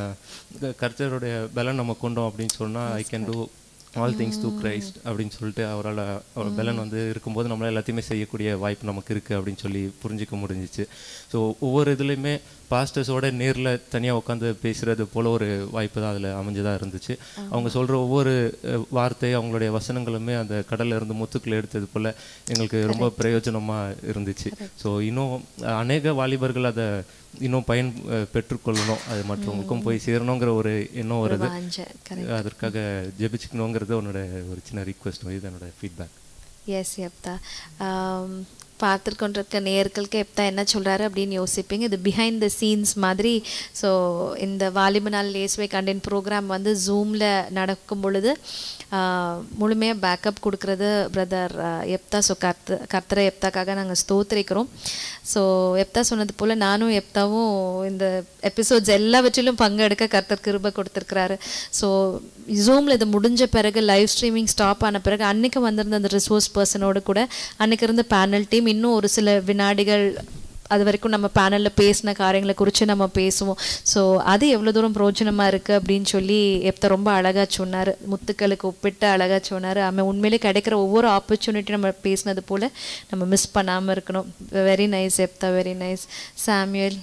கர்த்தருடைய பலன் நம்ம கொண்டோம் அப்படின்னு சொன்னால் I can do all things to Christ அப்படின்னு சொல்லிட்டு அவரால் அவர் பலன் வந்து இருக்கும்போது நம்மளால் எல்லாத்தையுமே செய்யக்கூடிய வாய்ப்பு நமக்கு இருக்குது அப்படின்னு சொல்லி புரிஞ்சிக்க முடிஞ்சிச்சு ஸோ ஒவ்வொரு இதுலேயுமே பாஸ்டர்ஸோட நேரில் தனியாக உட்காந்து பேசுகிறது போல் ஒரு வாய்ப்பு தான் அதில் அமைஞ்சதாக இருந்துச்சு அவங்க சொல்கிற ஒவ்வொரு அஹ், வார்த்தை அவங்களுடைய வசனங்களுமே அந்த கடல்ல இருந்து முத்துக்கள் எடுத்தது போல் எங்களுக்கு ரொம்ப பிரயோஜனமாக இருந்துச்சு ஸோ இன்னும் அஹ், அநேக வாலிபர்கள் அதை இன்னும் பயன் அஹ், பெற்றுக்கொள்ளணும் அது மற்றவங்களுக்கும் போய் சேரணுங்கிற ஒரு எண்ணம் வருது வாஞ்சை, அதற்காக ஜெபிச்சுக்கணுங்கிறது உன்னோட ஒரு சின்ன ரிக்வெஸ்ட் இது என்னோட ஃபீட்பேக் எஸ் எப்தா பார்த்துருக்கொண்டிருக்க நேர்களுக்கு எப்தா என்ன சொல்கிறாரு அப்படின்னு யோசிப்பீங்க இது பிஹைண்ட் த சீன்ஸ் மாதிரி ஸோ இந்த வாலிப நாள் லேஸ்வே கண்டென்ட் ப்ரோக்ராம் வந்து ஜூமில் நடக்கும் பொழுது முழுமையாக பேக்கப் கொடுக்குறது பிரதர் எப்தா ஸோ கர்த்த கர்த்தரை எப்தாக்காக நாங்கள் ஸ்தோத்திரிக்கிறோம் ஸோ எப்தா சொன்னது போல் நானும் எப்தாவும் இந்த எபிசோட்ஸ் எல்லாவற்றிலும் பங்கெடுக்க கர்த்தர் கிருபை கொடுத்துருக்கிறாரு ஸோ ஜூமில் இது முடிஞ்ச பிறகு லைவ் ஸ்ட்ரீமிங் ஸ்டாப் ஆன பிறகு அன்னைக்கு வந்திருந்த அந்த ரிசோர்ஸ் பர்சனோடு கூட அன்னைக்கு இருந்த பேனல் டீம் இன்னும் ஒரு சில வினாடிகள் அது வரைக்கும் நம்ம பேனலில் பேசின காரியங்களை குறித்து நம்ம பேசுவோம் ஸோ அது எவ்வளோ தூரம் பிரோஜனமாக இருக்குது அப்படின்னு சொல்லி எப்த ரொம்ப அழகாக சொன்னார் முத்துக்களுக்கு ஒப்பிட்டு அழகாக சொன்னார் அவன் உண்மையிலே கிடைக்கிற ஒவ்வொரு ஆப்பர்ச்சுனிட்டி நம்ம பேசினது போல் நம்ம மிஸ் பண்ணாமல் இருக்கணும் வெரி நைஸ் எப்தா வெரி நைஸ் சாமியல்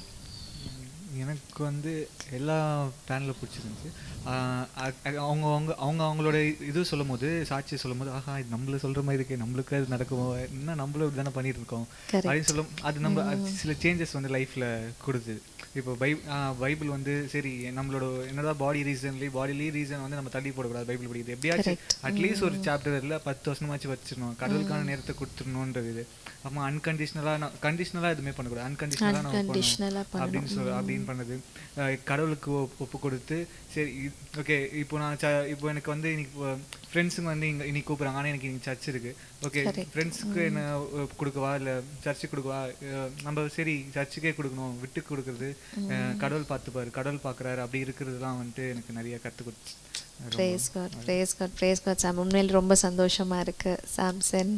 எனக்கு வந்து எல்லா பேனலும் பிடிச்சிருந்துச்சு ஆஹ் அ- அ- அவங்க அவங்க அவங்க அவங்களோட இது சொல்லும் போது சாட்சி சொல்லும் போது ஆஹா இது நம்மள சொல்ற மாதிரி இருக்கே நம்மளுக்கு அது நடக்குமோ என்ன நம்மளும் இப்படி தானே பண்ணிட்டு இருக்கோம் Correct. அப்படின்னு சொல்லும் அது நம்ம அது சில சேஞ்சஸ் வந்து லைஃப்ல கொடுக்குது இப்போ பை ஆஹ் பைபிள் வந்து சரி நம்மளோட என்னதான் பாடி ரீசன்லி பாடிலி ரீசன் வந்து நம்ம தள்ளி போடக்கூடாது பைபிள் படிக்குது எப்படியாச்சும் அட்லீஸ்ட் ஒரு சாப்டர்ல பத்து வருஷமாச்சு வச்சிடணும் கடவுளுக்கான நேரத்தை கொடுத்துடணுன்றது இது அம்மா அன்கண்டிஷனலாக கண்டிஷனலாக எதுவுமே பண்ணக்கூடாது அன்கண்டிஷனலாக நம்ம Unconditional-ஆ பண்ணணும் அப்படின்னு சொல்லி அப்படின்னு பண்ணது அஹ் கடவுளுக்கு ஒப்- ஒப்பு கொடுத்து சரி ஓகே இப்போ நான் ச இப்போ எனக்கு வந்து இன்னைக்கு ஃப்ரெண்ட்ஸுங்க வந்து இங்கே இன்னைக்கு கூப்பிட்றாங்க ஆனால் எனக்கு இன்னைக்கு சர்ச் இருக்கு ஓகே ஃப்ரெண்ட்ஸுக்கு என்ன அஹ், கொடுக்கவா இல்லை சர்ச்சுக்கு கொடுக்கவா அஹ், நம்ம சரி சர்ச்சுக்கே கொடுக்கணும் விட்டு கொடுக்குறது அஹ், கடவுள் பார்த்துப்பாரு கடவுள் பார்க்குறாரு அப்படி இருக்கிறதுலாம் வந்துட்டு எனக்கு நிறைய கற்றுக் கொடுத்து praise God praise God praise God Sam உண்மையில் ரொம்ப சந்தோஷமாக இருக்குது சாம்சன்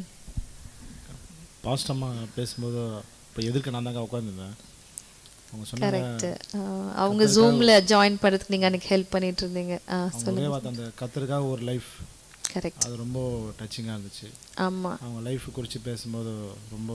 பாஸ்டம்மா பேசும்போது இப்போ எதிர்க்க நான் தாங்க உட்காந்துருந்தேன் அவங்க கரெக்ட் சொன்னாங்க அவங்க ஜூமில் ஜாயின் பண்ணுறதுக்கு நீங்கள் அன்றைக்கி ஹெல்ப் பண்ணிட்டு இருந்தீங்க ஆ அவங்க ஒரே சொல்லுங்கள் வார்த்தை அந்த கத்தருக்காக ஒரு லைஃப் கரெக்ட் அது ரொம்ப டச்சிங்காக இருந்துச்சு ஆமாம் அவங்க லைஃப் குறித்து பேசும்போது ரொம்ப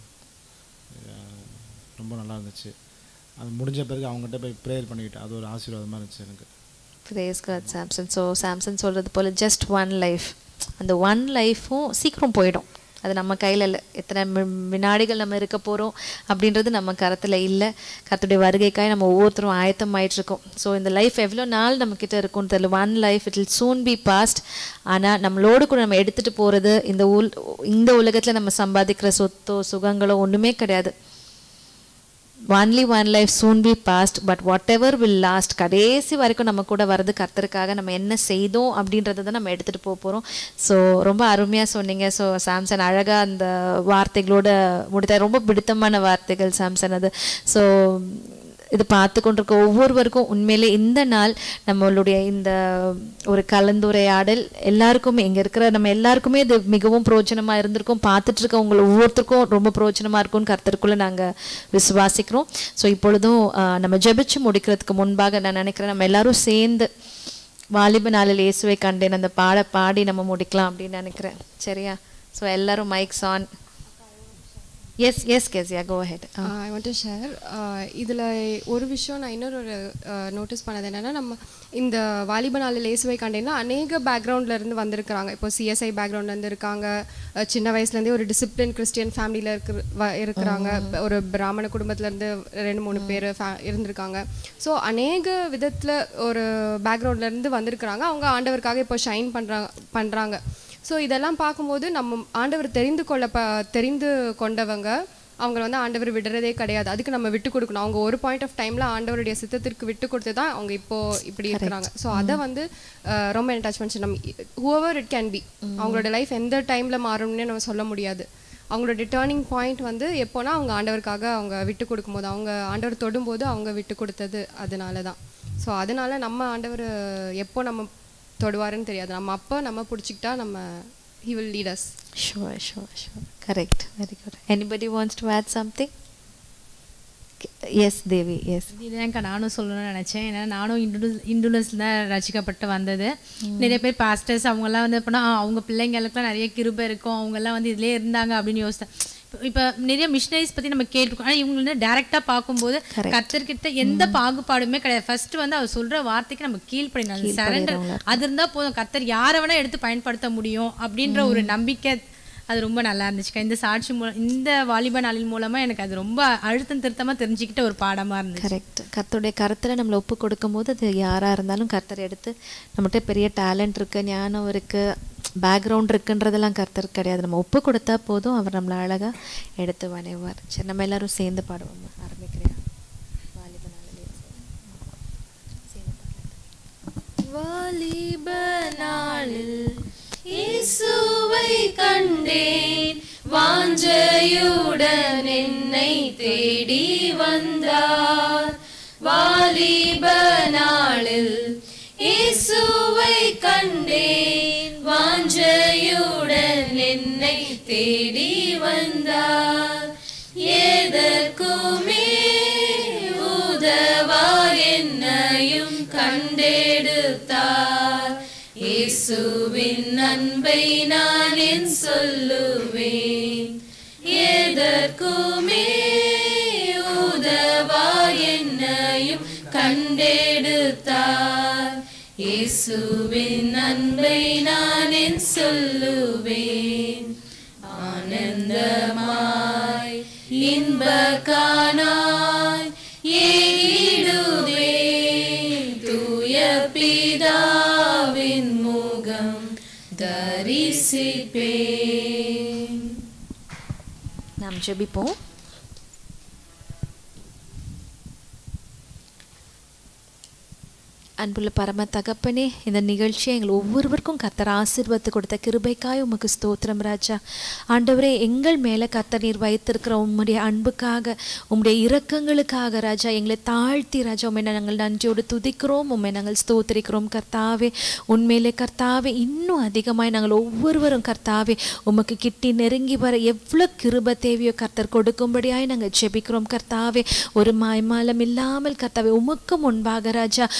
அஹ், ரொம்ப நல்லா இருந்துச்சு அது முடிஞ்ச பிறகு அவங்ககிட்ட போய் ப்ரேயர் பண்ணிக்கிட்டேன் அது ஒரு ஆசீர்வாதமாக இருந்துச்சு எனக்கு praise God Samson so Samson சொல்கிறது போல் ஜஸ்ட் ஒன் லைஃப் அந்த ஒன் லைஃப்பும் சீக்கிரம் போயிடும் அது நம்ம கையில் இல்லை எத்தனை வி- வினாடிகள் நம்ம இருக்க போகிறோம் அப்படின்றது நம்ம கரத்தில் இல்லை கர்த்தருடைய வருகைக்காய் நம்ம ஒவ்வொருத்தரும் ஆயத்தம் ஆயிட்டு இருக்கோம் ஸோ இந்த லைஃப் எவ்வளோ நாள் நம்மக்கிட்ட இருக்கும்னு தெரியல one life it will soon be past ஆனால் நம்மளோடு கூட நம்ம எடுத்துகிட்டு போகிறது இந்த உல் இந்த உலகத்தில் நம்ம சம்பாதிக்கிற சொத்தோ சுகங்களோ ஒன்றுமே கிடையாது only one life soon be past but whatever will last கடைசி வரைக்கும் நம்ம கூட வர்றது கர்த்தருக்காக நம்ம என்ன செய்தோம் அப்படின்றத தான் நம்ம எடுத்துகிட்டு போக போகிறோம் ஸோ ரொம்ப அருமையாக சொன்னீங்க ஸோ சாம்சன் அழகாக அந்த வார்த்தைகளோட முடித்த ரொம்ப பிடித்தமான வார்த்தைகள் சாம்சன் அது ஸோ இது பார்த்து கொண்டிருக்க ஒவ்வொருவருக்கும் உண்மையிலே இந்த நாள் நம்மளுடைய இந்த ஒரு கலந்துரையாடல் எல்லாருக்குமே இங்கே இருக்கிற நம்ம எல்லாருக்குமே இது மிகவும் பிரோஜனமாக இருந்திருக்கும் பார்த்துட்டு இருக்க உங்களை ஒவ்வொருத்தருக்கும் ரொம்ப பிரோஜனமாக இருக்கும்னு கருத்தருக்குள்ளே நாங்கள் விசுவாசிக்கிறோம் ஸோ இப்பொழுதும் ஆஹ், நம்ம ஜெபிச்சு முடிக்கிறதுக்கு முன்பாக நான் நினைக்கிறேன் நம்ம எல்லாரும் சேர்ந்து வாலிப நாளில் இயேசுவை கண்டேன் அந்த பாட பாடி நம்ம முடிக்கலாம் அப்படின்னு நினைக்கிறேன் சரியா ஸோ எல்லாரும் மைக்ஸ் ஆன் எஸ் எஸ் கேசியா go ahead I want to share இதில் ஒரு விஷயம் நான் இன்னொரு ஒரு நோட்டீஸ் பண்ணது என்னென்னா நம்ம இந்த வாலிப நாளில் இயேசுவை கண்டேன்னா அநேக backgroundல இருந்து வந்திருக்கிறாங்க இப்போ சிஎஸ்ஐ பேக்ரவுண்ட்லேருந்து இருக்காங்க அஹ் சின்ன வயசுலேருந்தே ஒரு டிசிப்ளின் கிறிஸ்டியன் ஃபேமிலியில் இருக்கிற வ- இருக்கிறாங்க இப்ப ஒரு பிராமண குடும்பத்துலேருந்து ரெண்டு மூணு பேர் இருந்திருக்காங்க ஸோ அநேக விதத்தில் ஒரு backgroundல இருந்து வந்திருக்கிறாங்க அவங்க ஆண்டவருக்காக இப்போ ஷைன் பண்ணுறாங்க பண்ணுறாங்க ஸோ இதெல்லாம் பார்க்கும்போது நம்ம ஆண்டவர் தெரிந்து கொள்ள ப தெரிந்து கொண்டவங்க அவங்கள வந்து ஆண்டவர் விடுறதே கிடையாது அதுக்கு நம்ம விட்டு கொடுக்கணும் அவங்க ஒரு பாயிண்ட் ஆஃப் டைமில் ஆண்டவருடைய சித்தத்திற்கு விட்டு கொடுத்து தான் அவங்க இப்போ இப்படி இருக்கிறாங்க ஸோ அதை வந்து அஹ், ரொம்ப அட்டாச் பண்ணி நம்ம ஹூவர் இட் கேன் பி அவங்களோட லைஃப் எந்த டைமில் மாறும்னே நம்ம சொல்ல முடியாது அவங்களோட டேர்னிங் பாயிண்ட் வந்து எப்போனா அவங்க ஆண்டவருக்காக அவங்க விட்டு கொடுக்கும்போது அவங்க ஆண்டவர் தொடும்போது அவங்க விட்டு கொடுத்தது அதனால தான் ஸோ அதனால நம்ம ஆண்டவர் எப்போ நம்ம தொடுவாருன்னு தெரியாது நம்ம அப்போ நம்ம பிடிச்சிக்கிட்டா நம்ம he will lead us Sure, sure, sure. Correct. Very good. Anybody wants to add something? K- Yes, Devi. Yes. இதுதான்க்கா நானும் சொல்லணும்னு நினச்சேன் ஏன்னா நானும் இந்துஸ் இந்துனஸில் தான் ரசிக்கப்பட்டு வந்தது நிறைய பேர் பாஸ்டர்ஸ் அவங்கெல்லாம் வந்து எப்படின்னா அவங்க பிள்ளைங்களுக்குலாம் நிறைய கிருபை இருக்கும் அவங்கெல்லாம் வந்து இதிலே இருந்தாங்க அப்படின்னு யோசித்தேன் இப்போ நிறைய மிஷினரிஸ் பற்றி நம்ம கேட்டிருக்கோம் ஆனால் இவங்க வந்து டேரெக்டாக பார்க்கும்போது கர்த்தர்கிட்ட எந்த பாகுபாடுமே கிடையாது ஃபர்ஸ்ட் வந்து அவர் சொல்கிற வார்த்தைக்கு நம்ம கீழ்ப்படினோம் சரண்டர் அது இருந்தால் போதும் கர்த்தர் யாரை வேணால் எடுத்து பயன்படுத்த முடியும் அப்படின்ற ஒரு நம்பிக்கை அது ரொம்ப நல்லா இருந்துச்சுக்கா இந்த சாட்சி மூலம் இந்த வாலிப நாளின் மூலமா எனக்கு அது ரொம்ப அழுத்தம் திருத்தமா தெரிஞ்சுக்கிட்ட ஒரு பாடமா இருந்துச்சு கரெக்ட் கர்த்தருடைய கருத்தில் நம்மளை ஒப்பு கொடுக்கும்போது அது யாராக இருந்தாலும் கர்த்தர் எடுத்து நம்மகிட்ட பெரிய டேலண்ட் இருக்குது ஞானம் இருக்குது பேக்ரவுண்ட் இருக்குன்றதெல்லாம் கர்த்தர் கிடையாது நம்ம ஒப்பு கொடுத்தா போதும் அவர் நம்மளை அழகாக எடுத்து வணைவார் சரி நம்ம எல்லாரும் சேர்ந்து பாடுவோம் ஆரம்பிக்கிறேன் வாலிப நாளில் இயேசுவை கண்டேன் வாஞ்சையுடன் என்னை தேடி வந்தார் வாலிப நாளில் இயேசுவை கண்டேன் வாஞ்சையுடன் என்னை தேடி வந்தார் எதற்குமே உதவா என்னையும் கண்டெடுத்தார் இயேசுவின் அன்பை நான் என் சொல்லுவேன் எதற்குமே உதவா என்னையும் கண்டெடுத்தார் இயேசுவின் அன்பை நான் என் சொல்லுவேன் ஆனந்தமாய் இன்பக்கானாய் ஏடுதே தூய பிதாவின் முகம் தரிசிப்பேன் நாம் ஜெபிப்போம் அன்புள்ள பரம தகப்பனே இந்த நிகழ்ச்சியை எங்கள் ஒவ்வொருவருக்கும் கத்தர் ஆசீர்வாதத்தை கொடுத்த கிருபைக்காய் உமக்கு ஸ்தோத்திரம் ராஜா ஆண்டவரே எங்கள் மேலே கத்தர் நீர் வைத்திருக்கிற உம்முடைய அன்புக்காக உம்முடைய இரக்கங்களுக்காக ராஜா எங்களை தாழ்த்தி ராஜா உண்மை நாங்கள் நன்றியோடு துதிக்கிறோம் உண்மை நாங்கள் ஸ்தோத்திரிக்கிறோம் கர்த்தாவே உண்மையிலே கர்த்தாவே இன்னும் அதிகமாய் நாங்கள் ஒவ்வொருவரும் கர்த்தாவே உமக்கு கிட்டி நெருங்கி வர எவ்வளோ கிருப தேவையோ கர்த்தர் கொடுக்கும்படியாய் நாங்கள் ஜெபிக்கிறோம் கர்த்தாவே ஒரு மாய்மாலம் இல்லாமல் கர்த்தாவே உமக்கு முன்பாக ராஜா உமக்கு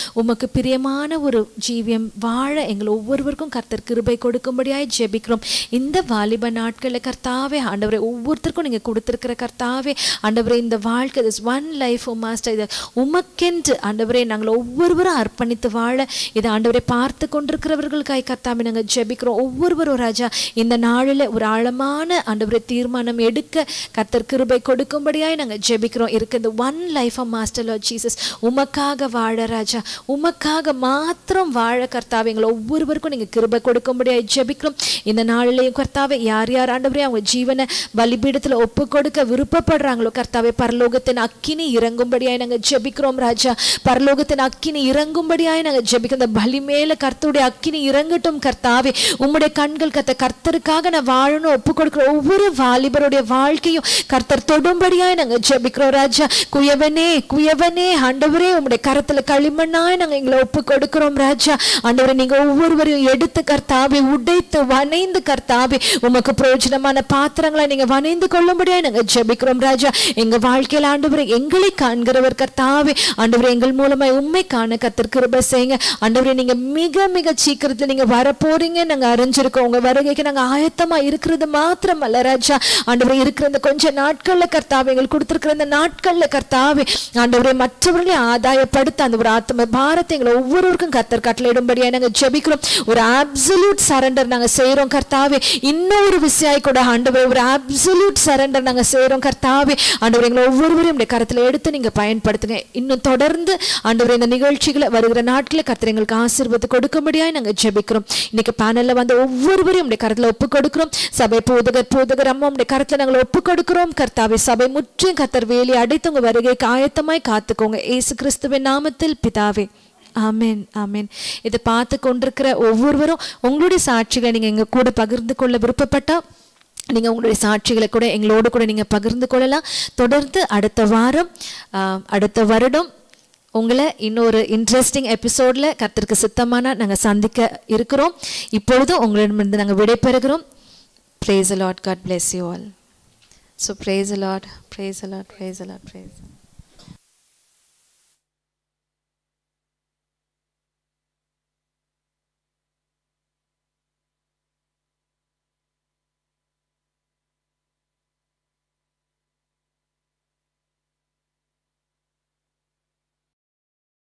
உமக்கு பிரியமான ஒரு ஜீவியம் வாழ எங்கள் ஒவ்வொருவருக்கும் கர்த்தர் கிருபை கொடுக்கும்படியாய் ஜெபிக்கிறோம் இந்த வாலிப நாட்களில் கர்த்தாவே ஆண்டவரை ஒவ்வொருத்தருக்கும் நீங்கள் கொடுத்துருக்கிற கர்த்தாவே ஆண்டவரே இந்த வாழ்க்கை this one life O master இதை உமக்கென்று ஆண்டவரே நாங்கள் ஒவ்வொருவரும் அர்ப்பணித்து வாழ இதை ஆண்டவரை பார்த்து கொண்டிருக்கிறவர்களுக்காய் கர்த்தாவே நாங்கள் ஜெபிக்கிறோம் ஒவ்வொருவரும் ராஜா இந்த நாளில் ஒரு ஆழமான ஆண்டவரை தீர்மானம் எடுக்க கர்த்தர் கிருபை கொடுக்கும்படியாய் நாங்கள் ஜெபிக்கிறோம் இருக்க இந்த one life of master Lord Jesus உமக்காக வாழ ராஜா உமக்காக மாத்திரம் வாழ கர்த்தாவே எங்களை ஒவ்வொருவருக்கும் நீங்கள் கிருபை கொடுக்கும்படியாய் ஜெபிக்கிறோம் இந்த நாளிலேயும் கர்த்தாவே யார் யார் ஆண்டவரே அவங்க ஜீவனை பலிபீடத்தில் ஒப்பு கொடுக்க விருப்பப்படுறாங்களோ கர்த்தாவே பரலோகத்தின் அக்கினி இறங்கும்படியாய் நாங்கள் ஜெபிக்கிறோம் ராஜா பரலோகத்தின் அக்கினி இறங்கும்படியாய் நாங்கள் ஜெபிக்கிறோம் இந்த பலி மேல கர்த்தருடைய அக்கினி இறங்கட்டும் கர்த்தாவே உம்முடைய கண்கள் கத்த கர்த்தருக்காக நான் வாழணும் ஒப்பு கொடுக்கிற ஒவ்வொரு வாலிபருடைய வாழ்க்கையும் கர்த்தர் தொடும்படியாய் நாங்கள் ஜெபிக்கிறோம் ராஜா குயவனே குயவனே ஆண்டவரே உம்முடைய கரத்துல களிமண்ணாய் நாங்கள் எங்களை ஒப்பு கொடுக்கிறோம் ராஜா ஆண்டவரே நீங்க ஒவ்வொருவரையும் எடுத்து கர்த்தாவே உடைத்து வனைந்து கர்த்தாவே உமக்கு பிரயோஜனமான பாத்திரங்களை நீங்க வனைந்து கொள்ளும்படியாய் நாங்க ஜெபிக்கிறோம் ராஜா எங்க வாழ்க்கையில ஆண்டவரே எங்களை காண்கிறவர் கர்த்தாவே ஆண்டவரே எங்கள் மூலமாய் உண்மை காண கர்த்தர் கிருபை செய்யுங்க ஆண்டவரே நீங்க மிக மிக சீக்கிரத்துல நீங்க வரப்போறீங்க நாங்க அறிஞ்சிருக்கோம் உங்க வருகைக்கு நாங்க ஆயத்தமா இருக்கிறது மாத்திரமல்ல ராஜா ஆண்டவரே இருக்கிற இந்த கொஞ்ச நாட்கள்ல கர்த்தாவே எங்களுக்கு கொடுத்திருக்கிற இந்த நாட்கள்ல கர்த்தாவே ஆண்டவரே மற்றவர்களை ஆதாயப்படுத்த அந்த ஒரு ஆத்ம பாரத்தை எங்களை ஒவ்வொருவருக்கும் கர்த்தர் கட்டளையிடும்படியா நாங்க ஜெபிக்கிறோம் ஒரு அப்சல்யூட் சரண்டர் நாங்க செய்றோம் கர்த்தாவே இன்னொரு விஷயம் கூட ஆண்டவரே ஒரு அப்சல்யூட் சரண்டர் நாங்க செய்றோம் கர்த்தாவே ஆண்டவரே எங்களை ஒவ்வொருவரையும் இந்த கரத்துல எடுத்து நீங்க பயன்படுத்துங்க இன்னும் தொடர்ந்து ஆண்டவரே இந்த நிகழ்ச்சிகளை வருகிற நாட்களில் கர்த்தர் எங்களுக்கு ஆசீர்வாதம் கொடுக்கும்படியாய் நாங்க ஜெபிக்கிறோம் இன்னைக்கு பேனல்ல வந்த ஒவ்வொருவரையும் உடைய கரத்துல ஒப்பு கொடுக்கிறோம் சபை போதகர் போதகர் அம்மா உடைய கரத்துல நாங்கள் ஒப்பு கொடுக்கிறோம் கர்த்தாவே சபை முற்றியும் கர்த்தர் வேலி அடைத்து உங்க வருகைக்கு ஆயத்தமாய் காத்துக்கோங்க ஏசு கிறிஸ்துவின் நாமத்தில் பிதாவே ஆமென் ஆமென் இதை பார்த்து கொண்டிருக்கிற ஒவ்வொருவரும் உங்களுடைய சாட்சிகளை நீங்கள் எங்கள் கூட பகிர்ந்து கொள்ள விருப்பப்பட்டா நீங்கள் உங்களுடைய சாட்சிகளை கூட எங்களோடு கூட நீங்கள் பகிர்ந்து கொள்ளலாம் தொடர்ந்து அடுத்த வாரம் ஆஹ், அடுத்த வருடம் உங்களை இன்னொரு இன்ட்ரெஸ்டிங் எபிசோடில் கர்த்தருக்கு சித்தமான நாங்கள் சந்திக்க இருக்கிறோம் இப்பொழுதும் உங்களிடமிருந்து நாங்கள் விடைபெறுகிறோம் praise the lord god bless you all so praise the lord praise the lord praise the lord praise the lord